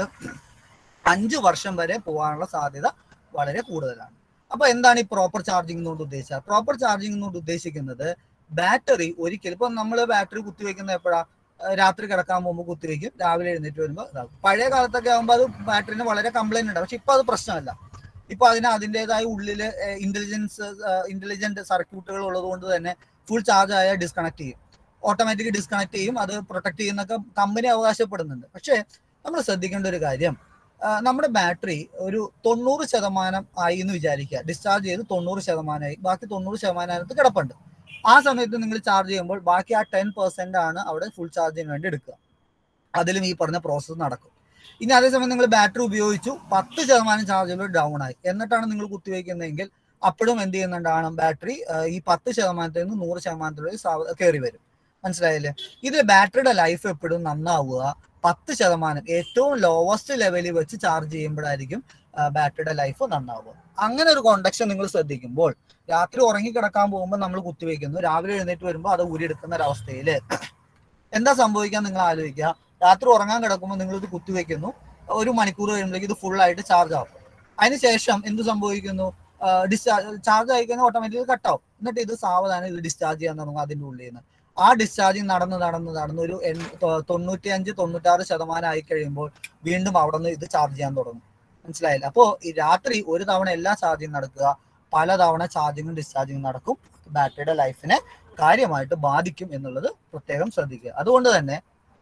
[SPEAKER 3] അഞ്ചു വർഷം വരെ പോകാനുള്ള സാധ്യത വളരെ കൂടുതലാണ് അപ്പൊ എന്താണ് ഈ പ്രോപ്പർ ചാർജിങ് എന്നുകൊണ്ട് ഉദ്ദേശിച്ചത് പ്രോപ്പർ ചാർജിങ് എന്നുകൊണ്ട് ഉദ്ദേശിക്കുന്നത് ബാറ്ററി ഒരിക്കലും ഇപ്പൊ നമ്മൾ ബാറ്ററി കുത്തിവെക്കുന്ന എപ്പോഴാ രാത്രി കിടക്കാൻ പോകുമ്പോൾ കുത്തിവെക്കും രാവിലെ എഴുന്നേറ്റ് വരുമ്പോൾ ഇതാകും പഴയ കാലത്തൊക്കെ ആകുമ്പോൾ അത് ബാറ്ററിന് വളരെ കംപ്ലൈന്റ് ഉണ്ടാവും പക്ഷെ ഇപ്പൊ അത് പ്രശ്നമല്ല ഇപ്പൊ അതിന് അതിൻ്റെതായ ഉള്ളില് ഇന്റലിജൻസ് ഇന്റലിജന്റ് സർക്യൂട്ടുകൾ ഉള്ളത് കൊണ്ട് തന്നെ ഫുൾ ചാർജ് ആയ ഡിസ്കണക്ട് ചെയ്യും ഓട്ടോമാറ്റിക് ഡിസ്കണക്ട് ചെയ്യും അത് പ്രൊട്ടക്ട് ചെയ്യുന്നൊക്കെ കമ്പനി അവകാശപ്പെടുന്നുണ്ട് പക്ഷേ നമ്മൾ ശ്രദ്ധിക്കേണ്ട ഒരു കാര്യം നമ്മുടെ ബാറ്ററി ഒരു തൊണ്ണൂറ് ശതമാനം ആയി എന്ന് വിചാരിക്കുക ഡിസ്ചാർജ് ചെയ്ത് തൊണ്ണൂറ് ശതമാനമായി ബാക്കി തൊണ്ണൂറ് ശതമാനത്ത് കിടപ്പുണ്ട് ആ സമയത്ത് നിങ്ങൾ ചാർജ് ചെയ്യുമ്പോൾ ബാക്കി ആ ടെൻ പെർസെന്റ് ആണ് അവിടെ ഫുൾ ചാർജിന് വേണ്ടി എടുക്കുക അതിലും ഈ പറഞ്ഞ പ്രോസസ്സ് നടക്കും ഇനി അതേസമയം നിങ്ങൾ ബാറ്ററി ഉപയോഗിച്ചു പത്ത് ശതമാനം ചാർജിൽ ഡൗൺ ആയി എന്നിട്ടാണ് നിങ്ങൾ കുത്തിവെക്കുന്നതെങ്കിൽ അപ്പോഴും എന്ത് ചെയ്യുന്നുണ്ടാണ് ബാറ്ററി ഈ പത്ത് ശതമാനത്തിൽ നിന്ന് നൂറ് ശതമാനത്തിലേക്ക് കയറി വരും മനസ്സിലായില്ലേ ഇത് ബാറ്ററിയുടെ ലൈഫ് എപ്പോഴും നന്നാവുക പത്ത് ശതമാനം ഏറ്റവും ലോവസ്റ്റ് ലെവലിൽ വെച്ച് ചാർജ് ചെയ്യുമ്പോഴായിരിക്കും ബാറ്ററിയുടെ ലൈഫ് നന്നാവുക അങ്ങനെ ഒരു കോണ്ടക്ഷൻ നിങ്ങൾ ശ്രദ്ധിക്കുമ്പോൾ രാത്രി ഉറങ്ങി കിടക്കാൻ പോകുമ്പോൾ നമ്മൾ കുത്തിവെക്കുന്നു രാവിലെ എഴുന്നേറ്റ് വരുമ്പോൾ അത് ഊരിയെടുക്കുന്ന ഒരവസ്ഥയിൽ എന്താ സംഭവിക്കാൻ നിങ്ങൾ ആലോചിക്കുക രാത്രി ഉറങ്ങാൻ കിടക്കുമ്പോൾ നിങ്ങൾ ഇത് കുത്തിവെക്കുന്നു ഒരു മണിക്കൂർ കഴിയുമ്പോഴേക്ക് ഇത് ഫുൾ ആയിട്ട് ചാർജ് ആവും അതിനുശേഷം എന്ത് സംഭവിക്കുന്നു ഡിസ്ചാർജ് ചാർജ് ആയി കഴിഞ്ഞാൽ ഓട്ടോമാറ്റിക്കലി കട്ടാവും എന്നിട്ട് ഇത് സാവധാനം ഇത് ഡിസ്ചാർജ് ചെയ്യാൻ തുടങ്ങും അതിന്റെ ഉള്ളിൽ നിന്ന് ആ ഡിസ്ചാർജിങ് നടന്ന് നടന്ന് നടന്ന് ഒരു തൊണ്ണൂറ്റി അഞ്ച് തൊണ്ണൂറ്റാറ് ശതമാനം ആയി കഴിയുമ്പോൾ വീണ്ടും അവിടെ നിന്ന് ഇത് ചാർജ് ചെയ്യാൻ തുടങ്ങും മനസ്സിലായില്ല അപ്പോൾ ഈ രാത്രി ഒരു തവണ എല്ലാ ചാർജിങ് നടക്കുക പല തവണ ചാർജിങ്ങും ഡിസ്ചാർജിങ്ങും നടക്കും ബാറ്ററിയുടെ ലൈഫിനെ കാര്യമായിട്ട് ബാധിക്കും എന്നുള്ളത് പ്രത്യേകം ശ്രദ്ധിക്കുക അതുകൊണ്ട് തന്നെ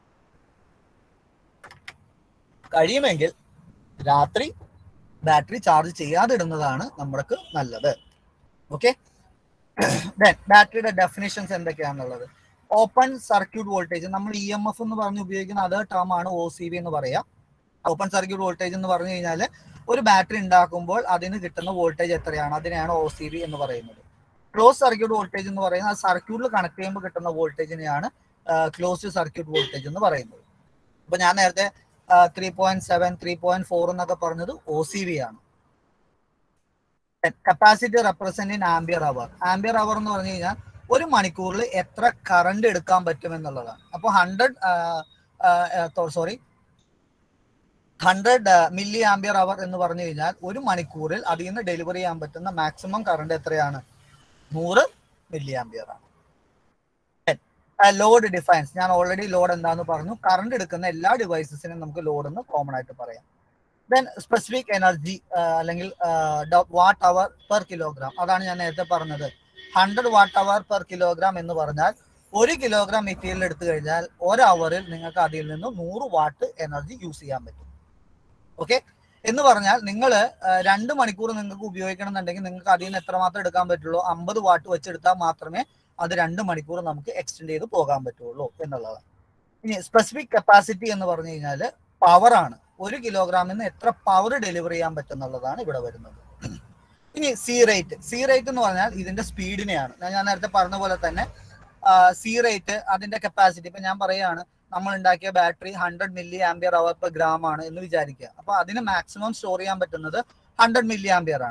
[SPEAKER 3] കഴിയുമെങ്കിൽ രാത്രി ബാറ്ററി ചാർജ് ചെയ്യാതെ ഇടുന്നതാണ് നമ്മൾക്ക് നല്ലത് ഓക്കെ ബാറ്ററിയുടെ ഡെഫിനേഷൻസ് എന്തൊക്കെയാണെന്നുള്ളത് ഓപ്പൺ സർക്യൂട്ട് വോൾട്ടേജ് നമ്മൾ ഇ എം എഫ് എന്ന് പറഞ്ഞ് ഉപയോഗിക്കുന്ന അതേ ടേം ആണ് ഒ സി ബി എന്ന് പറയാം ഓപ്പൺ സർക്യൂട്ട് വോൾട്ടേജ് എന്ന് പറഞ്ഞു കഴിഞ്ഞാൽ ഒരു ബാറ്ററി ഉണ്ടാക്കുമ്പോൾ അതിന് കിട്ടുന്ന വോൾട്ടേജ് എത്രയാണ് അതിനെയാണ് ഒ സി ബി എന്ന് പറയുന്നത് ക്ലോസ് സർക്യൂട്ട് വോൾട്ടേജ് എന്ന് പറയുന്നത് ആ സർക്യൂട്ടിൽ കണക്ട് ചെയ്യുമ്പോൾ കിട്ടുന്ന വോൾട്ടേജിനെയാണ് ക്ലോസ്ഡ് സർക്യൂട്ട് വോൾട്ടേജ് എന്ന് പറയുന്നത് അപ്പൊ ഞാൻ നേരത്തെ three point seven three point four എന്നൊക്കെ പറഞ്ഞത് ഒ സി ബി ആണ് capacity represent in ampere hour ampere hour എന്ന് പറഞ്ഞു കഴിഞ്ഞാൽ ഒരു മണിക്കൂറിൽ എത്ര കറണ്ട് എടുക്കാൻ പറ്റും എന്നുള്ളതാണ് അപ്പോൾ hundred sorry hundred milli ampere hour എന്ന് പറഞ്ഞു കഴിഞ്ഞാൽ ഒരു മണിക്കൂറിൽ അതിൽ നിന്ന് ഡെലിവറി ചെയ്യാൻ പറ്റുന്ന മാക്സിമം കറണ്ട് എത്രയാണ് നൂറ് മില്ലി ആംബിയർ ആണ് ലോഡ് ഡിഫൈൻസ് ഞാൻ ഓൾറെഡി ലോഡ് എന്താന്ന് പറഞ്ഞു കറണ്ട് എടുക്കുന്ന എല്ലാ ഡിവൈസസിനും നമുക്ക് ലോഡ് എന്ന് കോമൺ ആയിട്ട് പറയാം ദെൻ സ്പെസിഫിക് എനർജി അല്ലെങ്കിൽ വാട്ട് അവർ പെർ കിലോഗ്രാം അതാണ് ഞാൻ നേരത്തെ പറഞ്ഞത് hundred watt hour per kilogram എന്ന് പറഞ്ഞാൽ ഒരു കിലോഗ്രാം മെറ്റീരിയൽ എടുത്തു കഴിഞ്ഞാൽ ഒരു അവറിൽ നിങ്ങൾക്ക് അതിൽ നിന്ന് നൂറ് വാട്ട് എനർജി യൂസ് ചെയ്യാൻ പറ്റും ഓക്കെ എന്ന് പറഞ്ഞാൽ നിങ്ങൾ രണ്ട് മണിക്കൂർ നിങ്ങൾക്ക് ഉപയോഗിക്കണം എന്നുണ്ടെങ്കിൽ നിങ്ങൾക്ക് അതിൽ നിന്ന് എത്രമാത്രം എടുക്കാൻ പറ്റുള്ളൂ അമ്പത് വാട്ട് വെച്ചെടുത്താൽ മാത്രമേ അത് രണ്ട് മണിക്കൂർ നമുക്ക് എക്സ്റ്റെൻഡ് ചെയ്ത് പോകാൻ പറ്റുള്ളൂ എന്നുള്ളതാണ് ഇനി സ്പെസിഫിക് കപ്പാസിറ്റി എന്ന് പറഞ്ഞു കഴിഞ്ഞാൽ പവർ ആണ് ഒരു കിലോഗ്രാമിൽ നിന്ന് എത്ര പവർ ഡെലിവർ ചെയ്യാൻ പറ്റുന്നുള്ളതാണ് ഇവിടെ വരുന്നത് ഇനി സി റേറ്റ് സി റേറ്റ് എന്ന് പറഞ്ഞാൽ ഇതിന്റെ സ്പീഡിനെയാണ് ഞാൻ നേരത്തെ പറഞ്ഞ പോലെ തന്നെ സി റേറ്റ് അതിന്റെ കപ്പാസിറ്റി ഇപ്പൊ ഞാൻ പറയുകയാണ് നമ്മൾ ഉണ്ടാക്കിയ battery hundred milli ampere hour per gram ആണ് എന്ന് വിചാരിക്കുക അപ്പൊ അതിന് മാക്സിമം സ്റ്റോർ ചെയ്യാൻ പറ്റുന്നത് ഹൺഡ്രഡ് മില്ലി ആംബിയർ ആണ്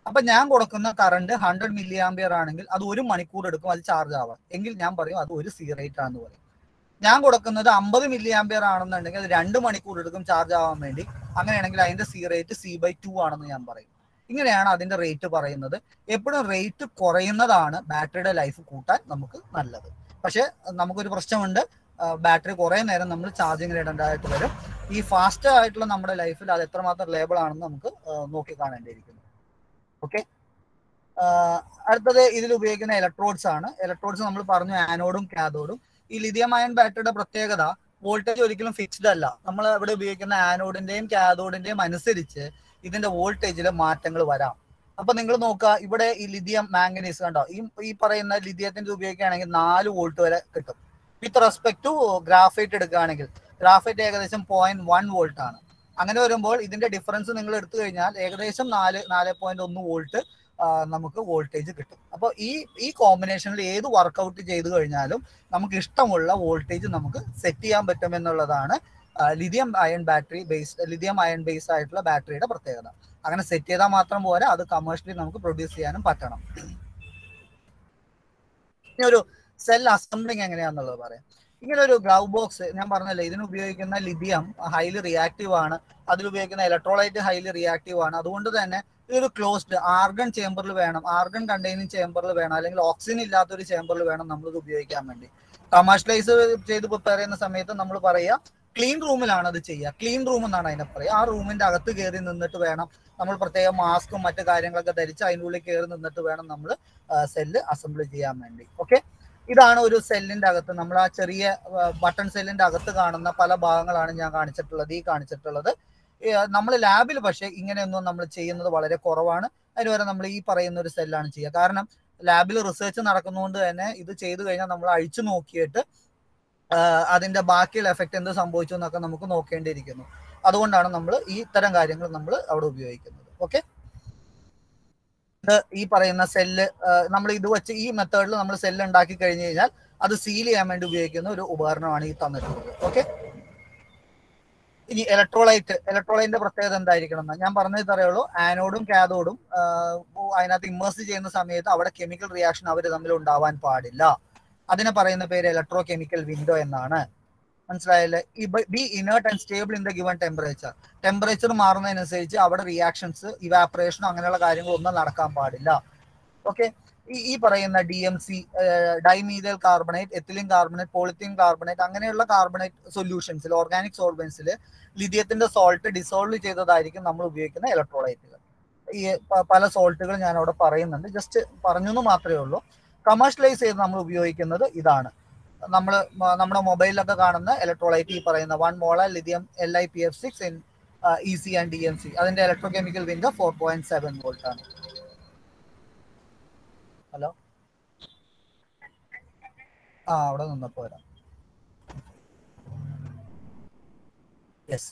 [SPEAKER 3] അപ്പൊ ഞാൻ കൊടുക്കുന്ന കറണ്ട് ഹൺഡ്രഡ് മില്ലി ആംബിയർ ആണെങ്കിൽ അത് ഒരു മണിക്കൂർ എടുക്കും അത് ചാർജ് ആവാൻ എങ്കിൽ ഞാൻ പറയും അത് ഒരു സി റേറ്റ് ആണെന്ന് പറയും ഞാൻ കൊടുക്കുന്നത് അമ്പത് മില്ലി ആംബിയർ ആണെന്നുണ്ടെങ്കിൽ അത് രണ്ട് മണിക്കൂർ എടുക്കും ചാർജ് ആവാൻ വേണ്ടി അങ്ങനെയാണെങ്കിൽ അതിന്റെ C rate C by two ആണെന്ന് ഞാൻ പറയും ഇങ്ങനെയാണ് അതിന്റെ റേറ്റ് പറയുന്നത് എപ്പോഴും റേറ്റ് കുറയുന്നതാണ് ബാറ്ററിയുടെ ലൈഫ് കൂട്ടാൻ നമുക്ക് നല്ലത് പക്ഷെ നമുക്കൊരു പ്രശ്നമുണ്ട് ബാറ്ററി കുറെ നേരം നമ്മൾ ചാർജിങ്ങിൽ ഇടേണ്ടതായിട്ട് വരും ഈ ഫാസ്റ്റ് ആയിട്ടുള്ള നമ്മുടെ ലൈഫിൽ അത് എത്രമാത്രം ലേബിൾ ആണെന്ന് നമുക്ക് നോക്കി കാണേണ്ടിയിരിക്കുന്നു ഓക്കെ അടുത്തത് ഇതിൽ ഉപയോഗിക്കുന്ന ഇലക്ട്രോഡ്സ് ആണ് ഇലക്ട്രോഡ്സ് നമ്മൾ പറഞ്ഞു ആനോഡും കാഥോഡും ഈ ലിഥിയം അയൺ ബാറ്ററിയുടെ പ്രത്യേകത വോൾട്ടേജ് ഒരിക്കലും ഫിക്സ്ഡ് അല്ല നമ്മൾ ഇവിടെ ഉപയോഗിക്കുന്ന ആനോഡിന്റെയും കാഥോഡിന്റെയും അനുസരിച്ച് ഇതിന്റെ വോൾട്ടേജിൽ മാറ്റങ്ങൾ വരാം അപ്പൊ നിങ്ങൾ നോക്കുക ഇവിടെ ഈ ലിഥിയം മാംഗനീസ് കണ്ടോ ഈ ഈ പറയുന്ന ലിഥിയത്തിന്റെ ഉപയോഗിക്കുകയാണെങ്കിൽ നാല് വോൾട്ട് വരെ കിട്ടും വിത്ത് റെസ്പെക്ട് ടു ഗ്രാഫൈറ്റ് എടുക്കുകയാണെങ്കിൽ ഗ്രാഫൈറ്റ് ഏകദേശം പോയിന്റ് വൺ വോൾട്ട് ആണ് അങ്ങനെ വരുമ്പോൾ ഇതിന്റെ ഡിഫറൻസ് നിങ്ങൾ എടുത്തു കഴിഞ്ഞാൽ ഏകദേശം നാല് നാല് പോയിന്റ് ഒന്ന് വോൾട്ട് നമുക്ക് വോൾട്ടേജ് കിട്ടും അപ്പോൾ ഈ ഈ കോമ്പിനേഷനിൽ ഏത് വർക്കൗട്ട് ചെയ്തു കഴിഞ്ഞാലും നമുക്ക് ഇഷ്ടമുള്ള വോൾട്ടേജ് നമുക്ക് സെറ്റ് ചെയ്യാൻ പറ്റും എന്നുള്ളതാണ് lithium ion battery base lithium ion base ആയിട്ടുള്ള ബാറ്ററിയുടെ പ്രത്യേകത അങ്ങനെ സെറ്റ് ചെയ്താൽ മാത്രം പോരാ അത് കമേഴ്ഷ്യലി നമുക്ക് പ്രൊഡ്യൂസ് ചെയ്യാനും പറ്റണം ഇനി ഒരു സെൽ അസംബ്ലിങ് എങ്ങനെയാന്നുള്ളത് പറയാം ഇങ്ങനെ ഒരു ഗ്ലൗ ബോക്സ് ഞാൻ പറഞ്ഞല്ലോ ഇതിന് ഉപയോഗിക്കുന്ന ലിഥിയം ഹൈലി റിയാക്റ്റീവ് ആണ് അതിൽ ഉപയോഗിക്കുന്ന ഇലക്ട്രോളൈറ്റ് ഹൈലി റിയാക്റ്റീവ് ആണ് അതുകൊണ്ട് തന്നെ ഇതൊരു ക്ലോസ്ഡ് ആർഗൺ ചേമ്പറിൽ വേണം ആർഗൺ കണ്ടെയ്നിങ് ചേമ്പറിൽ വേണം അല്ലെങ്കിൽ ഓക്സിജൻ ഇല്ലാത്ത ഒരു ചേമ്പറിൽ വേണം നമ്മൾ ഇത് ഉപയോഗിക്കാൻ വേണ്ടി കമേഴ്ഷ്യലൈസ് ചെയ്ത് പ്രിപ്പയർ ചെയ്യുന്ന സമയത്ത് നമ്മൾ പറയുക ക്ലീൻ റൂമിലാണ് അത് ചെയ്യുക ക്ലീൻ റൂം എന്നാണ് അതിനെ പറയുക ആ റൂമിന്റെ അകത്ത് കയറി നിന്നിട്ട് വേണം നമ്മൾ പ്രത്യേക മാസ്കും മറ്റു കാര്യങ്ങളൊക്കെ ധരിച്ച് അതിൻ്റെ ഉള്ളിൽ കയറി നിന്നിട്ട് വേണം നമ്മൾ സെല്ല് അസംബിൾ ചെയ്യാൻ വേണ്ടി ഓക്കെ ഇതാണ് ഒരു സെല്ലിന്റെ അകത്ത് നമ്മൾ ആ ചെറിയ ബട്ടൺ സെല്ലിന്റെ അകത്ത് കാണുന്ന പല ഭാഗങ്ങളാണ് ഞാൻ കാണിച്ചിട്ടുള്ളത് ഈ കാണിച്ചിട്ടുള്ളത് നമ്മൾ ലാബിൽ പക്ഷേ ഇങ്ങനെയൊന്നും നമ്മൾ ചെയ്യുന്നത് വളരെ കുറവാണ് അതിന് വരെ നമ്മൾ ഈ പറയുന്ന ഒരു സെല്ലാണ് ചെയ്യുക കാരണം ലാബിൽ റിസർച്ച് നടക്കുന്നതുകൊണ്ട് തന്നെ ഇത് ചെയ്തു കഴിഞ്ഞാൽ നമ്മൾ അഴിച്ചു നോക്കിയിട്ട് അതിന്റെ ബാക്കിയുള്ള എഫക്റ്റ് എന്ത് സംഭവിച്ചു എന്നൊക്കെ നമുക്ക് നോക്കേണ്ടിയിരിക്കുന്നു അതുകൊണ്ടാണ് നമ്മൾ ഈ ഇത്തരം കാര്യങ്ങൾ നമ്മൾ അവിടെ ഉപയോഗിക്കുന്നത് ഓക്കെ ഇത് ഈ പറയുന്ന സെല്ല് നമ്മൾ ഇത് വെച്ച് ഈ മെത്തേഡിൽ നമ്മൾ സെല്ല് ഉണ്ടാക്കി കഴിഞ്ഞു കഴിഞ്ഞാൽ അത് സീൽ ചെയ്യാൻ വേണ്ടി ഉപയോഗിക്കുന്ന ഒരു ഉപകരണമാണ് ഈ തന്നിട്ടുള്ളത് ഓക്കെ ഇനി ഇലക്ട്രോലൈറ്റ് ഇലക്ട്രോലൈറ്റിന്റെ പ്രത്യേകത എന്തായിരിക്കണം ഞാൻ പറഞ്ഞത് അറിയുള്ളൂ ആനോഡും കാഥോഡും അതിനകത്ത് ഇമ്മേഴ്സ് ചെയ്യുന്ന സമയത്ത് അവിടെ കെമിക്കൽ റിയാക്ഷൻ അവർ തമ്മിൽ ഉണ്ടാവാൻ പാടില്ല അതിനെ പറയുന്ന പേര് ഇലക്ട്രോ കെമിക്കൽ വിൻഡോ എന്നാണ് മനസ്സിലായല്ലേ be inert and stable in the given temperature temperature മാറുന്നതിനനുസരിച്ച് അവിടെ റിയാക്ഷൻസ് ഇവാപ്പറേഷനോ അങ്ങനെയുള്ള കാര്യങ്ങളൊന്നും നടക്കാൻ പാടില്ല ഓക്കെ ഈ ഈ പറയുന്ന D M C dimethyl carbonate ethylene carbonate polythene carbonate അങ്ങനെയുള്ള കാർബണേറ്റ് സൊല്യൂഷൻസിൽ ഓർഗാനിക് സോൾവെൻസിൽ ലിഥിയത്തിന്റെ സോൾട്ട് ഡിസോൾവ് ചെയ്തതായിരിക്കും നമ്മൾ ഉപയോഗിക്കുന്ന ഇലക്ട്രോളൈറ്റുകൾ ഈ പല സോൾട്ടുകൾ ഞാൻ അവിടെ പറയുന്നുണ്ട് ജസ്റ്റ് പറഞ്ഞു എന്ന് മാത്രമേ ഉള്ളൂ കമേഴ്ഷ്യലൈസ് ചെയ്ത് നമ്മൾ ഉപയോഗിക്കുന്നത് ഇതാണ് നമ്മൾ നമ്മുടെ മൊബൈലിലൊക്കെ കാണുന്ന ഇലക്ട്രോളൈറ്റ് ഈ പറയുന്ന one molar lithium L I P F six in E C and D M C അതിന്റെ electrochemical window four point seven volt ആണ് ഹലോ ആ അവിടെ നിന്നപ്പോ വരാം യെസ്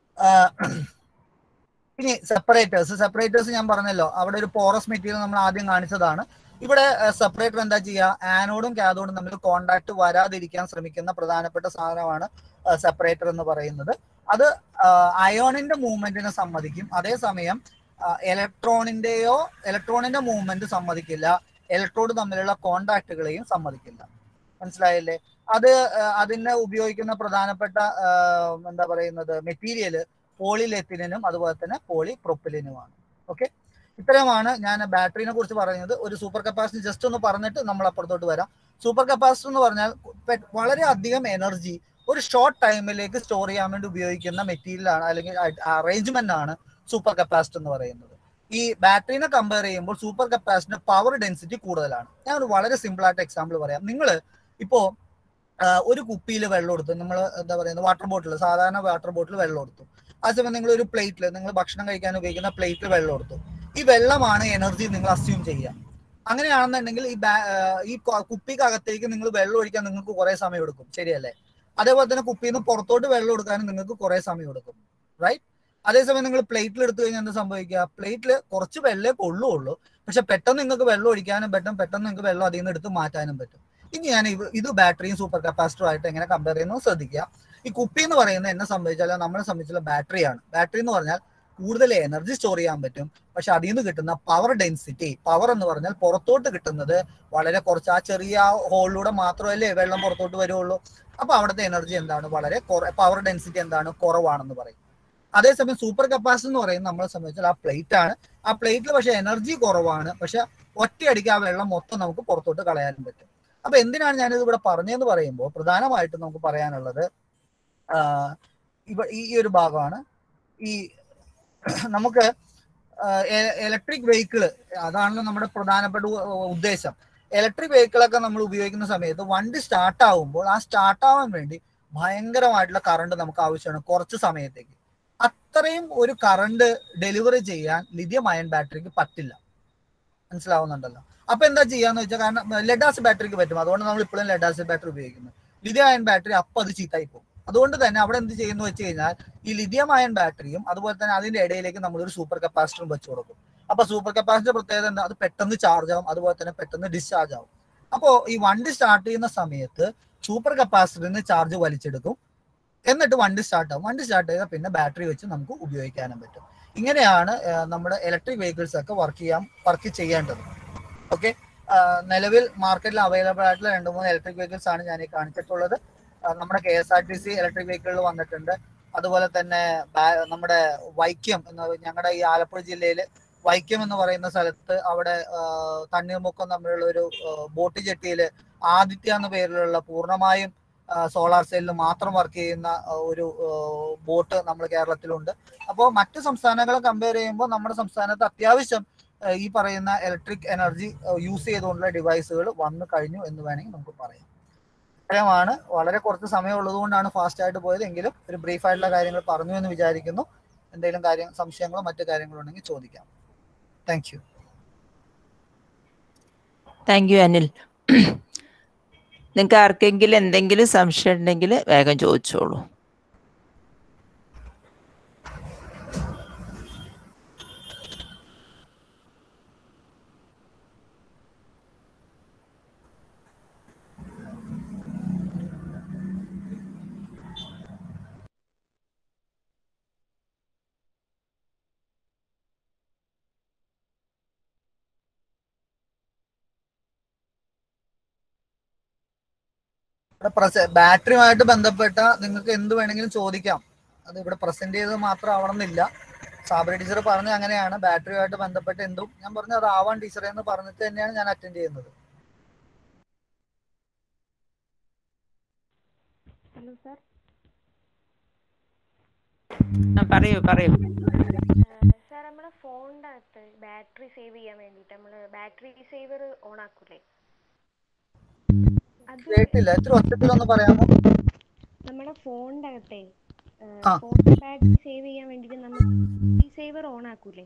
[SPEAKER 3] ഇനി സെപ്പറേറ്റേഴ്സ് സെപ്പറേറ്റേഴ്സ് ഞാൻ പറഞ്ഞല്ലോ അവിടെ ഒരു പോറസ് മെറ്റീരിയൽ നമ്മൾ ആദ്യം കാണിച്ചതാണ് ഇവിടെ സെപ്പറേറ്റർ എന്താ ചെയ്യുക ആനോഡും കാഥോഡും തമ്മിൽ കോണ്ടാക്ട് വരാതിരിക്കാൻ ശ്രമിക്കുന്ന പ്രധാനപ്പെട്ട സാധനമാണ് സെപ്പറേറ്റർ എന്ന് പറയുന്നത് അത് അയോണിന്റെ മൂവ്മെന്റിനെ സമ്മതിക്കും അതേസമയം ഇലക്ട്രോണിന്റെയോ ഇലക്ട്രോണിന്റെ മൂവ്മെന്റ് സമ്മതിക്കില്ല ഇലക്ട്രോഡ് തമ്മിലുള്ള കോണ്ടാക്റ്റുകളെയും സമ്മതിക്കില്ല മനസ്സിലായല്ലേ അത് അതിനെ ഉപയോഗിക്കുന്ന പ്രധാനപ്പെട്ട എന്താ പറയുന്നത് മെറ്റീരിയൽ പോളിലെത്തിനും അതുപോലെ തന്നെ പോളി പ്രൊപ്പിലിനുമാണ് ഓക്കെ ഇത്രയുമാണ് ഞാൻ ബാറ്ററിനെ കുറിച്ച് പറയുന്നത് ഒരു സൂപ്പർ കപ്പാസിറ്റി ജസ്റ്റ് ഒന്ന് പറഞ്ഞിട്ട് നമ്മൾ അപ്പുറത്തോട്ട് വരാം സൂപ്പർ കപ്പാസിറ്റർ എന്ന് പറഞ്ഞാൽ വളരെ അധികം എനർജി ഒരു ഷോർട്ട് ടൈമിലേക്ക് സ്റ്റോർ ചെയ്യാൻ വേണ്ടി ഉപയോഗിക്കുന്ന മെറ്റീരിയൽ ആണ് അല്ലെങ്കിൽ അറേഞ്ച്മെന്റ് ആണ് സൂപ്പർ കപ്പാസിറ്റർ എന്ന് പറയുന്നത് ഈ ബാറ്ററിനെ കമ്പയർ ചെയ്യുമ്പോൾ സൂപ്പർ കപ്പാസിറ്റർ പവർ ഡെൻസിറ്റി കൂടുതലാണ് ഞാൻ ഒരു വളരെ സിമ്പിൾ ആയിട്ട് എക്സാമ്പിൾ പറയാം നിങ്ങൾ ഇപ്പോ ഒരു കുപ്പിയിൽ വെള്ളം എടുത്തു നമ്മൾ എന്താ പറയുന്നത് വാട്ടർ ബോട്ടിൽ സാധാരണ വാട്ടർ ബോട്ടിൽ വെള്ളം എടുത്തു ആ സമയം നിങ്ങൾ ഒരു പ്ലേറ്റിൽ നിങ്ങൾ ഭക്ഷണം കഴിക്കാൻ ഉപയോഗിക്കുന്ന പ്ലേറ്റിൽ വെള്ളം എടുത്തു ഈ വെള്ളമാണ് എനർജി നിങ്ങൾ അസ്യൂം ചെയ്യുക അങ്ങനെയാണെന്നുണ്ടെങ്കിൽ ഈ ഈ കുപ്പിക്കകത്തേക്ക് നിങ്ങൾ വെള്ളം ഒഴിക്കാൻ നിങ്ങൾക്ക് കുറെ സമയം എടുക്കും ശരിയല്ലേ അതേപോലെ തന്നെ കുപ്പിയിൽ നിന്ന് പുറത്തോട്ട് വെള്ളം എടുക്കാനും നിങ്ങൾക്ക് കുറെ സമയം എടുക്കും റൈറ്റ് അതേസമയം നിങ്ങൾ പ്ലേറ്റിൽ എടുത്തു കഴിഞ്ഞാൽ എന്താ സംഭവിക്കുക പ്ലേറ്റിൽ കുറച്ച് വെള്ളേ കൊള്ളുള്ളൂ പക്ഷെ പെട്ടെന്ന് നിങ്ങൾക്ക് വെള്ളം ഒഴിക്കാനും പറ്റും പെട്ടെന്ന് നിങ്ങൾക്ക് വെള്ളം അതിൽ നിന്ന് എടുത്ത് മാറ്റാനും പറ്റും ഇനി ഞാൻ ഇത് ബാറ്ററിയും സൂപ്പർ കപ്പാസിറ്ററും ആയിട്ട് എങ്ങനെ കമ്പയർ ചെയ്യുന്നത് ശ്രദ്ധിക്കുക ഈ കുപ്പി എന്ന് പറയുന്നത് എന്നെ സംബന്ധിച്ചാൽ നമ്മളെ സംബന്ധിച്ചുള്ള ബാറ്ററിയാണ് ബാറ്ററി എന്ന് പറഞ്ഞാൽ കൂടുതൽ എനർജി സ്റ്റോർ ചെയ്യാൻ പറ്റും പക്ഷെ അതിൽ നിന്ന് കിട്ടുന്ന പവർ ഡെൻസിറ്റി പവർ എന്ന് പറഞ്ഞാൽ പുറത്തോട്ട് കിട്ടുന്നത് വളരെ കുറച്ച് ആ ചെറിയ ഹോളിലൂടെ മാത്രമല്ലേ വെള്ളം പുറത്തോട്ട് വരുള്ളൂ അപ്പൊ അവിടുത്തെ എനർജി എന്താണ് വളരെ പവർ ഡെൻസിറ്റി എന്താണ് കുറവാണെന്ന് പറയും അതേസമയം സൂപ്പർ കപ്പാസിറ്റി എന്ന് പറയുന്നത് നമ്മളെ സംബന്ധിച്ചാൽ ആ പ്ലേറ്റ് ആണ് ആ പ്ലേറ്റിൽ പക്ഷെ എനർജി കുറവാണ് പക്ഷെ ഒറ്റയടിക്ക് ആ വെള്ളം മൊത്തം നമുക്ക് പുറത്തോട്ട് കളയാനും പറ്റും അപ്പൊ എന്തിനാണ് ഞാനിത് ഇവിടെ പറഞ്ഞതെന്ന് പറയുമ്പോൾ പ്രധാനമായിട്ടും നമുക്ക് പറയാനുള്ളത് ഇവ ഈ ഒരു ഭാഗമാണ് ഈ നമുക്ക് ഇലക്ട്രിക് വെഹിക്കിള് അതാണല്ലോ നമ്മുടെ പ്രധാനപ്പെട്ട ഉദ്ദേശം ഇലക്ട്രിക് വെഹിക്കിളൊക്കെ നമ്മൾ ഉപയോഗിക്കുന്ന സമയത്ത് വണ്ടി സ്റ്റാർട്ട് ആവുമ്പോൾ ആ സ്റ്റാർട്ട് ആവാൻ വേണ്ടി ഭയങ്കരമായിട്ടുള്ള കറണ്ട് നമുക്ക് ആവശ്യമാണ് കുറച്ച് സമയത്തേക്ക് അത്രയും ഒരു കറണ്ട് ഡെലിവറി ചെയ്യാൻ ലിഥിയം അയൺ ബാറ്ററിക്ക് പറ്റില്ല മനസ്സിലാവുന്നുണ്ടല്ലോ അപ്പൊ എന്താ ചെയ്യാന്ന് വെച്ചാൽ കാരണം ലെഡ് ആസിഡ് ബാറ്ററിക്ക് പറ്റും അതുകൊണ്ട് നമ്മൾ ഇപ്പോഴും ലെഡ് ആസിഡ് ബാറ്ററി ഉപയോഗിക്കുന്നത് ലിഥിയം അയൺ ബാറ്ററി അപ്പൊ അത് ചീത്തായി പോകും അതുകൊണ്ട് തന്നെ അവിടെ എന്ത് ചെയ്യുന്നു വെച്ച് കഴിഞ്ഞാൽ ഈ ലിഥിയം അയൺ ബാറ്ററിയും അതുപോലെ തന്നെ അതിന്റെ ഇടയിലേക്ക് നമ്മൾ ഒരു സൂപ്പർ കപ്പാസിറ്ററും വെച്ച് കൊടുക്കും അപ്പൊ സൂപ്പർ കപ്പാസിറ്റർ പ്രത്യേകത എന്താ അത് പെട്ടെന്ന് ചാർജ് ആവും അതുപോലെ തന്നെ പെട്ടെന്ന് ഡിസ്ചാർജ് ആവും അപ്പോ ഈ വണ്ടി സ്റ്റാർട്ട് ചെയ്യുന്ന സമയത്ത് സൂപ്പർ കപ്പാസിറ്ററിന് ചാർജ് വലിച്ചെടുക്കും എന്നിട്ട് വണ്ടി സ്റ്റാർട്ട് ആവും വണ്ടി സ്റ്റാർട്ട് ചെയ്താൽ പിന്നെ ബാറ്ററി വെച്ച് നമുക്ക് ഉപയോഗിക്കാനും പറ്റും ഇങ്ങനെയാണ് നമ്മുടെ ഇലക്ട്രിക് വെഹിക്കിൾസ് ഒക്കെ വർക്ക് ചെയ്യാൻ വർക്ക് ചെയ്യേണ്ടത് ഓക്കെ നിലവിൽ മാർക്കറ്റിൽ അവൈലബിൾ ആയിട്ടുള്ള രണ്ട് മൂന്ന് ഇലക്ട്രിക് വെഹിക്കിൾസ് ആണ് ഞാൻ ഈ കാണിച്ചിട്ടുള്ളത് നമ്മുടെ K S R T C electric വെഹിക്കിളിൽ വന്നിട്ടുണ്ട് അതുപോലെ തന്നെ നമ്മുടെ വൈക്കം എന്ന ഞങ്ങളുടെ ഈ ആലപ്പുഴ ജില്ലയിൽ വൈക്കം എന്ന് പറയുന്ന സ്ഥലത്ത് അവിടെ തണ്ണീർമുക്കം തമ്മിലുള്ള ഒരു ബോട്ട് ജെട്ടിയിൽ ആദിത്യ എന്ന പേരിലുള്ള പൂർണ്ണമായും സോളാർ സെല്ലിൽ മാത്രം വർക്ക് ചെയ്യുന്ന ഒരു ബോട്ട് നമ്മൾ കേരളത്തിലുണ്ട് അപ്പോൾ മറ്റ് സംസ്ഥാനങ്ങളെ കമ്പയർ ചെയ്യുമ്പോൾ നമ്മുടെ സംസ്ഥാനത്ത് അത്യാവശ്യം ഈ പറയുന്ന ഇലക്ട്രിക് എനർജി യൂസ് ചെയ്തുകൊണ്ടുള്ള ഡിവൈസുകൾ വന്നു കഴിഞ്ഞു എന്ന് വേണമെങ്കിൽ നമുക്ക് പറയാം ഇത്രയുമാണ് വളരെ കുറച്ച് സമയം ഉള്ളതുകൊണ്ടാണ് ഫാസ്റ്റ് ആയിട്ട് പോയത് എങ്കിലും ഒരു ബ്രീഫ് ആയിട്ടുള്ള കാര്യങ്ങൾ പറഞ്ഞു എന്ന് വിചാരിക്കുന്നു എന്തെങ്കിലും കാര്യം സംശയങ്ങളോ മറ്റു കാര്യങ്ങളോ ഉണ്ടെങ്കിൽ ചോദിക്കാം thank you
[SPEAKER 4] thank you Anil നിങ്ങൾക്ക് ആർക്കെങ്കിലും എന്തെങ്കിലും സംശയം ഉണ്ടെങ്കിൽ വേഗം ചോദിച്ചോളൂ
[SPEAKER 3] ബാറ്ററിയുമായിട്ട് ബന്ധപ്പെട്ട നിങ്ങൾക്ക് എന്ത് വേണമെങ്കിലും ചോദിക്കാം അത് ഇവിടെ പ്രസന്റ് ചെയ്തത് മാത്രം ആവണമെന്നില്ല സാബരി ടീച്ചർ പറഞ്ഞ അങ്ങനെയാണ് ബാറ്ററിയുമായിട്ട് ബന്ധപ്പെട്ട് എന്തും ഞാൻ പറഞ്ഞു അത് ആവാൻ ടീച്ചറെ എന്ന് പറഞ്ഞിട്ട് തന്നെയാണ് ഞാൻ അറ്റൻഡ് ചെയ്യുന്നത്
[SPEAKER 5] ഹലോ സാർ
[SPEAKER 4] പറയൂ പറയൂ
[SPEAKER 5] സാർ നമ്മുടെ ഫോണിന്റെ അകത്ത് ബാറ്ററി സേവ് ചെയ്യാൻ വേണ്ടിട്ട് നമ്മള് ബാറ്ററി സേവർ ഓൺ ആക്കൂലേ അത്
[SPEAKER 3] കേട്ടില്ല ഇത്തിരി ഒച്ചത്തിലൊന്ന് പറയാമോ
[SPEAKER 5] നമ്മുടെ ഫോണിന്റെ അകത്തെ
[SPEAKER 3] ആ.
[SPEAKER 5] ഫോൺ ബാറ്ററി സേവ് ചെയ്യാൻ വേണ്ടിട്ട് നമ്മൾ സേവർ ഓൺ ആക്കൂലേ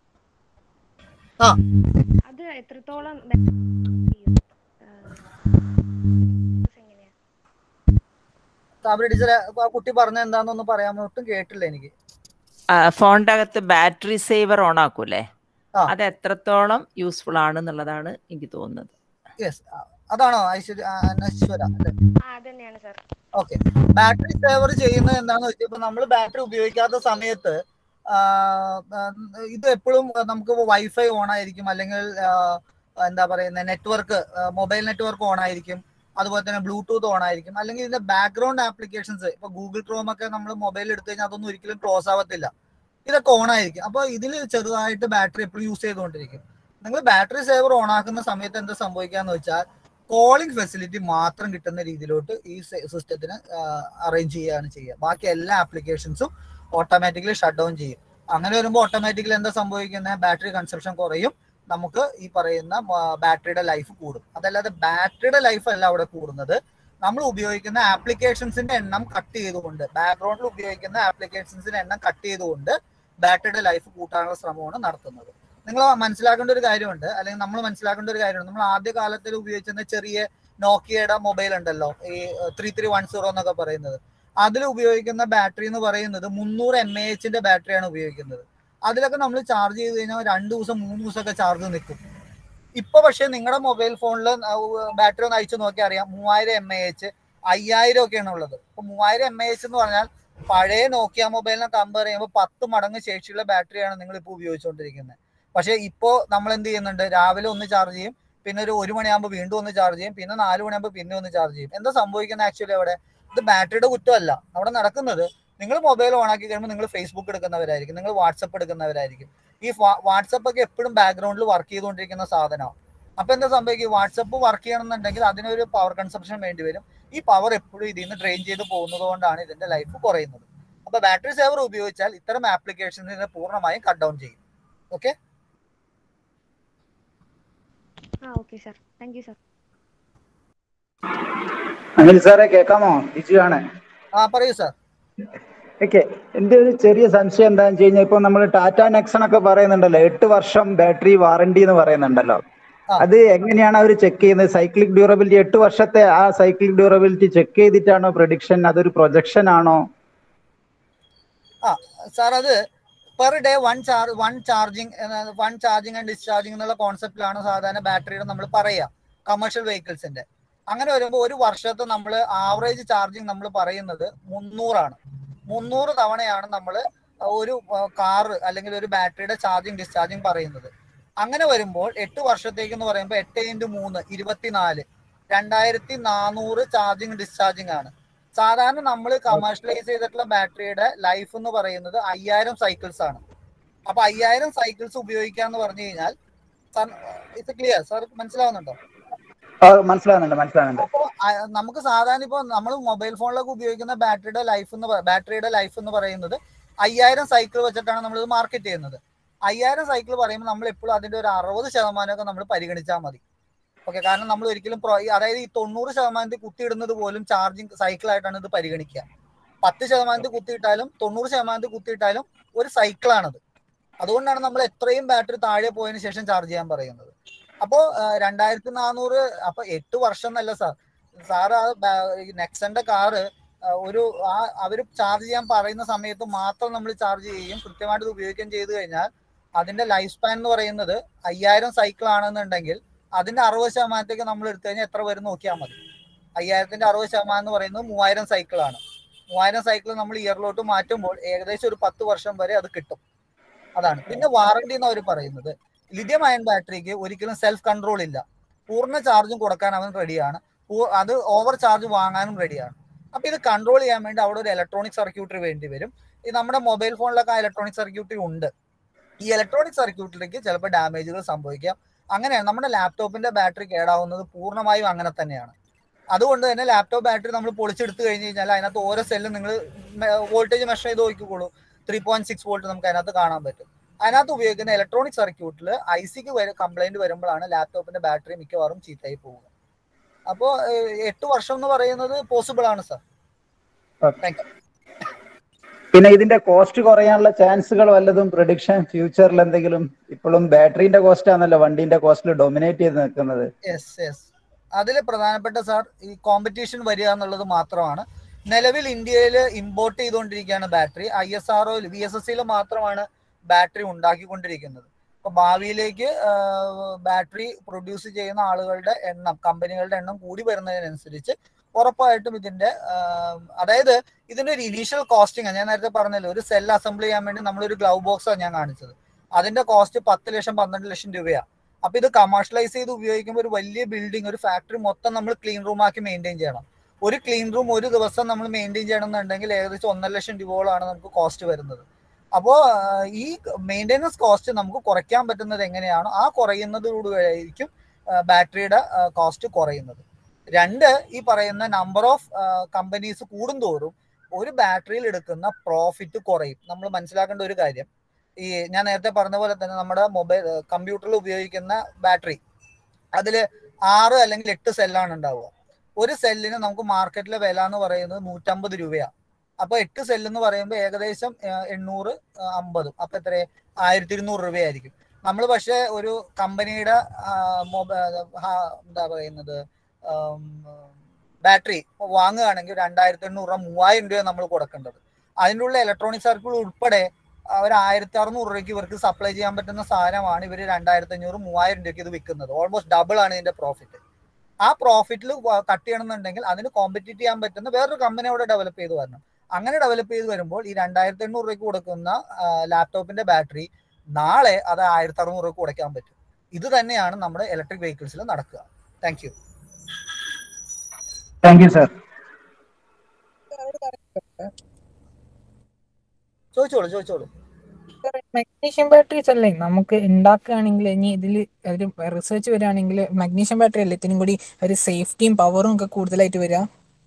[SPEAKER 3] ആ
[SPEAKER 5] അത് എത്രത്തോളം ba- ചെയ്യും? ആ, എങ്ങനെയാ
[SPEAKER 3] സാബരി ടീച്ചറെ ആ കുട്ടി പറഞ്ഞ എന്താണെന്നൊന്ന് പറയാമോ ഒട്ടും കേട്ടില്ല എനിക്ക്
[SPEAKER 4] ഫോണിന്റെ അകത്ത് ബാറ്ററി സേവർ ഓൺ ആക്കൂലേ
[SPEAKER 3] ആ.
[SPEAKER 4] അത് എത്രത്തോളം യൂസ്ഫുൾ ആണെന്നുള്ളതാണ് എനിക്ക് തോന്നുന്നത്
[SPEAKER 3] യെസ് അതാണോ ഐശ്വര്യ ആ, അനശ്വര അല്ലേ
[SPEAKER 5] ആ അതന്നെയാണ് സാർ
[SPEAKER 3] ഓക്കെ ബാറ്ററി സേവർ ചെയ്യുന്നത് എന്താന്ന് വെച്ചാൽ ഇപ്പൊ നമ്മൾ ബാറ്ററി ഉപയോഗിക്കാത്ത സമയത്ത് ആ, ആ, ഇത് എപ്പോഴും നമുക്ക് വൈഫൈ ഓൺ ആയിരിക്കും അല്ലെങ്കിൽ ആ, എന്താ പറയുന്നത് നെറ്റ്വർക്ക് മൊബൈൽ നെറ്റ്വർക്ക് ഓൺ ആയിരിക്കും അതുപോലെ തന്നെ ബ്ലൂടൂത്ത് ഓൺ ആയിരിക്കും അല്ലെങ്കിൽ ഇതിന്റെ ബാക്ക്ഗ്രൗണ്ട് ആപ്ലിക്കേഷൻസ് ഇപ്പൊ ഗൂഗിൾ ക്രോം ഒക്കെ നമ്മൾ മൊബൈലിൽ എടുത്തു കഴിഞ്ഞാൽ അതൊന്നും ഒരിക്കലും ക്ലോസ് ആവത്തില്ല ഇതൊക്കെ ഓൺ ആയിരിക്കും അപ്പോൾ ഇതിൽ ചെറുതായിട്ട് ബാറ്ററി എപ്പോഴും യൂസ് ചെയ്തുകൊണ്ടിരിക്കും നിങ്ങൾ ബാറ്ററി സേവർ ഓൺ ആക്കുന്ന സമയത്ത് എന്താ സംഭവിക്കാന്ന് വെച്ചാൽ കോളിംഗ് ഫെസിലിറ്റി മാത്രം കിട്ടുന്ന രീതിയിലോട്ട് ഈ സിസ്റ്റത്തിന് അറേഞ്ച് ചെയ്യുകയാണ് ചെയ്യുക ബാക്കി എല്ലാ ആപ്ലിക്കേഷൻസും ഓട്ടോമാറ്റിക്കലി ഷട്ട് ഡൗൺ ചെയ്യും അങ്ങനെ വരുമ്പോൾ ഓട്ടോമാറ്റിക്കലി എന്താ സംഭവിക്കുന്നത് ബാറ്ററി കൺസപ്ഷൻ കുറയും നമുക്ക് ഈ പറയുന്ന ബാറ്ററിയുടെ ലൈഫ് കൂടും അതല്ലാതെ ബാറ്ററിയുടെ ലൈഫ് അല്ല അവിടെ കൂടുന്നത് നമ്മൾ ഉപയോഗിക്കുന്ന ആപ്ലിക്കേഷൻസിന്റെ എണ്ണം കട്ട് ചെയ്തുകൊണ്ട് ബാക്ക്ഗ്രൗണ്ടിൽ ഉപയോഗിക്കുന്ന ആപ്ലിക്കേഷൻസിന്റെ എണ്ണം കട്ട് ചെയ്തുകൊണ്ട് ബാറ്ററിയുടെ ലൈഫ് കൂട്ടാനുള്ള ശ്രമമാണ് നടത്തുന്നത് നിങ്ങൾ മനസ്സിലാക്കേണ്ട ഒരു കാര്യമുണ്ട് അല്ലെങ്കിൽ നമ്മൾ മനസ്സിലാക്കേണ്ട ഒരു കാര്യമുണ്ട് നമ്മൾ ആദ്യ കാലത്തിൽ ഉപയോഗിച്ചിരുന്ന ചെറിയ നോക്കിയയുടെ മൊബൈൽ ഉണ്ടല്ലോ ഈ ത്രീ ത്രീ വൺ സീറോ എന്നൊക്കെ പറയുന്നത് അതിൽ ഉപയോഗിക്കുന്ന ബാറ്ററി എന്ന് പറയുന്നത് മുന്നൂറ് എം എ എച്ചിന്റെ ബാറ്ററിയാണ് ഉപയോഗിക്കുന്നത് അതിലൊക്കെ നമ്മൾ ചാർജ് ചെയ്ത് കഴിഞ്ഞാൽ രണ്ട് ദിവസം മൂന്ന് ദിവസമൊക്കെ ചാർജ് നിൽക്കും ഇപ്പൊ പക്ഷെ നിങ്ങളുടെ മൊബൈൽ ഫോണിൽ ബാറ്ററി ഒന്ന് അയച്ചു നോക്കിയാൽ അറിയാം മൂവായിരം എം എ എച്ച് അയ്യായിരം ഒക്കെയാണ് ഉള്ളത് ഇപ്പൊ മൂവായിരം എം എ എച്ച് എന്ന് പറഞ്ഞാൽ പഴയ നോക്കിയ മൊബൈലിനെ കമ്പയർ ചെയ്യുമ്പോൾ പത്ത് മടങ്ങ് ശേഷിയുള്ള ബാറ്ററിയാണ് നിങ്ങൾ ഇപ്പോൾ ഉപയോഗിച്ചുകൊണ്ടിരിക്കുന്നത് പക്ഷേ ഇപ്പോൾ നമ്മൾ എന്ത് ചെയ്യുന്നുണ്ട് രാവിലെ ഒന്ന് ചാർജ് ചെയ്യും പിന്നെ ഒരു ഒരു മണിയാകുമ്പോൾ വീണ്ടും ഒന്ന് ചാർജ് ചെയ്യും പിന്നെ നാല് മണിയാകുമ്പോൾ പിന്നെ ഒന്ന് ചാർജ് ചെയ്യും എന്താ സംഭവിക്കുന്നത് ആക്ച്വലി അവിടെ ഇത് ബാറ്ററിയുടെ കുറ്റമല്ല അവിടെ നടക്കുന്നത് നിങ്ങൾ മൊബൈൽ ഓൺ ആക്കി കഴിയുമ്പോൾ നിങ്ങൾ ഫേസ്ബുക്ക് എടുക്കുന്നവരായിരിക്കും നിങ്ങൾ വാട്സപ്പ് എടുക്കുന്നവരായിരിക്കും ഈ വാട്സപ്പ് ഒക്കെ എപ്പോഴും ബാക്ക്ഗ്രൗണ്ടിൽ വർക്ക് ചെയ്തുകൊണ്ടിരിക്കുന്ന സാധനമാണ് അപ്പൊ എന്താ സംഭവിക്കും വാട്സപ്പ് വർക്ക് ചെയ്യണമെന്നുണ്ടെങ്കിൽ അതിനൊരു പവർ കൺസപ്ഷൻ വേണ്ടി വരും ഈ പവർ എപ്പോഴും ഇതിൽ നിന്ന് ഡ്രെയിൻ ചെയ്ത് പോകുന്നത് കൊണ്ടാണ് ഇതിന്റെ ലൈഫ് കുറയുന്നത് അപ്പൊ ബാറ്ററി സേവർ ഉപയോഗിച്ചാൽ ഇത്തരം ആപ്ലിക്കേഷൻസിനെ പൂർണ്ണമായും കട്ട് ഡൗൺ ചെയ്യും ഓക്കെ
[SPEAKER 5] ആ okay sir thank you sir
[SPEAKER 6] Anil സാറെ കേൾക്കാമോ ബിജു ആണ്
[SPEAKER 3] ആ പറയൂ സാർ
[SPEAKER 6] ഓക്കെ എന്റെ ഒരു ചെറിയ സംശയം എന്താണെന്ന് വെച്ച് കഴിഞ്ഞാൽ ഇപ്പൊ നമ്മൾ ടാറ്റ നെക്സൺ ഒക്കെ പറയുന്നുണ്ടല്ലോ എട്ട് വർഷം ബാറ്ററി വാറണ്ടി എന്ന് പറയുന്നുണ്ടല്ലോ
[SPEAKER 3] ആ.
[SPEAKER 6] അത് എങ്ങനെയാണ് അവർ ചെക്ക് ചെയ്യുന്നത് സൈക്ലിക് ഡ്യൂറബിലിറ്റി എട്ട് വർഷത്തെ ആ സൈക്ലിക് ഡ്യൂറബിലിറ്റി ചെക്ക് ചെയ്തിട്ടാണോ പ്രൊഡിക്ഷൻ അതൊരു പ്രൊജക്ഷൻ ആണോ
[SPEAKER 3] ആ സാർ അത് per day one charge one charging one charging and discharging എന്നുള്ള കോൺസെപ്റ്റിലാണ് സാധാരണ ബാറ്ററിയുടെ നമ്മൾ പറയുക കമേഴ്ഷ്യൽ വെഹിക്കിൾസിന്റെ അങ്ങനെ വരുമ്പോൾ ഒരു വർഷത്തെ നമ്മൾ ആവറേജ് ചാർജിങ് നമ്മൾ പറയുന്നത് മുന്നൂറാണ് മുന്നൂറ് തവണയാണ് നമ്മൾ ഒരു കാറ് അല്ലെങ്കിൽ ഒരു ബാറ്ററിയുടെ ചാർജിങ് ഡിസ്ചാർജിങ് പറയുന്നത് അങ്ങനെ വരുമ്പോൾ എട്ട് വർഷത്തേക്ക് എന്ന് പറയുമ്പോൾ എട്ട് ഇൻറ്റു മൂന്ന് ഇരുപത്തിനാല് രണ്ടായിരത്തി നാനൂറ് ചാർജിങ് ഡിസ്ചാർജിങ് ആണ് സാധാരണ നമ്മൾ കമേഴ്ഷ്യലൈസ് ചെയ്തിട്ടുള്ള ബാറ്ററിയുടെ ലൈഫ് എന്ന് പറയുന്നത് അയ്യായിരം സൈക്കിൾസ് ആണ് അപ്പൊ അയ്യായിരം സൈക്കിൾസ് ഉപയോഗിക്കാന്ന് പറഞ്ഞു കഴിഞ്ഞാൽ ഇത് ക്ലിയർ സാർ മനസ്സിലാവുന്നുണ്ടോ
[SPEAKER 6] ആ, മനസ്സിലാവുന്നുണ്ട് മനസ്സിലാവുന്നുണ്ട്
[SPEAKER 3] അപ്പോ ആ, നമുക്ക് സാധാരണ ഇപ്പൊ നമ്മൾ മൊബൈൽ ഫോണിലൊക്കെ ഉപയോഗിക്കുന്ന ബാറ്ററിയുടെ ലൈഫ് എന്ന് പ- ബാറ്ററിയുടെ ലൈഫ് എന്ന് പറയുന്നത് അയ്യായിരം സൈക്കിൾ വെച്ചിട്ടാണ് നമ്മൾ ഇത് മാർക്കറ്റ് ചെയ്യുന്നത് അയ്യായിരം സൈക്കിൾ പറയുമ്പോൾ നമ്മൾ എപ്പോഴും അതിന്റെ ഒരു അറുപത് ശതമാനമൊക്കെ നമ്മൾ പരിഗണിച്ചാൽ മതി ഓക്കെ കാരണം നമ്മൾ ഒരിക്കലും പ്രോ- ഈ അതായത് ഈ തൊണ്ണൂറ് ശതമാനത്തിൽ കുത്തിയിടുന്നത് പോലും ചാർജിങ് സൈക്കിൾ ആയിട്ടാണ് ഇത് പരിഗണിക്കുക പത്ത് ശതമാനത്തിൽ കുത്തിയിട്ടാലും തൊണ്ണൂറ് ശതമാനത്തിൽ കുത്തിയിട്ടാലും ഒരു സൈക്കിളാണത് അതുകൊണ്ടാണ് നമ്മൾ എത്രയും ബാറ്ററി താഴെ പോയതിനു ശേഷം ചാർജ് ചെയ്യാൻ പറയുന്നത് അപ്പോ രണ്ടായിരത്തി നാനൂറ് അപ്പൊ എട്ട് വർഷം എന്നല്ല സാർ സാർ ആ നെക്സന്റെ കാറ് ഒരു ആ അവര് ചാർജ് ചെയ്യാൻ പറയുന്ന സമയത്ത് മാത്രം നമ്മൾ ചാർജ് ചെയ്യും കൃത്യമായിട്ട് ഇത് ഉപയോഗിക്കുകയും ചെയ്തു കഴിഞ്ഞാൽ അതിന്റെ ലൈഫ് സ്പാൻ എന്ന് പറയുന്നത് അയ്യായിരം സൈക്കിൾ ആണെന്നുണ്ടെങ്കിൽ അതിന്റെ അറുപത് ശതമാനത്തേക്ക് നമ്മൾ എടുത്തു കഴിഞ്ഞാൽ എത്ര വരും നോക്കിയാൽ മതി അയ്യായിരത്തിന്റെ അറുപത് ശതമാനം എന്ന് പറയുന്നത് മൂവായിരം സൈക്കിൾ ആണ് മൂവായിരം സൈക്കിൾ നമ്മൾ ഇയറിലോട്ട് മാറ്റുമ്പോൾ ഏകദേശം ഒരു പത്ത് വർഷം വരെ അത് കിട്ടും അതാണ് പിന്നെ വാറണ്ടി എന്ന് അവർ പറയുന്നത് ലിഥിയം അയൺ ബാറ്ററിക്ക് ഒരിക്കലും സെൽഫ് കൺട്രോൾ ഇല്ല പൂർണ്ണ ചാർജും കൊടുക്കാൻ അവൻ റെഡിയാണ് അത് ഓവർ ചാർജ് വാങ്ങാനും റെഡിയാണ് അപ്പൊ ഇത് കൺട്രോൾ ചെയ്യാൻ വേണ്ടി അവിടെ ഒരു ഇലക്ട്രോണിക് സർക്യൂട്ടറി വേണ്ടി വരും ഈ നമ്മുടെ മൊബൈൽ ഫോണിലൊക്കെ ആ ഇലക്ട്രോണിക് സർക്യൂട്ടറി ഉണ്ട് ഈ ഇലക്ട്രോണിക് സർക്യൂട്ടറിക്ക് ചിലപ്പോൾ ഡാമേജുകൾ സംഭവിക്കാം അങ്ങനെയാണ് നമ്മുടെ ലാപ്ടോപ്പിന്റെ ബാറ്ററി കേടാവുന്നത് പൂർണ്ണമായും അങ്ങനെ തന്നെയാണ് അതുകൊണ്ട് തന്നെ ലാപ്ടോപ്പ് ബാറ്ററി നമ്മൾ പൊളിച്ചെടുത്ത് കഴിഞ്ഞ് കഴിഞ്ഞാൽ അതിനകത്ത് ഓരോ സെല്ലും നിങ്ങൾ വോൾട്ടേജ് മെഷർ ചെയ്ത് നോക്കിക്കോളൂ ത്രീ പോയിന്റ് സിക്സ് വോൾട്ട് നമുക്ക് അതിനകത്ത് കാണാൻ പറ്റും അതിനകത്ത് ഉപയോഗിക്കുന്ന ഇലക്ട്രോണിക് സർക്യൂട്ടിൽ ഐ സിക്ക് വരെ കംപ്ലൈന്റ് വരുമ്പോഴാണ് ലാപ്ടോപ്പിന്റെ ബാറ്ററി മിക്കവാറും ചീത്തയായി പോവുക അപ്പോൾ എട്ട് വർഷം എന്ന് പറയുന്നത് പോസിബിൾ ആണ് സാർ താങ്ക് യു
[SPEAKER 6] പിന്നെ ഇതിന്റെ കോസ്റ്റ് കുറയാനുള്ള ചാൻസുകൾ വല്ലതും പ്രൊഡിക്ഷൻ ഫ്യൂച്ചറിൽ എന്തെങ്കിലും ഇപ്പോഴും ബാറ്ററിന്റെ കോസ്റ്റ് ആണല്ലോ വണ്ടിന്റെ കോസ്റ്റിൽ ഡൊമിനേറ്റ് ചെയ്ത് നിൽക്കുന്നത്
[SPEAKER 3] യെസ് യെസ് അതിൽ പ്രധാനപ്പെട്ട സാർ ഈ കോമ്പറ്റീഷൻ വരിക എന്നുള്ളത് മാത്രമാണ് നിലവിൽ ഇന്ത്യയിൽ ഇമ്പോർട്ട് ചെയ്തുകൊണ്ടിരിക്കുകയാണ് battery I S R V S S സിയിൽ മാത്രമാണ് ബാറ്ററി ഉണ്ടാക്കിക്കൊണ്ടിരിക്കുന്നത് അപ്പൊ ഭാവിയിലേക്ക് ബാറ്ററി പ്രൊഡ്യൂസ് ചെയ്യുന്ന ആളുകളുടെ എണ്ണം കമ്പനികളുടെ എണ്ണം കൂടി വരുന്നതിനനുസരിച്ച് ഉറപ്പായിട്ടും ഇതിന്റെ അതായത് ഇതിന്റെ ഒരു ഇനീഷ്യൽ കോസ്റ്റിംഗ് ഞാൻ നേരത്തെ പറഞ്ഞല്ലോ ഒരു സെൽ അസംബിൾ ചെയ്യാൻ വേണ്ടി നമ്മളൊരു ഗ്ലൗ ബോക്സാണ് ഞാൻ കാണിച്ചത് അതിന്റെ കോസ്റ്റ് പത്ത് ലക്ഷം പന്ത്രണ്ട് ലക്ഷം രൂപയാണ് അപ്പൊ ഇത് കമേഴ്ഷ്യലൈസ് ചെയ്ത് ഉപയോഗിക്കുമ്പോൾ ഒരു വലിയ ബിൽഡിംഗ് ഒരു ഫാക്ടറി മൊത്തം നമ്മൾ ക്ലീൻ റൂം ആക്കി മെയിൻറ്റെയിൻ ചെയ്യണം ഒരു ക്ലീൻ റൂം ഒരു ദിവസം നമ്മൾ മെയിൻറ്റെയിൻ ചെയ്യണം എന്നുണ്ടെങ്കിൽ ഏകദേശം ഒന്നര ലക്ഷം രൂപയോളാണ് നമുക്ക് കോസ്റ്റ് വരുന്നത് അപ്പോൾ ഈ മെയിൻ്റെനൻസ് കോസ്റ്റ് നമുക്ക് കുറയ്ക്കാൻ പറ്റുന്നത് എങ്ങനെയാണോ ആ കുറയുന്നതോടുകൂടിയായിരിക്കും ബാറ്ററിയുടെ കോസ്റ്റ് കുറയുന്നത് രണ്ട് ഈ പറയുന്ന നമ്പർ ഓഫ് കമ്പനീസ് കൂടുന്തോറും ഒരു ബാറ്ററിയിൽ എടുക്കുന്ന പ്രോഫിറ്റ് കുറയും നമ്മൾ മനസ്സിലാക്കേണ്ട ഒരു കാര്യം ഈ ഞാൻ നേരത്തെ പറഞ്ഞ പോലെ തന്നെ നമ്മുടെ മൊബൈൽ കമ്പ്യൂട്ടറിൽ ഉപയോഗിക്കുന്ന ബാറ്ററി അതിൽ ആറ് അല്ലെങ്കിൽ എട്ട് സെല്ലാണ് ഉണ്ടാവുക ഒരു സെല്ലിന് നമുക്ക് മാർക്കറ്റിലെ വില എന്ന് പറയുന്നത് നൂറ്റമ്പത് രൂപയാണ് അപ്പൊ എട്ട് സെല്ല് എന്ന് പറയുമ്പോൾ ഏകദേശം എണ്ണൂറ് അമ്പതും അപ്പൊ എത്ര ആയിരത്തി ഇരുന്നൂറ് രൂപയായിരിക്കും നമ്മൾ പക്ഷെ ഒരു കമ്പനിയുടെ എന്താ പറയുന്നത് ബാറ്ററി വാങ്ങുകയാണെങ്കിൽ രണ്ടായിരത്തി എണ്ണൂറ് രൂപ മൂവായിരം രൂപ നമ്മൾ കൊടുക്കേണ്ടത് അതിൻ്റെ ഉള്ള ഇലക്ട്രോണിക് സർക്കിൾ ഉൾപ്പെടെ അവർ ആയിരത്തി അറുന്നൂറ് രൂപയ്ക്ക് ഇവർക്ക് സപ്ലൈ ചെയ്യാൻ പറ്റുന്ന സാധനമാണ് ഇവർ രണ്ടായിരത്തി അഞ്ഞൂറ് മൂവായിരം രൂപയ്ക്ക് ഇത് വിൽക്കുന്നത് ഓൾമോസ്റ്റ് ഡബിൾ ആണ് ഇതിന്റെ പ്രോഫിറ്റ് ആ പ്രോഫിറ്റിൽ കട്ട് ചെയ്യണമെന്നുണ്ടെങ്കിൽ അതിന് കോമ്പറ്റീറ്റ് ചെയ്യാൻ പറ്റുന്ന വേറൊരു കമ്പനി അവിടെ ഡെവലപ്പ് ചെയ്ത് വരണം അങ്ങനെ ഡെവലപ്പ് ചെയ്ത് വരുമ്പോൾ ഈ രണ്ടായിരത്തി എണ്ണൂറ് രൂപയ്ക്ക് കൊടുക്കുന്ന ലാപ്ടോപ്പിന്റെ ബാറ്ററി നാളെ അത് ആയിരത്തി അറുന്നൂറ് രൂപയ്ക്ക് കൊടുക്കാൻ പറ്റും ഇത് തന്നെയാണ് നമ്മുടെ ഇലക്ട്രിക് വെഹിക്കിൾസിൽ നടക്കുക thank you
[SPEAKER 6] thank you sir
[SPEAKER 3] ചോദിച്ചോളൂ ചോദിച്ചോളൂ
[SPEAKER 7] മഗ്നീഷ്യം ബാറ്ററീസ് അല്ലേ നമുക്ക് ഉണ്ടാക്കുകയാണെങ്കിൽ ഇനി ഇതിൽ ഒരു റിസർച്ച് വരികയാണെങ്കിൽ മഗ്നീഷ്യം ബാറ്ററി അല്ലേ ഇതിനും കൂടി ഒരു സേഫ്റ്റിയും പവറും ഒക്കെ കൂടുതലായിട്ട് വരിക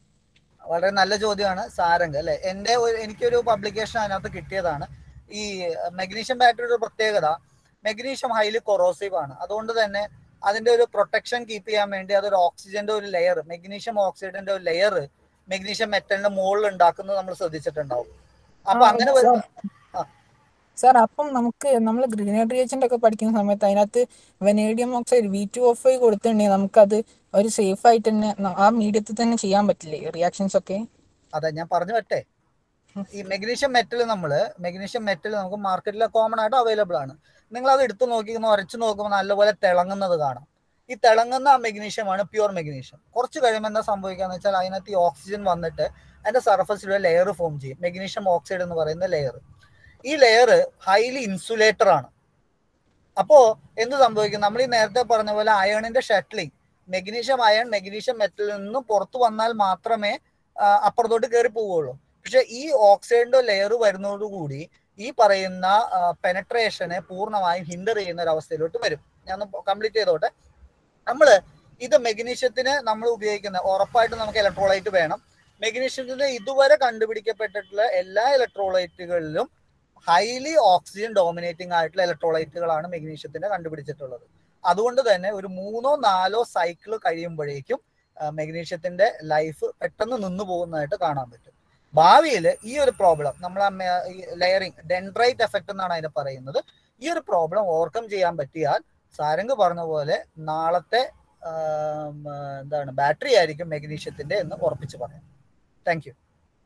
[SPEAKER 3] വളരെ നല്ല ചോദ്യമാണ് സാരംഗ് അല്ലെ എന്റെ ഒരു എനിക്കൊരു പബ്ലിക്കേഷൻ അതിനകത്ത് കിട്ടിയതാണ് ഈ മഗ്നീഷ്യം ബാറ്ററിയുടെ ഒരു പ്രത്യേകത മഗ്നീഷ്യം ഹൈലി കൊറോസീവ് ആണ് അതുകൊണ്ട് തന്നെ അതിന്റെ ഒരു പ്രൊട്ടക്ഷൻ കീപ്പ് ചെയ്യാൻ വേണ്ടി അതൊരു ഓക്സിജന്റെ ഒരു ലെയർ മഗ്നീഷ്യം ഓക്സൈഡിന്റെ ഒരു ലെയർ മഗ്നീഷ്യം മെറ്റലിന്റെ മുകളിൽ ഉണ്ടാക്കുന്നത് നമ്മൾ ശ്രദ്ധിച്ചിട്ടുണ്ടാവും അപ്പൊ
[SPEAKER 7] ആ,
[SPEAKER 3] അങ്ങനെ
[SPEAKER 7] സാർ.
[SPEAKER 3] വരുമ്പോ ആ.
[SPEAKER 7] സാർ അപ്പം നമുക്ക് നമ്മൾ ഗ്രീനറി ഏജന്റ് ഒക്കെ പഠിക്കുന്ന സമയത്ത് അതിനകത്ത് vanadium oxide V two of I കൊടുത്തിട്ടുണ്ടെങ്കിൽ നമുക്കത് ഒരു സേഫ് ആയിട്ട് തന്നെ ന- ആ മീഡിയത്തിൽ തന്നെ ചെയ്യാൻ പറ്റില്ലേ റിയാക്ഷൻസ് ഒക്കെ
[SPEAKER 3] അതെ ഞാൻ പറഞ്ഞു പറ്റേ ഈ മെഗ്നീഷ്യം മെറ്റൽ നമ്മൾ മെഗ്നീഷ്യം മെറ്റൽ നമുക്ക് മാർക്കറ്റിൽ കോമൺ ആയിട്ട് അവൈലബിൾ ആണ് നിങ്ങൾ അത് എടുത്തു നോക്കി ഒന്ന് ഉരച്ചു നോക്കുമ്പോൾ നല്ലപോലെ തിളങ്ങുന്നത് കാണാം ഈ തിളങ്ങുന്ന ആ മെഗ്നീഷ്യം ആണ് പ്യുവർ മെഗ്നീഷ്യം കുറച്ച് കഴിയുമ്പോൾ എന്താ സംഭവിക്കാന്ന് വെച്ചാൽ അതിനകത്ത് ഈ ഓക്സിജൻ വന്നിട്ട് അതിന്റെ സർഫസിൽ ഒരു ലെയർ ഫോം ചെയ്യും മെഗ്നീഷ്യം ഓക്സൈഡ് എന്ന് പറയുന്ന ലെയർ ഈ ലെയർ ഹൈലി ഇൻസുലേറ്റർ ആണ് അപ്പോ എന്ത് സംഭവിക്കും നമ്മൾ ഈ നേരത്തെ പറഞ്ഞ പോലെ അയണിന്റെ ഷട്ടിലിംഗ് മെഗ്നീഷ്യം അയൺ മെഗ്നീഷ്യം മെറ്റലിൽ നിന്നും പുറത്തു വന്നാൽ മാത്രമേ ആ, അപ്പുറത്തോട്ട് കയറി പോവുള്ളൂ പക്ഷെ ഈ ഓക്സൈഡിന്റെ ലെയർ വരുന്നതോടുകൂടി ഈ പറയുന്ന പെനട്രേഷനെ പൂർണ്ണമായും ഹിൻഡർ ചെയ്യുന്ന ഒരു അവസ്ഥയിലോട്ട് വരും ഞാൻ കംപ്ലീറ്റ് ചെയ്തോട്ടെ നമ്മള് ഇത് മെഗ്നീഷ്യത്തിന് നമ്മൾ ഉപയോഗിക്കുന്ന ഉറപ്പായിട്ടും നമുക്ക് ഇലക്ട്രോളൈറ്റ് വേണം മെഗ്നീഷ്യത്തിന് ഇതുവരെ കണ്ടുപിടിക്കപ്പെട്ടിട്ടുള്ള എല്ലാ ഇലക്ട്രോളൈറ്റുകളിലും ഹൈലി ഓക്സിജൻ ഡോമിനേറ്റിംഗ് ആയിട്ടുള്ള ഇലക്ട്രോളൈറ്റുകളാണ് മെഗ്നീഷ്യത്തിന് കണ്ടുപിടിച്ചിട്ടുള്ളത് അതുകൊണ്ട് തന്നെ ഒരു മൂന്നോ നാലോ സൈക്കിൾ കഴിയുമ്പോഴേക്കും മെഗ്നീഷ്യത്തിന്റെ ലൈഫ് പെട്ടെന്ന് നിന്നു പോകുന്നതായിട്ട് കാണാൻ പറ്റും ഭാവിയിൽ ഈ ഒരു പ്രോബ്ലം നമ്മൾ ലെയറിങ് ഡെൻഡ്രൈറ്റ് എഫക്റ്റ് എന്നാണ് അതിനെ പറയുന്നത് ഈ ഒരു പ്രോബ്ലം ഓവർകം ചെയ്യാൻ പറ്റിയാൽ സാരംഗ് പറഞ്ഞ പോലെ നാളത്തെ ആം, ആ, എന്താണ് ബാറ്ററി ആയിരിക്കും മെഗ്നീഷ്യത്തിന്റെ എന്ന് ഉറപ്പിച്ച് പറയാം താങ്ക് യു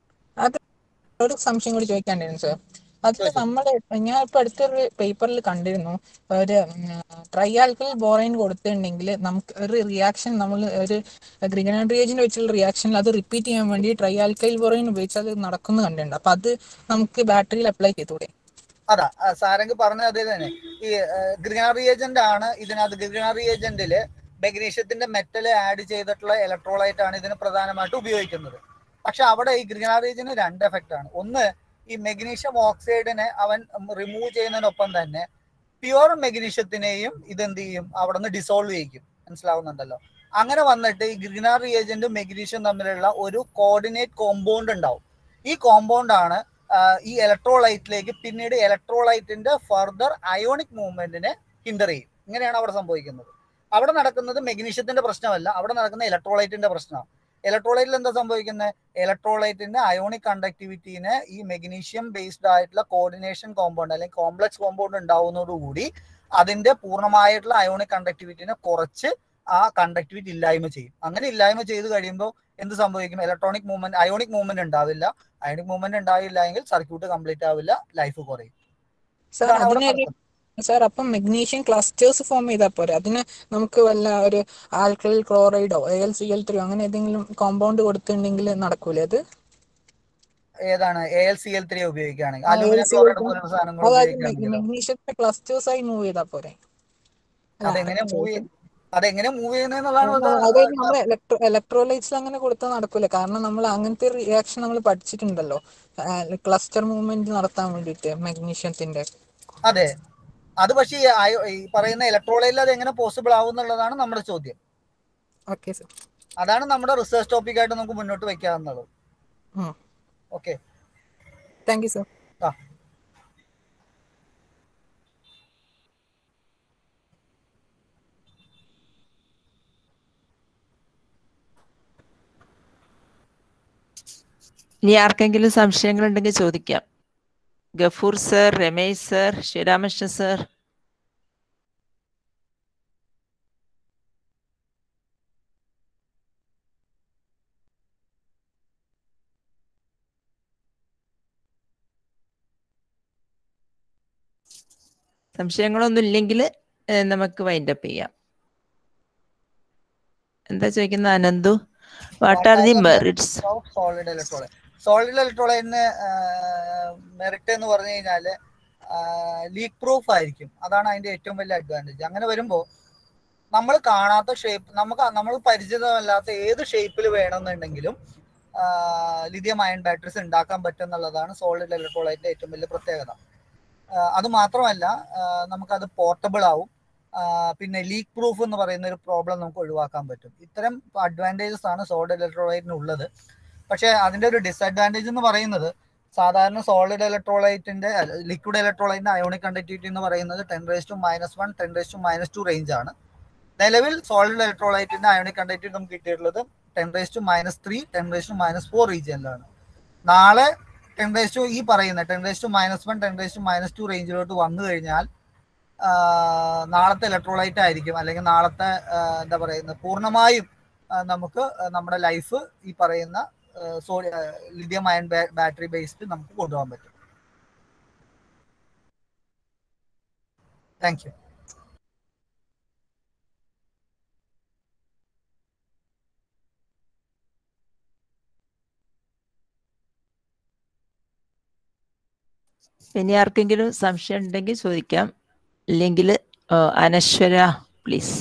[SPEAKER 7] ഒരു സംശയം കൂടി ചോദിക്കാണ്ടായിരുന്നു സാർ അതിൽ
[SPEAKER 3] ചോദിച്ചോ.
[SPEAKER 7] നമ്മൾ ഞാൻ ഇപ്പൊ അടുത്തൊരു പേപ്പറിൽ കണ്ടിരുന്നു ഒരു ട്രൈ ആൽക്കൽ ബോറൈൻ കൊടുത്തിട്ടുണ്ടെങ്കിൽ നമുക്ക് ഒരു റിയാക്ഷൻ നമ്മൾ ഒരു ഗ്രിഗനഡ് റിയേജന്റ് വെച്ചുള്ള റിയാക്ഷനിൽ അത് റിപ്പീറ്റ് ചെയ്യാൻ വേണ്ടി ട്രൈ ആൽക്കൈൽ ബോറൈൻ ഉപയോഗിച്ച് അത് നടക്കുന്നു കണ്ടിട്ടുണ്ട് അപ്പൊ അത് നമുക്ക് ബാറ്ററിയിൽ അപ്ലൈ ചെയ്തൂടെ
[SPEAKER 3] അതാ ആ, സാരംഗ് പറഞ്ഞത് അതേ തന്നെ ഈ ഗ്രിഗണറി ഏജന്റ് ആണ് ഇതിനകത്ത് ഗ്രിഗണറി ഏജന്റില് മെഗ്നീഷ്യത്തിന്റെ മെറ്റൽ ആഡ് ചെയ്തിട്ടുള്ള ഇലക്ട്രോളൈറ്റ് ആണ് ഇതിന് പ്രധാനമായിട്ട് ഉപയോഗിക്കുന്നത് പക്ഷെ അവിടെ ഈ ഗ്രിഗണറി ഏജന്റിന് രണ്ട് എഫക്റ്റ് ആണ് ഒന്ന് ഈ മെഗ്നീഷ്യം ഓക്സൈഡിനെ അവൻ റിമൂവ് ചെയ്യുന്നതിനൊപ്പം തന്നെ പ്യുവർ മെഗ്നീഷ്യത്തിനെയും ഇതെന്ത് ചെയ്യും അവിടെ നിന്ന് ഡിസോൾവ് ചെയ്യിക്കും മനസ്സിലാവുന്നുണ്ടല്ലോ അങ്ങനെ വന്നിട്ട് ഈ ഗ്രിഗണറി ഏജന്റും മെഗ്നീഷ്യം തമ്മിലുള്ള ഒരു കോർഡിനേറ്റ് കോമ്പൗണ്ട് ഉണ്ടാവും ഈ കോമ്പൗണ്ട് ആണ് ആഹ് ഈ ഇലക്ട്രോലൈറ്റിലേക്ക് പിന്നീട് ഇലക്ട്രോലൈറ്റിന്റെ ഫർദർ അയോണിക് മൂവ്മെന്റിനെ ഹിൻഡർ ചെയ്യും ഇങ്ങനെയാണ് അവിടെ സംഭവിക്കുന്നത് അവിടെ നടക്കുന്നത് മെഗ്നീഷ്യത്തിന്റെ പ്രശ്നമല്ല അവിടെ നടക്കുന്ന ഇലക്ട്രോലൈറ്റിന്റെ പ്രശ്നമാണ് ഇലക്ട്രോലൈറ്റിൽ എന്താ സംഭവിക്കുന്നത് ഇലക്ട്രോലൈറ്റിന്റെ അയോണിക് കണ്ടക്ടിവിറ്റീനെ ഈ മെഗ്നീഷ്യം ബേസ്ഡ് ആയിട്ടുള്ള കോർഡിനേഷൻ കോമ്പൗണ്ട് അല്ലെങ്കിൽ കോംപ്ലക്സ് കോമ്പൗണ്ട് ഉണ്ടാവുന്നതോടുകൂടി അതിന്റെ പൂർണ്ണമായിട്ടുള്ള അയോണിക് കണ്ടക്ടിവിറ്റിനെ കുറച്ച് ആ കണ്ടക്ടിവിറ്റി ഇല്ലായ്മ ചെയ്യും അങ്ങനെ ഇല്ലായ്മ ചെയ്ത് കഴിയുമ്പോൾ എന്ത് സംഭവിക്കും ഇലക്ട്രോണിക് മൂവ്മെന്റ് അയോണിക് മൂവ്മെന്റ് ഉണ്ടാവില്ല അയോണിക് മൂവ്മെന്റ് ഉണ്ടായില്ല എങ്കിൽ സർക്യൂട്ട് കംപ്ലീറ്റ് ആവില്ല ലൈഫ് കുറയും
[SPEAKER 7] സാർ
[SPEAKER 3] ഇതാണ് അവിടെ
[SPEAKER 7] അതിനൊരു
[SPEAKER 3] നടക്കുന്നത്.
[SPEAKER 7] സാർ അപ്പം മെഗ്നീഷ്യം ക്ലസ്റ്റേഴ്സ് ഫോം ചെയ്താൽ പോരെ അതിന് നമുക്ക് വല്ല ഒരു ആൽക്കലിൽ ക്ലോറൈഡോ A L C L three അങ്ങനെ ഏതെങ്കിലും കോമ്പൗണ്ട് കൊടുത്തിട്ടുണ്ടെങ്കിൽ നടക്കൂലേ അത്
[SPEAKER 3] ഏതാണ് A L C L three ഉപയോഗിക്കുകയാണെങ്കിൽ
[SPEAKER 7] ആ,
[SPEAKER 3] അലുമിനിയം
[SPEAKER 7] ALCL
[SPEAKER 3] ക്ലോറൈഡ് പോലുള്ള സാധനങ്ങൾ
[SPEAKER 7] അതായത്
[SPEAKER 3] ഉപയോഗിക്കുകയാണെങ്കിലോ
[SPEAKER 7] മെഗ്നീഷ്യത്തെ ക്ലസ്റ്റേഴ്സ് ആയി മൂവ് ചെയ്താൽ പോരെ അല്ല,
[SPEAKER 3] അതെങ്ങനെ
[SPEAKER 7] അതാണ്
[SPEAKER 3] മൂവ്
[SPEAKER 7] ചോദിച്ചത്.
[SPEAKER 3] അതെങ്ങനെ മൂവ് ചെയ്യുന്നതെന്നുള്ളതാണ്
[SPEAKER 7] ആ,
[SPEAKER 3] ഇത്
[SPEAKER 7] അതായത് നമ്മൾ ഇലക്ട്രോ ഇലക്ട്രോലൈറ്റ്സ് അങ്ങനെ കൊടുത്താൽ നടക്കൂല കാരണം നമ്മൾ അങ്ങനത്തെ റിയാക്ഷൻ നമ്മൾ പഠിച്ചിട്ടുണ്ടല്ലോ ക്ലസ്റ്റർ മൂവ്മെന്റ് നടത്താൻ വേണ്ടിയിട്ട് മെഗ്നീഷ്യത്തിന്റെ
[SPEAKER 3] അതെ അത് പക്ഷേ ഈ അയോ- ഈ പറയുന്ന ഇലക്ട്രോളൈറ്റിൽ അത് എങ്ങനെ പോസിബിൾ ആവും എന്നുള്ളതാണ് നമ്മുടെ ചോദ്യം
[SPEAKER 7] ഓക്കെ സർ
[SPEAKER 3] അതാണ് നമ്മുടെ റിസർച്ച് ടോപ്പിക് ആയിട്ട് നമുക്ക് മുന്നോട്ട് വെക്കാവുന്നത് ഓക്കെ
[SPEAKER 7] താങ്ക് യു സർ
[SPEAKER 3] ആ
[SPEAKER 4] ഇനി ആർക്കെങ്കിലും സംശയങ്ങൾ ഉണ്ടെങ്കിൽ ചോദിക്കാം Gafoor sir Ramesh sir Sreeramakrishnan sir സംശയങ്ങളൊന്നും ഇല്ലെങ്കിൽ നമുക്ക് വൈൻഡപ്പ് ചെയ്യാം എന്താ ചോദിക്കുന്നത് Ananthu what are the merits
[SPEAKER 3] solid electrolyte solid ഇലക്ട്രോളൈറ്റിന് മെറിറ്റ് എന്ന് പറഞ്ഞു കഴിഞ്ഞാൽ ലീക്ക് പ്രൂഫ് ആയിരിക്കും അതാണ് അതിന്റെ ഏറ്റവും വലിയ അഡ്വാൻറ്റേജ് അങ്ങനെ വരുമ്പോൾ നമ്മൾ കാണാത്ത ഷേപ്പ് നമുക്ക് നമ്മൾ പരിചിതമല്ലാത്ത ഏത് ഷേപ്പിൽ വേണമെന്നുണ്ടെങ്കിലും ലിഥിയം അയൺ ബാറ്ററീസ് ഉണ്ടാക്കാൻ പറ്റും എന്നുള്ളതാണ് സോളിഡ് ഇലക്ട്രോളൈറ്റിന്റെ ഏറ്റവും വലിയ പ്രത്യേകത ആ, അത് മാത്രമല്ല ആ, നമുക്കത് പോർട്ടബിൾ ആവും ആ, പിന്നെ ലീക്ക് പ്രൂഫ് എന്ന് പറയുന്ന ഒരു പ്രോബ്ലം നമുക്ക് ഒഴിവാക്കാൻ പറ്റും ഇത്തരം അഡ്വാൻറ്റേജസ് ആണ് സോളിഡ് ഇലക്ട്രോളൈറ്റിന് ഉള്ളത് പക്ഷേ അതിന്റെ ഒരു ഡിസഡ്വാൻറ്റേജ് എന്ന് പറയുന്നത് സാധാരണ സോളിഡ് ഇലക്ട്രോളൈറ്റിന്റെ ലിക്വിഡ് ഇലക്ട്രോളൈറ്റിന്റെ അയോണിക് കണ്ടക്ടിവിറ്റി എന്ന് പറയുന്നത് ten raise to minus one ten raise to minus two range ആണ് നിലവിൽ സോളിഡ് ഇലക്ട്രോളൈറ്റിന്റെ അയോണിക് കണ്ടക്ടിവിറ്റി നമുക്ക് കിട്ടിയിട്ടുള്ളത് ten raise to minus three ten raise to minus four റീജിയനിലാണ് നാളെ ടെൻ റേസ് ടു ഈ പറയുന്ന ten raise to minus one ten raise to minus two റേഞ്ചിലോട്ട് വന്നു കഴിഞ്ഞാൽ ആ, നാളത്തെ ഇലക്ട്രോലൈറ്റ് ആയിരിക്കും അല്ലെങ്കിൽ നാളത്തെ ആ, എന്താ പറയുന്നത് പൂർണ്ണമായും ആ, നമുക്ക് നമ്മുടെ ലൈഫ് ഈ പറയുന്ന so lithium ion battery based നമുക്ക് കൊണ്ടുപോകാൻ പറ്റും താങ്ക് യു
[SPEAKER 4] ഇനി ആർക്കെങ്കിലും സംശയം ഉണ്ടെങ്കിൽ ചോദിക്കാം ഇല്ലെങ്കിൽ അനശ്വര പ്ലീസ്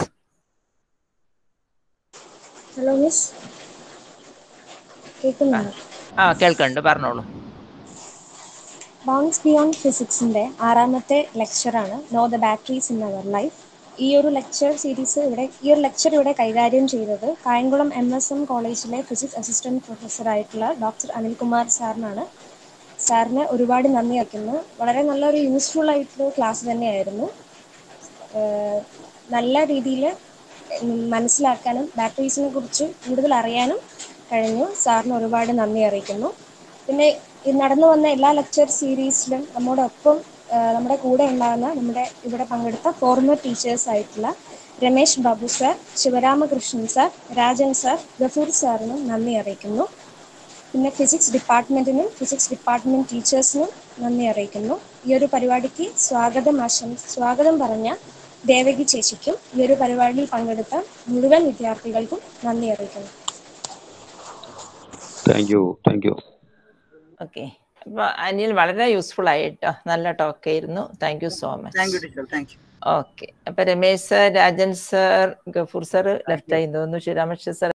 [SPEAKER 5] ഹലോ മിസ് കേൾക്കുന്നുണ്ടോ
[SPEAKER 4] ആ കേൾക്കുന്നുണ്ട് പറഞ്ഞോളൂ
[SPEAKER 5] ബൗൺസ് ബിയോണ്ട് ഫിസിക്സിൻ്റെ ആറാമത്തെ ലെക്ചറാണ് know the batteries in our life ഈ ഒരു ലെക്ചർ സീരീസ് ഇവിടെ ഈ ഒരു ലെക്ചർ ഇവിടെ കൈകാര്യം ചെയ്തത് കായംകുളം എം എസ് എം കോളേജിലെ ഫിസിക്സ് അസിസ്റ്റന്റ് പ്രൊഫസറായിട്ടുള്ള ഡോക്ടർ അനിൽകുമാർ സാറിനാണ് സാറിന് ഒരുപാട് നന്ദി അറിയിക്കുന്നു വളരെ നല്ലൊരു യൂസ്ഫുൾ ആയിട്ടുള്ള ക്ലാസ് തന്നെയായിരുന്നു ഏഹ് നല്ല രീതിയിൽ മനസ്സിലാക്കാനും ബാറ്ററീസിനെ കുറിച്ച് കൂടുതൽ അറിയാനും കഴിഞ്ഞു സാറിന് ഒരുപാട് നന്ദി അറിയിക്കുന്നു പിന്നെ ഈ നടന്നു വന്ന എല്ലാ ലെക്ചർ സീരീസിലും നമ്മോടൊപ്പം ആ, നമ്മുടെ കൂടെ ഉണ്ടാകുന്ന നമ്മുടെ ഇവിടെ പങ്കെടുത്ത ഫോർമർ ടീച്ചേഴ്സ് ആയിട്ടുള്ള Ramesh Babu sir Sivaramakrishnan sir Rajan sir Gafoor സാറിനും നന്ദി അറിയിക്കുന്നു പിന്നെ ഫിസിക്സ് ഡിപ്പാർട്ട്മെന്റിനും ഫിസിക്സ് ഡിപ്പാർട്ട്മെന്റ് ടീച്ചേഴ്സിനും നന്ദി അറിയിക്കുന്നു ഈ ഒരു പരിപാടിക്ക് സ്വാഗതം ആശംസ സ്വാഗതം പറഞ്ഞ ദേവകി ചേച്ചിക്കും ഈ ഒരു പരിപാടിയിൽ പങ്കെടുത്ത മുഴുവൻ വിദ്യാർത്ഥികൾക്കും നന്ദി അറിയിക്കുന്നു
[SPEAKER 8] thank you thank you
[SPEAKER 4] okay അപ്പൊ അനിൽ വളരെ യൂസ്ഫുൾ ആയിട്ടോ നല്ല ടോക്ക് ആയിരുന്നു thank you so
[SPEAKER 3] thank you
[SPEAKER 4] much
[SPEAKER 3] teacher thank you
[SPEAKER 4] okay അപ്പൊ Ramesh sir Rajan sir Gafoor sir left ആയി തോന്നുന്നു ശ്രീരാമകൃഷ്ണ സർ